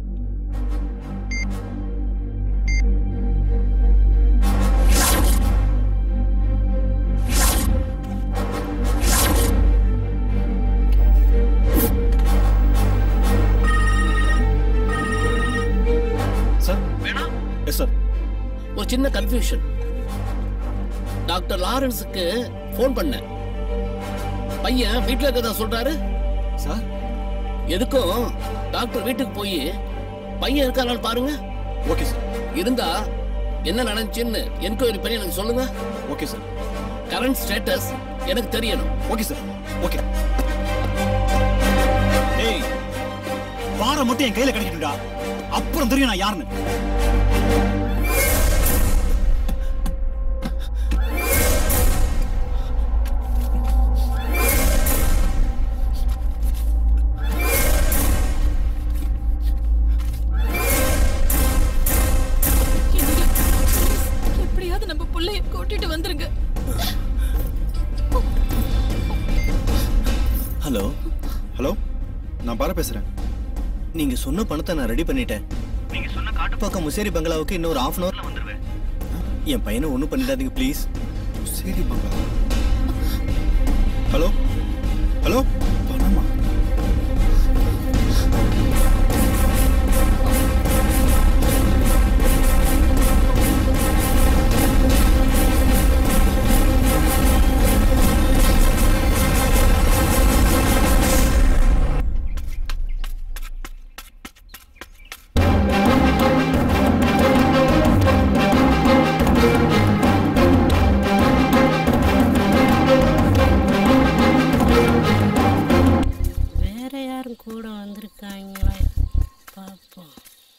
sir yes sir ஒரு சின்ன கன்ஃபியூஷன் டாக்டர் லாரன்ஸுக்கு ஃபோன் பண்ணேன் பையன் வீட்ல இருக்கதா சொல்றாரு சார் எதுக்கும் டாக்டர் வீட்டுக்கு போய் பையன் இருக்காரான்னு பாருங்க ஓகே சார் இருந்தா என்ன நடந்துச்சுன்னு என்கொயரி பண்ணி எனக்கு சொல்லுங்க ஓகே சார் கரண்ட் ஸ்டேட்டஸ் எனக்கு தெரியணும் ஓகே சார் ஓகே ஏய் பாறை மட்டும் என் கையில கிடைக்கட்டும்டா அப்புறம் தெரியும் நான் யாருன்னு எப்படியாவது நம்ம புள்ளைய கூட்டிட்டு வந்துருங்க ஹலோ ஹலோ நான் பார பேசுறேன் நீங்க சொன்ன பணத்தை நான் ரெடி பண்ணிட்டேன் நீங்க சொன்ன காட்டுப்பாக்கம் முசேரி பங்களாவுக்கு இன்னொரு ஹாஃப் அன் ஹவர்ல வந்துருவேன் என் பையனை ஒன்றும் பண்ணிடாதீங்க ப்ளீஸ் முசேரி பங்களா ஹலோ ஹலோ பணமா வேற யாரும் கூட வந்திருக்காங்களா பார்ப்போம்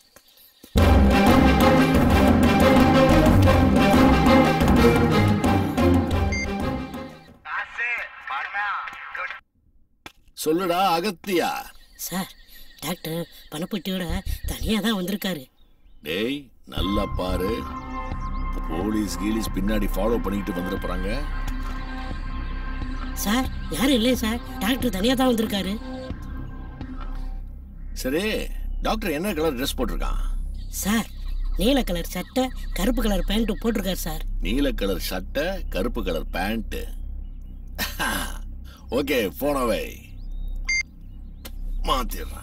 சொல்லுடா அகத்தியா சார் டாக்டர் பணப்பட்டியோட தனியா தான் வந்திருக்காரு டேய் நல்லா பாரு போலீஸ் கீலீஸ் பின்னாடி ஃபாலோ பண்ணிட்டு வந்துட போறாங்க சார் யாரும் இல்லையே சார் டாக்டர் தனியா தான் வந்திருக்காரு சரி டாக்டர் என்ன கலர் ட்ரெஸ் போட்டிருக்கான் சார் நீல கலர் சட்டை கருப்பு கலர் பேண்ட் போட்டிருக்காரு சார் நீல கலர் சட்டை கருப்பு கலர் பேண்ட் ஓகே போனவை மாத்திடுறேன்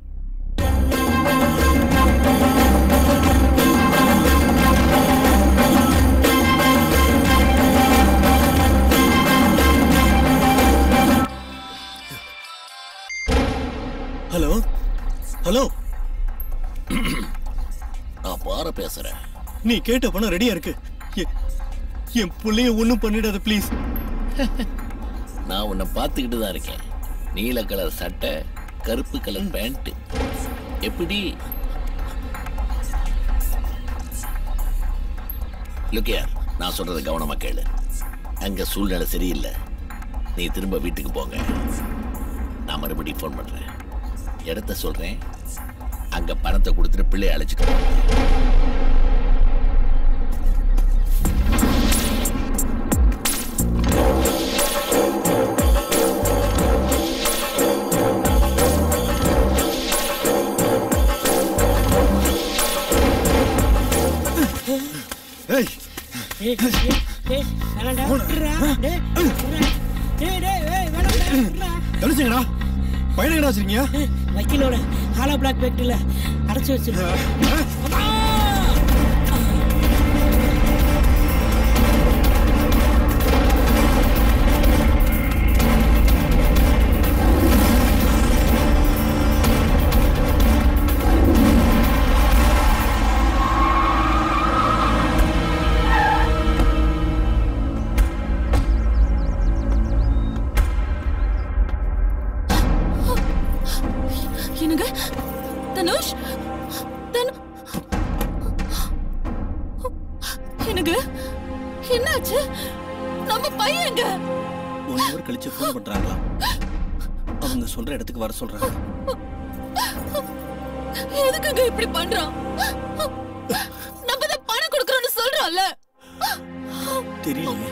ஹலோ ஹலோ நான் பார பேசுறேன் நீ கேட்ட பணம் ரெடியா இருக்கு எ- என் புள்ளைய ஒண்ணும் பண்ணிடாத ப்ளீஸ் நான் உன்னை பார்த்துக்கிட்டு தான் இருக்கேன் நீல கலர் சட்டை கருப்பு கலர் பேண்ட் எப்படி லுக்கியார் நான் சொல்றத கவனமா கேளு அங்க சூழ்நிலை சரியில்லை நீ திரும்ப வீட்டுக்கு போங்க நான் மறுபடியும் ஃபோன் பண்றேன் இடத்த சொல்றேன் அங்க பணத்தை கொடுத்துட்டு பிள்ளைய அழைச்சிட்டு போங்க ஏய் ஏய், ஏய், ஏய், வேணாம்டா, விட்றா. டேய், விட்றா. டேய், டேய், ஏய், வேணாம்டா, விட்றா. தடுச்சுங்கடா பையனை கடா வச்சிருக்கீங்க வக்கீலோட ஹாலோ பிளாக் ஃபேக்டரியில அடைச்சு வச்சிருக்கேன் என்னங்க தனுஷ் தனு என்னங்க என்னாச்சு நம்ம பையங்க ஒன் ஹவர் கழிச்சு ஃபோன் பண்றாங்களா அவங்க சொல்ற இடத்துக்கு வர சொல்றாங்க எதுக்குங்க இப்படி பண்றான் நம்ம தான் பணம் கொடுக்கறோம்னு சொல்றோம்ல தெரியலையே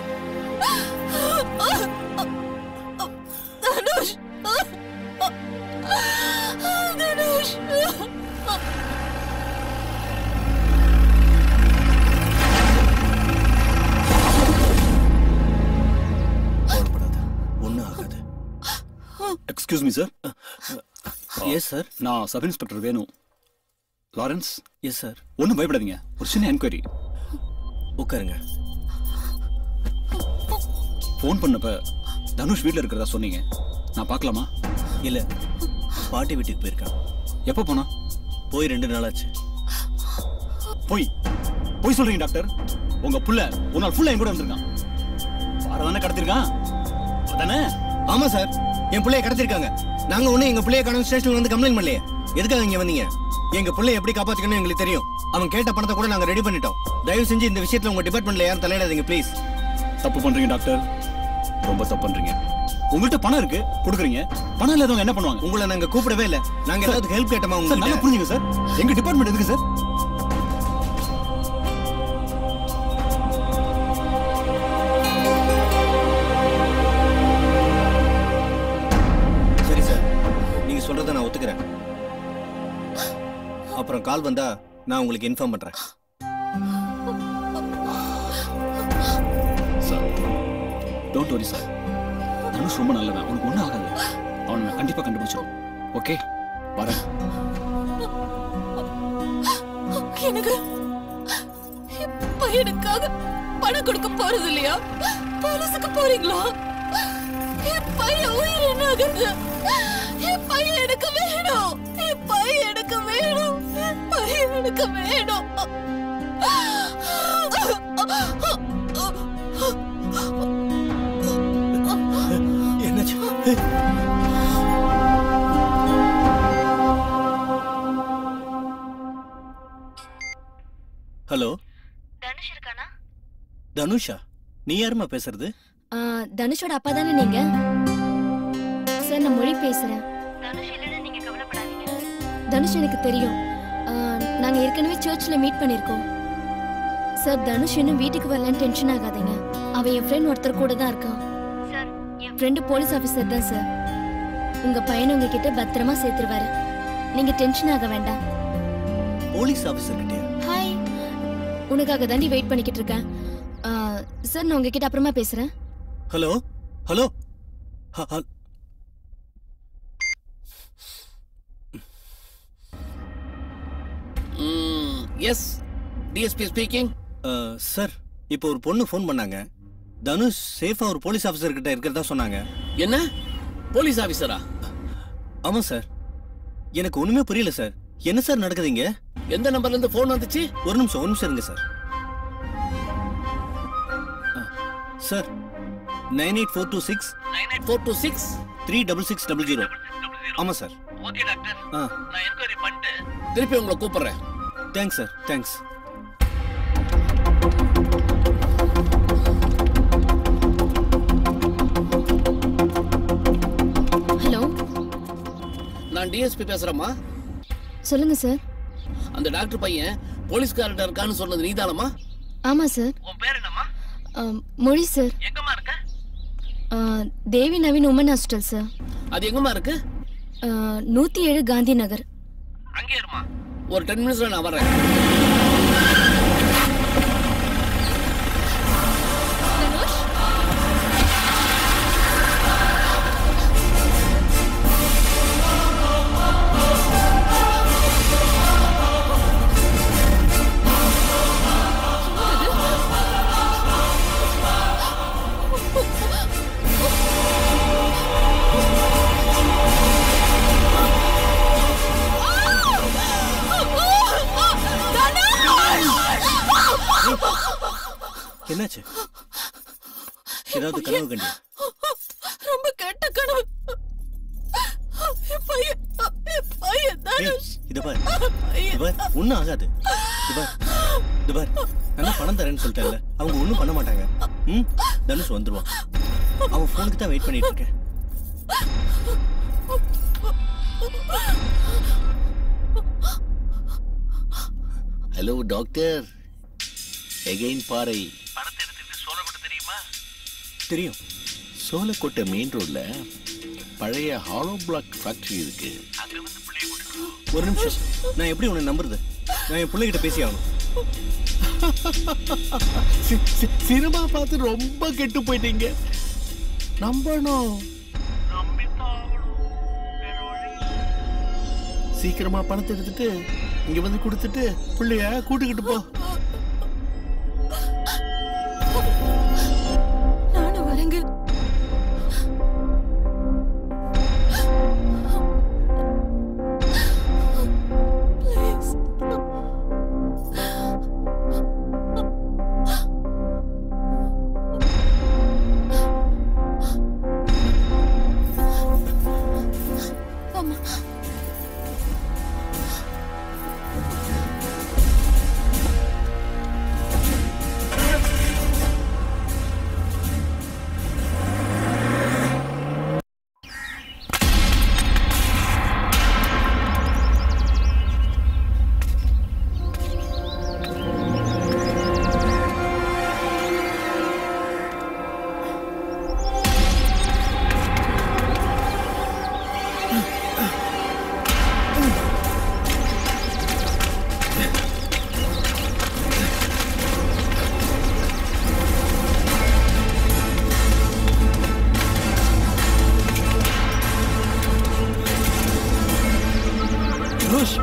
தனுஷ் தனுஷ் ஒன்றும் ஆகாது excuse me sir yes sir நான் சப் இன்ஸ்பெக்டர் வேணும் லாரன்ஸ் எஸ் சார் ஒன்றும் பயப்படாதீங்க ஒரு சின்ன என்கொயரி உட்காருங்க ஃபோன் பண்ணப்ப தனுஷ் வீட்டில் இருக்கிறதா சொன்னீங்க நான் பார்க்கலாமா இல்ல பாட்டி வீட்டுக்கு போயிருக்கான் எப்போ போனா போய் ரெண்டு நாள் ஆச்சு போய் போய் சொல்றீங்க டாக்டர் உங்க புள்ள ஒரு நாள் ஃபுல்லா என் கூட வந்திருக்கான் வார தானே கடத்திருக்கான் அதானே ஆமா சார் என் பிள்ளைய கடத்திருக்காங்க நாங்க ஒண்ணு எங்க பிள்ளைய கடந்த ஸ்டேஷன்ல வந்து கம்ப்ளைண்ட் பண்ணலையே எதுக்காக இங்க வந்தீங்க எங்க பிள்ளைய எப்படி காப்பாத்திக்கணும் எங்களுக்கு தெரியும் அவன் கேட்ட பணத்தை கூட நாங்க ரெடி பண்ணிட்டோம் தயவு செஞ்சு இந்த விஷயத்துல உங்க டிபார்ட்மெண்ட்ல யாரும் தலையிடாதீங்க ப்ளீஸ் தப்பு பண்றீங்க டாக்டர் ரொம்ப தப்பு பண்றீங்க உங்கள்கிட்ட பணம் இருக்கு கொடுக்குறீங்க பணம் இல்லாதவங்க என்ன பண்ணுவாங்க உங்களை நாங்க கூப்பிடவே இல்ல நாங்க ஏதாவது ஹெல்ப் கேட்டோமா சார் நல்லா உங்களுக்கு புரிஞ்சுங்க சார் எங்க டிபார்ட்மெண்ட் எதுக்கு சார் சரி சார் நீங்க சொல்றத நான் ஒத்துக்கிறேன் அப்புறம் கால் வந்தா நான் உங்களுக்கு இன்ஃபார்ம் பண்றேன் sir don't worry sir Dhanush ரொம்ப நல்லவன் உனக்கு ஒன்றும் ஆகாது அவனை நான் கண்டிப்பாக கண்டுபிடிச்சிடும் ஓகே வரேன் எனக்கு என் பையனுக்காக பணம் கொடுக்க போறது இல்லையா போலீஸுக்கு போறீங்களா என் பையன் உயிர் என்ன ஆகுது என் பையன் எனக்கு வேணும் என் பையன் எனக்கு வேணும் என் பையன் எனக்கு வேணும் என்னாச்சு ஹலோ தனுஷ் இருக்கானா தனுஷா நீ யாரும்மா பேசுறது ஆ, தனுஷோட அப்பா தானே நீங்க சார் நான் மொழி பேசுறேன் தனுஷ் இல்லைன்னு நீங்க கவலைப்படாதீங்க தனுஷ் எனக்கு தெரியும் ஆ, நாங்க ஏற்கனவே சர்ச்சில் மீட் பண்ணியிருக்கோம் சார் தனுஷ் இன்னும் வீட்டுக்கு வரலன்னு டென்ஷன் ஆகாதீங்க அவன் என் ஃப்ரெண்ட் ஒருத்தர் கூட தான் இருக்கான் சார் ஃப்ரெண்டு போலீஸ் ஆஃபீஸர் தான் சார் உங்க பையனை உங்ககிட்ட பத்திரமா சேர்த்துருவாரு நீங்க டென்ஷன் ஆக வேண்டாம் போலீஸ் ஆபீசர் கிட்டே ஹாய் உனக்காக தாண்டி வெயிட் பண்ணிக்கிட்டு இருக்கேன் ஆ, சார் நான் உங்ககிட்ட அப்புறமா பேசுறேன் hello hello yes DSP speaking sir இப்போ ஒரு பொண்ணு ஃபோன் பண்ணாங்க தனுஷ் சேஃபா ஒரு போலீஸ் ஆபீசர் கிட்ட இருக்கிறதா சொன்னாங்க என்ன போலீஸ் ஆபீசரா ஆமா சார் எனக்கு ஒண்ணுமே புரியல சார் என்ன சார் நடக்குதுங்க எந்த நம்பர்ல இருந்து ஃபோன் வந்துச்சு ஒரு நிமிஷம் ஒரு நிமிஷம் இருங்க sir sir nine eight four two six nine eight four two six three double six double zero ஆமா சார் ஓகே டாக்டர் ஆ நான் என்கொயரி பண்ணிட்டு திருப்பி உங்களை கூப்பிடுறேன் தேங்க்ஸ் சார் தேங்க்ஸ் ஹலோ நான் டிஎஸ்பி பேசுறேம்மா சொல்லுங்க சார் அந்த டாக்டர் பையன் போலீஸ்காரர்கிட்ட இருக்கான்னு சொன்னது நீதானம்மா ஆமா சார் உன் பேர் என்னம்மா ஆ, மொழி சார் எங்கம்மா இருக்க ஆ, Devi Naveen woman hostel sir அது எங்கம்மா இருக்கு ஆ, நூத்தி ஏழு காந்தி நகர் அங்கே இருமா ஒரு டென் மினிட்ஸ்ல நான் வரேன் என்னாச்சு ஏதாவது கனவு கண்டியா ரொம்ப கெட்ட கனவு என் பையன் என் பையன் தனுஷ் இத பாரு இத பாரு ஒண்ணும் ஆகாது இத பாரு இத பாரு நான் பணம் தரேன்னு சொல்லிட்டேன்ல அவங்க ஒண்ணும் பண்ண மாட்டாங்க ம் தனுஷ் வந்துருவான் அவன் ஃபோனுக்கு தான் வெயிட் பண்ணிட்டு இருக்கேன் ஹலோ டாக்டர் எகைன் பாறை தெரியும் சோலக்கோட்டை மெயின் ரோட்ல பழைய ஹாலோ பிளாக் ஃபேக்டரி இருக்கு ஒரு நிமிஷம் நான் எப்படி உன்னை நம்புறது நான் என் பிள்ளைகிட்ட பேசி ஆகணும் சி- சி- சினிமா பார்த்து ரொம்ப கெட்டு போயிட்டீங்க நம்பணும் சீக்கிரமா பணத்தை எடுத்துட்டு இங்க வந்து கொடுத்துட்டு பிள்ளைய கூட்டுக்கிட்டு போ நானும் வரேங்க Please. அம்மா தனுஷ்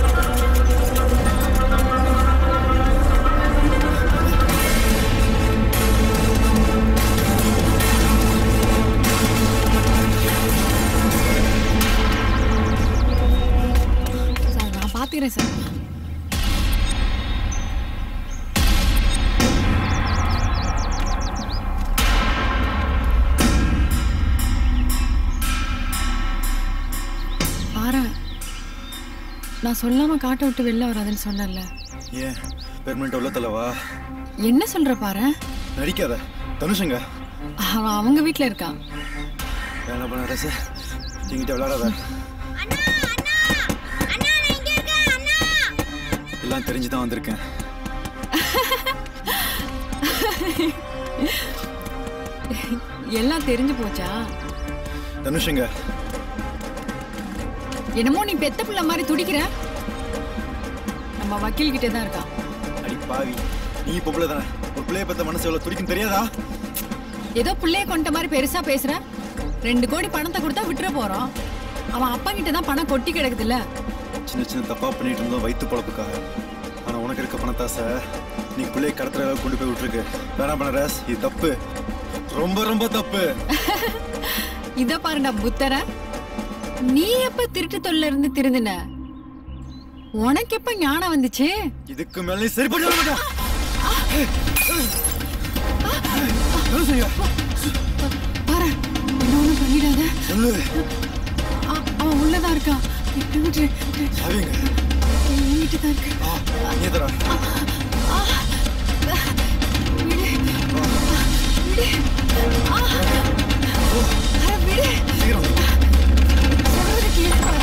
சார் நான் பாத்துக்கிறேன் சார் பாரு நான் சொல்லாம காட்ட விட்டு வெளில வராதுன்னு சொன்னேன்ல ஏன் பெர்மனண்ட் உள்ள தலைவா என்ன சொல்ற பாரு நடிக்காத தனுஷங்க அவன் அவங்க வீட்ல இருக்கான் என்ன பண்ண ரச என்கிட்ட விளையாடாத எல்லாம் தெரிஞ்சுதான் வந்திருக்கேன் எல்லாம் தெரிஞ்சு போச்சா தனுஷங்க என்னமோ நீ பெத்த பிள்ளை மாதிரி துடிக்கிற நம்ம வக்கீல் கிட்டே தான் இருக்கான் அடி பாவி நீ பொம்பளை தானே ஒரு பிள்ளைய பத்த மனசு எவ்வளவு துடிக்கும் தெரியாதா ஏதோ பிள்ளைய கொண்ட மாதிரி பெருசா பேசுற ரெண்டு கோடி பணத்தை கொடுத்தா விட்டுற போறோம் அவன் அப்பா கிட்ட தான் பணம் கொட்டி கிடக்குதுல்ல சின்ன சின்ன தப்பா பண்ணிட்டு இருந்தோம் வயிற்று பொழப்புக்காக ஆனா உனக்கு இருக்க பணத்தாசை நீ பிள்ளைய கடத்துற அளவுக்கு கொண்டு போய் விட்டுருக்கு வேணாம் பண்ண ரேஸ் இது தப்பு ரொம்ப ரொம்ப தப்பு இத பாருடா புத்தர நீ எப்ப திருட்டு தொல்ல இருந்து திருந்தின உனக்கு எப்ப ஞானம் வந்துச்சு இதுக்கு மேல நீ சரிப்பட்டு வர மாட்டா பாரு என்ன ஒண்ணும் பண்ணிடாத அ- அவன் உள்ளதான் இருக்கான் விட்டு விட்டு சாவிங்க என்கிட்ட தான் இருக்கு நீ தரா விடு விடு ஆ. அட, விடு சொல்றத கேளு பாரு.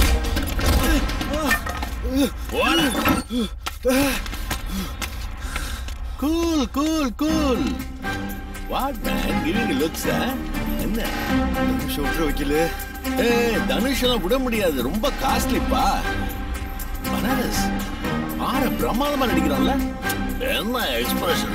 Cool cool cool what man giving looks என்ன விட்டுற வைக்கல ஏய் தனுஷ் எல்லாம் விட முடியாது ரொம்ப காஸ்ட்லிப்பா பனாரஸ் ஆற பிரமாதமா நடிக்கிறான்ல என்ன எக்ஸ்பிரஷன்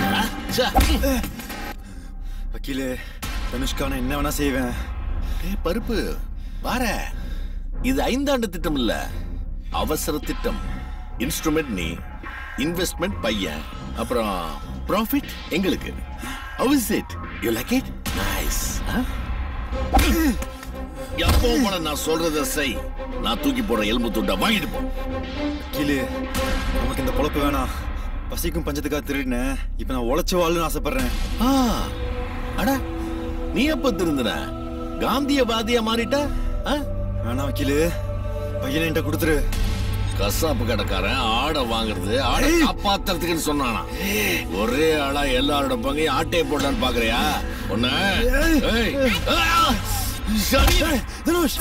வக்கீலே தனுஷ்கான என்ன வேணா செய்வேன் ஏய் பருப்பு வார இது ஐந்தாண்டு திட்டம் இல்ல அவசர திட்டம் இன்ஸ்ட்ருமெண்ட் நீ இன்வெஸ்ட்மெண்ட் பையன் அப்புறம் ப்ராஃபிட் எங்களுக்கு How is it? You like it? Nice. Huh? எப்பவும் போல நான் சொல்றத செய் நான் தூக்கி போற எலும்பு துண்டை வாங்கிட்டு போ வக்கீலே நமக்கு இந்த பொழப்பு வேணாம் பசிக்கும் பஞ்சத்துக்காக திருடினேன் இப்ப நான் உழைச்சு வாழணும்னு ஆசைப்படுறேன் ஆ, அட நீ எப்ப திருந்தின காந்தியவாதியா மாறிட்ட ஆ? வேணாம் வக்கீலே பையனை என்கிட்ட கொடுத்துரு கசாப்பு கடைக்காரன் ஆடை வாங்குறது ஆடை காப்பாத்துறதுக்குன்னு சொன்னானா ஒரே ஆளா எல்லாரோட பங்கையும் ஆட்டையை போடலான்னு பாக்குறியா ஒண்ணு ஏய். ஆ! சரி. தனுஷ்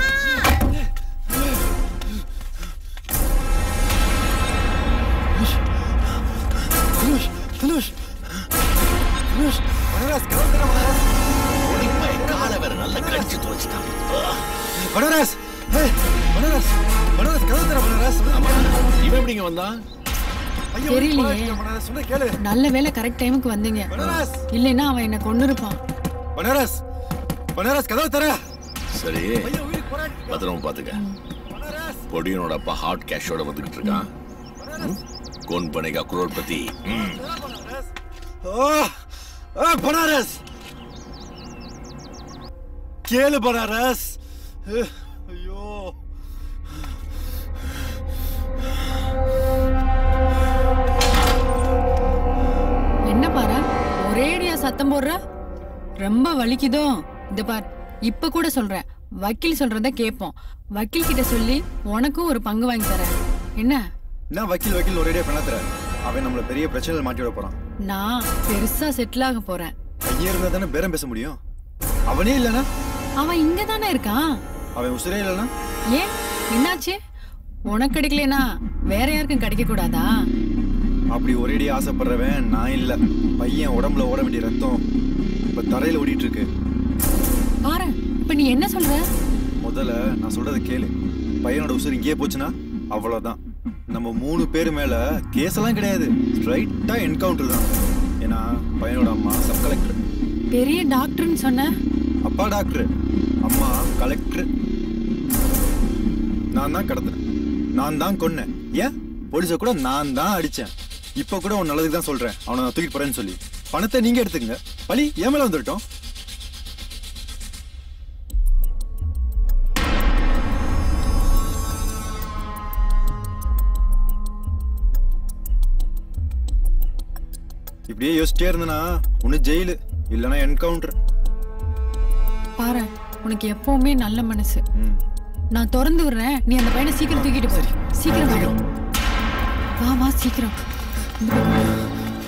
தனுஷ் தனுஷ் தனுஷ் பனராஸ் கதவு தர பனராஸ் ஒடிப்பை காலை வேற நல்லா கடிச்சு துவைச்சிட்டான் பனராஸ் ஏய் பனராஸ் பனராஸ் கதவு தர பனராஸ் இவன் எப்படிங்க வந்தான் தெரியலையே பனராஸ் சொன்ன கேளு நல்ல வேளை கரெக்ட் டைமுக்கு வந்தீங்க பனராஸ் இல்லைன்னா அவன் என்ன கொண்டு இருப்பான் பனராஸ் பனராஸ் கதவு தர சரி பத்திரமா பாத்துக்க பொடியனோட அப்பா ஹாட் கேஷோட வந்துகிட்டு இருக்கான் ம்? கோன் பனேகா குரோர்பதி ம். ஓ ஆ பனாரஸ் கேளு பனாரஸ் அஹ், ஐயோ என்ன பாரு ஒரேடியா சத்தம் போடுற ரொம்ப வலிக்குதோ இந்த பார் இப்ப கூட சொல்றேன் வக்கீல் சொல்றத கேட்போம் வக்கீல் கிட்ட சொல்லி உனக்கும் ஒரு பங்கு வாங்கி தரேன் என்ன நான் வக்கீல் வக்கீல் ஒரேடியா பண்ணாத்துற அவன் நம்மள பெரிய பிரச்சனையில் மாட்டி விட போறான் நான் பெருசா செட்டில் ஆக போறேன் பையன் இருந்தா தானே பேரம் பேச முடியும் அவனே இல்லனா அவன் இங்க தானே இருக்கான் அவன் உசுரே இல்லனா ஏன் என்னாச்சு உனக்கு கிடைக்கலனா வேற யாருக்கும் கிடைக்க கூடாதா அப்படி ஒரேடியா ஆசைப்படுறவன் நான் இல்ல பையன் உடம்புல ஓட வேண்டிய ரத்தம் இப்ப தரையில ஓடிட்டு இருக்கு பாரு இப்ப நீ என்ன சொல்ற முதல்ல நான் சொல்றதை கேளு பையனோட உசுர் இங்கேயே போச்சுன்னா அவ்வளவுதான் நம்ம மூணு பேர் மேல கேஸ் எல்லாம் கிடையாது ஸ்ட்ரைட்டா என்கவுண்டர் தான் ஏன்னா பையனோட அம்மா சப் கலெக்டர் பெரிய டாக்டர்னு சொன்ன அப்பா டாக்டர் அம்மா கலெக்டர் நான் தான் கடத்துறேன் நான் தான் கொன்னேன் ஏன் போலீஸை கூட நான் தான் அடிச்சேன் இப்ப கூட உன் நல்லதுக்கு தான் சொல்றேன் அவனை நான் தூக்கிட்டு போறேன்னு சொல்லி பணத்தை நீங்க எடுத்துக்கங்க பழி என் மேல வந்துட்டோம் இப்படியே யோசிச்சிட்டே இருந்தனா ஒன்னு ஜெயிலு இல்லைன்னா என்கவுண்டர் பாரு உனக்கு எப்பவுமே நல்ல மனசு நான் திறந்து விடுறேன் நீ அந்த பையனை சீக்கிரம் தூக்கிட்டு போ சீக்கிரம் வா. வா வா சீக்கிரம் இந்த பக்கம்.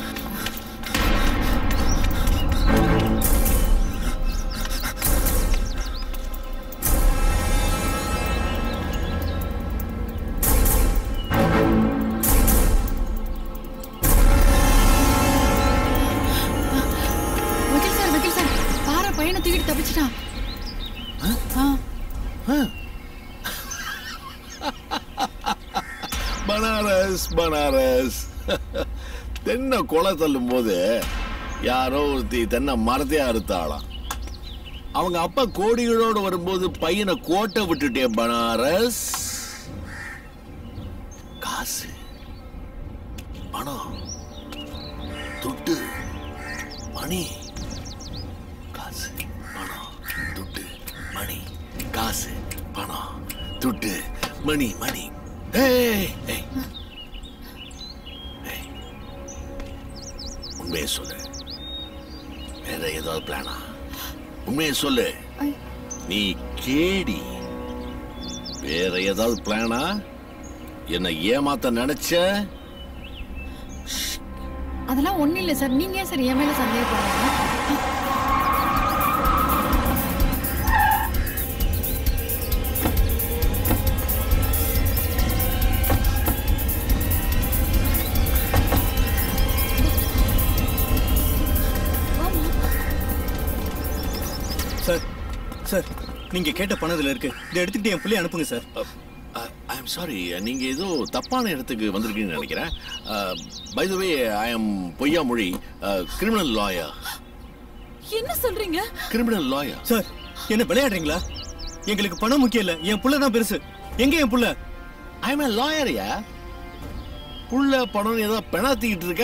வக்கீல் சார் வக்கீல் சார் பாரு பையனை தூக்கிட்டு தப்பிச்சிட்டான் ஆ பனாரஸ் பனாரஸ் தென்னை கொலை தள்ளும் போது யாரோ ஒருத்தி தென்னை மரத்தையே அறுத்தாளாம் அவங்க அப்பா கோடிகளோடு வரும்போது பையனை கோட்டை விட்டுட்டே பனாரஸ் காசு பணம் துட்டு மணி காசு பணம் துட்டு மணி காசு பணம் துட்டு மணி மணி ஏய், ஏய். ஏய். உண்மையை சொல்லு வேற ஏதாவது பிளானா உண்மையை சொல்லு நீ கேடி வேற ஏதாவது பிளானா என்ன ஏமாத்த நினைச்ச அதெல்லாம் ஒண்ணும் இல்ல சார் நீங்க ஏன் சார் என் மேல சந்தேகப்படுறீங்க சார் சார் நீங்க கேட்ட பணம் இதுல இருக்கு இதை எடுத்துக்கிட்டு என் பிள்ளைய அனுப்புங்க சார் ஐ எம் சாரி நீங்க ஏதோ தப்பான இடத்துக்கு வந்திருக்கீங்கன்னு நினைக்கிறேன் by the way I am பொய்யா மொழி கிரிமினல் லாயர் என்ன சொல்றீங்க கிரிமினல் லாயர் சார் என்ன விளையாடுறீங்களா எங்களுக்கு பணம் முக்கியம் இல்ல என் புள்ள தான் பெருசு எங்க என் புள்ள ஐ எம் லாயர்யா புள்ள பணம் ஏதோ பெணாத்திக்கிட்டு இருக்க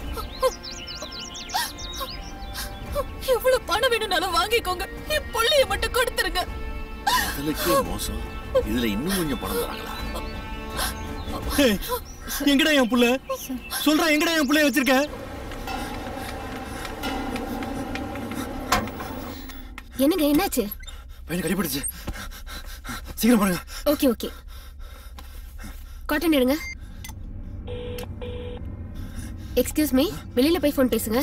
எவ்வளவு பணம் வேணும்னாலும் வாங்கிக்கோங்க என் புள்ளைய மட்டும் கொடுத்துருங்க அதுலக்கே மோசம் இதுல இன்னும் கொஞ்சம் பணம் தராங்களா ஏய், எங்கடா என் புள்ள சொல்றா எங்கடா என் புள்ளைய வச்சிருக்க என்னங்க என்னாச்சு பையனை கடிபிடிச்சு சீக்கிரம் பாருங்க ஓகே ஓகே காட்டன் எடுங்க எக்ஸ்கியூஸ் மீ வெளியில போய் ஃபோன் பேசுங்க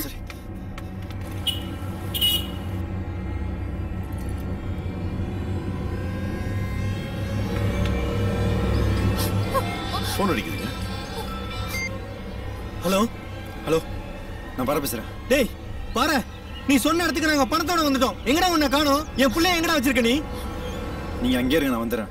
போன் அடிக்குதுங்க ஹலோ ஹலோ நான் பார பேசுறேன் டேய் பாரு நீ சொன்ன இடத்துக்கு நாங்க பணத்தோட வந்துட்டோம் எங்கடா உன்னை காணோம் என் புள்ளைய எங்கடா வச்சிருக்க நீ நீங்க அங்கேயே இருங்க நான் வந்துடுறேன்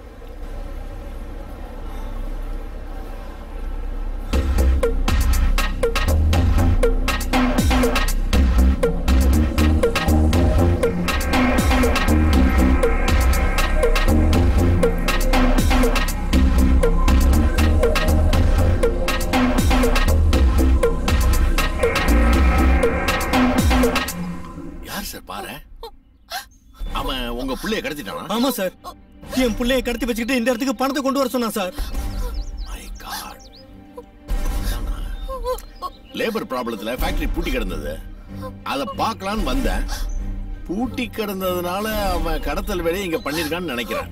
யார் சார் பாரு அவன் உங்க புள்ளைய கடத்திட்டானா ஆமா சார் என் புள்ளைய கடத்தி வச்சுக்கிட்டு இந்த இடத்துக்கு பணத்தை கொண்டு வர சொன்னான் சார் லேபர் ப்ராப்ளத்துல ஃபேக்டரி பூட்டி கிடந்தது அத பார்க்கலான்னு வந்தேன் பூட்டி கிடந்ததுனால அவன் கடத்தல் வேலையை இங்க பண்ணிருக்கான்னு நினைக்கிறேன்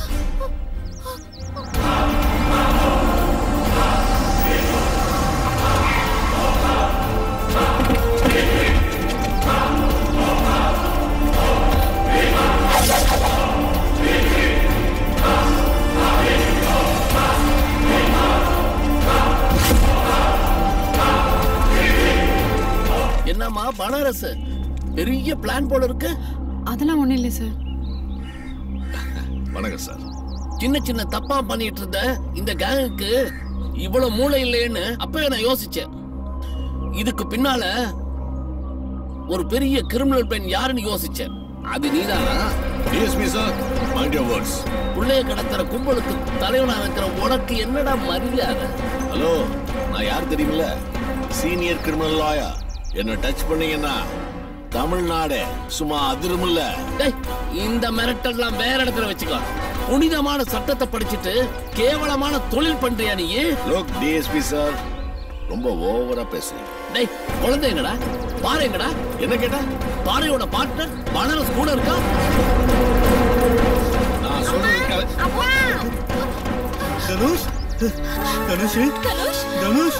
என்னம்மா பனாரஸ் பெரிய பிளான் போல இருக்கு அதெல்லாம் ஒண்ணும் இல்ல சார் வணக்கம் சார் சின்ன சின்ன தப்பா பண்ணிட்டு இருந்த இந்த கேங்குக்கு இவ்வளவு மூளை இல்லைன்னு அப்பவே நான் யோசிச்சேன் இதுக்கு பின்னால ஒரு பெரிய கிரிமினல் பெண் யாருன்னு யோசிச்சேன் அது நீதானா DSP sir mind your words புள்ளைய கடத்துற கும்பலுக்கு தலைவனா இருக்கிற உனக்கு என்னடா மரியாதை ஹலோ நான் யார் தெரியுமில்ல சீனியர் கிரிமினல் லாயர் என்ன டச் பண்ணீங்கன்னா தமிழ்நாடு சும்மா அதிருமில்ல டேய், இந்த மிரட்டல்லாம் வேற இடத்துல வச்சுக்கோ புனிதமான சட்டத்தை படிச்சுட்டு கேவலமான தொழில் பண்றியா நீ லோக் டிஎஸ்பி சார் ரொம்ப ஓவரா பேசுறீங்க டேய் குழந்தை எங்கடா பாரு எங்கடா என்ன கேட்டா பாறையோட பார்ட்னர் பனாரஸ் கூட இருக்கா நான் சொல்றது தனுஷ் தனுஷ் தனுஷ் தனுஷ்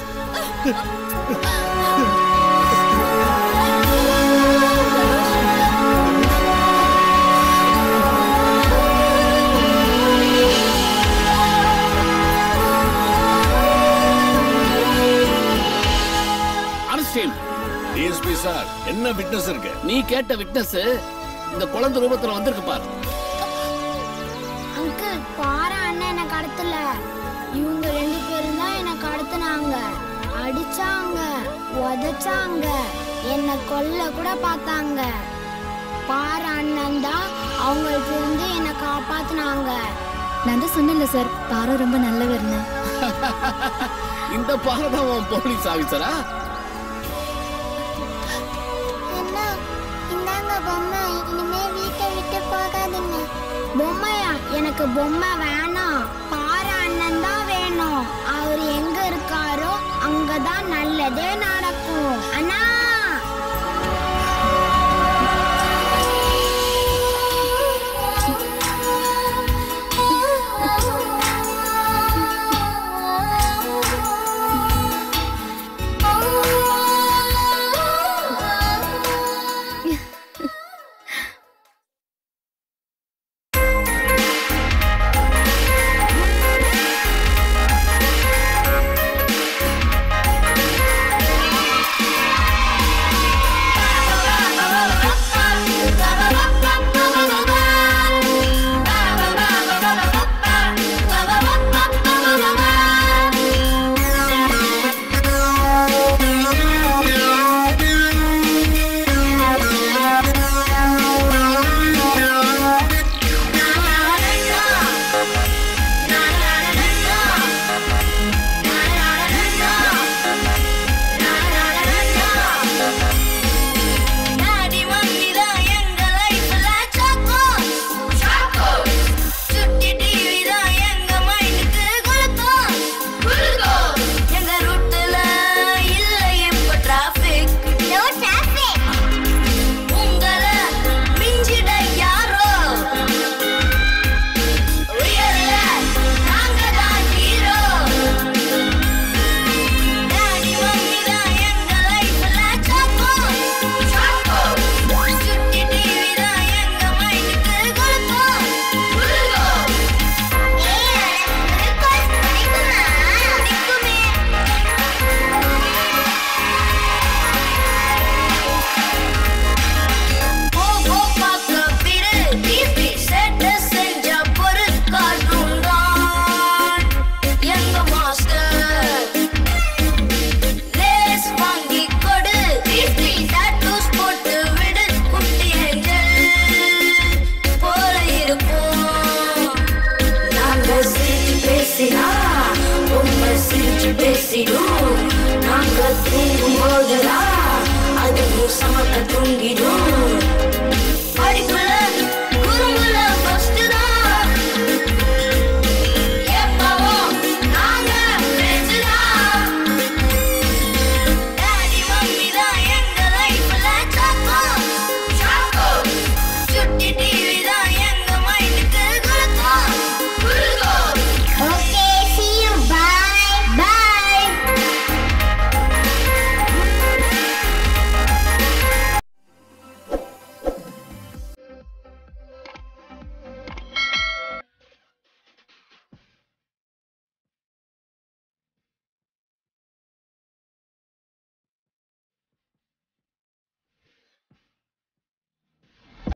அரசியல் டிஎஸ்பி சார் என்ன விட்னஸ் இருக்கு நீ கேட்ட விட்னஸ் இந்த குழந்தை ரூபத்துல வந்திருக்கு பாரு அங்கிள் பாரு அண்ணன் என்ன கடத்தல இவங்க ரெண்டு பேரும் தான் என்னை கடத்துனாங்க அடிச்சாங்க உதைச்சாங்க என்னை கொல்ல கூட பார்த்தாங்க பாரு அண்ணன் தான் அவங்களுக்கு இருந்து என்னை காப்பாத்துனாங்க நான் தான் சொன்னேன்ல சார் பாரோ ரொம்ப நல்லவர்னு இந்த பாரதான் உன் போலீஸ் ஆபீசரா என்ன இந்தாங்க பொம்மை இனிமே வீட்டை விட்டு போகாதீங்க பொம்மையா எனக்கு பொம்மை வேணாம் பாரு அண்ணன் தான் வேணும் அவர் எங்க இருக்காரோ அங்கதான் நல்லதே நடக்கும் அண்ணா டாடி மம்மி தான் எங்க லைஃப்ல சாக்கோ சாக்கோ சுட்டி டிவி தான் எங்க மைண்டுக்கு குளுக்கோஸ் குளுக்கோஸ் எங்க ரூட்ல இல்ல இப்ப டிராஃபிக் நோ டிராஃபிக் உங்கள மிஞ்சிட யாரோ ரியல்ல நாங்க தான் ஹீரோ டாடி மம்மி தான் எங்க லைஃப்ல சாக்கோ சாக்கோ சுட்டி டிவி தான் எங்க மைண்டுக்கு குளுக்கோஸ் குளுக்கோஸ் ஏய் குளுக்கோஸ் பிடிக்குமா பிடிக்குமே போகோ பார்க்க விடு டிவி செட் செஞ்ச பொருட்காட்டும் தான் எங்க மாஸ்டர் லேஸ் வாங்கி கொடு டிவி டாட்டூஸ் போட்டு விடு குட்டி ஏஞ்சல் போல இருக்கும் நாங்க சிரிச்சு பேசினா ரொம்ப சிரிச்சு பேசிடும் நாங்க தூங்கும் போதெல்லாம் அதுவும் சமக்க தூங்கிடும்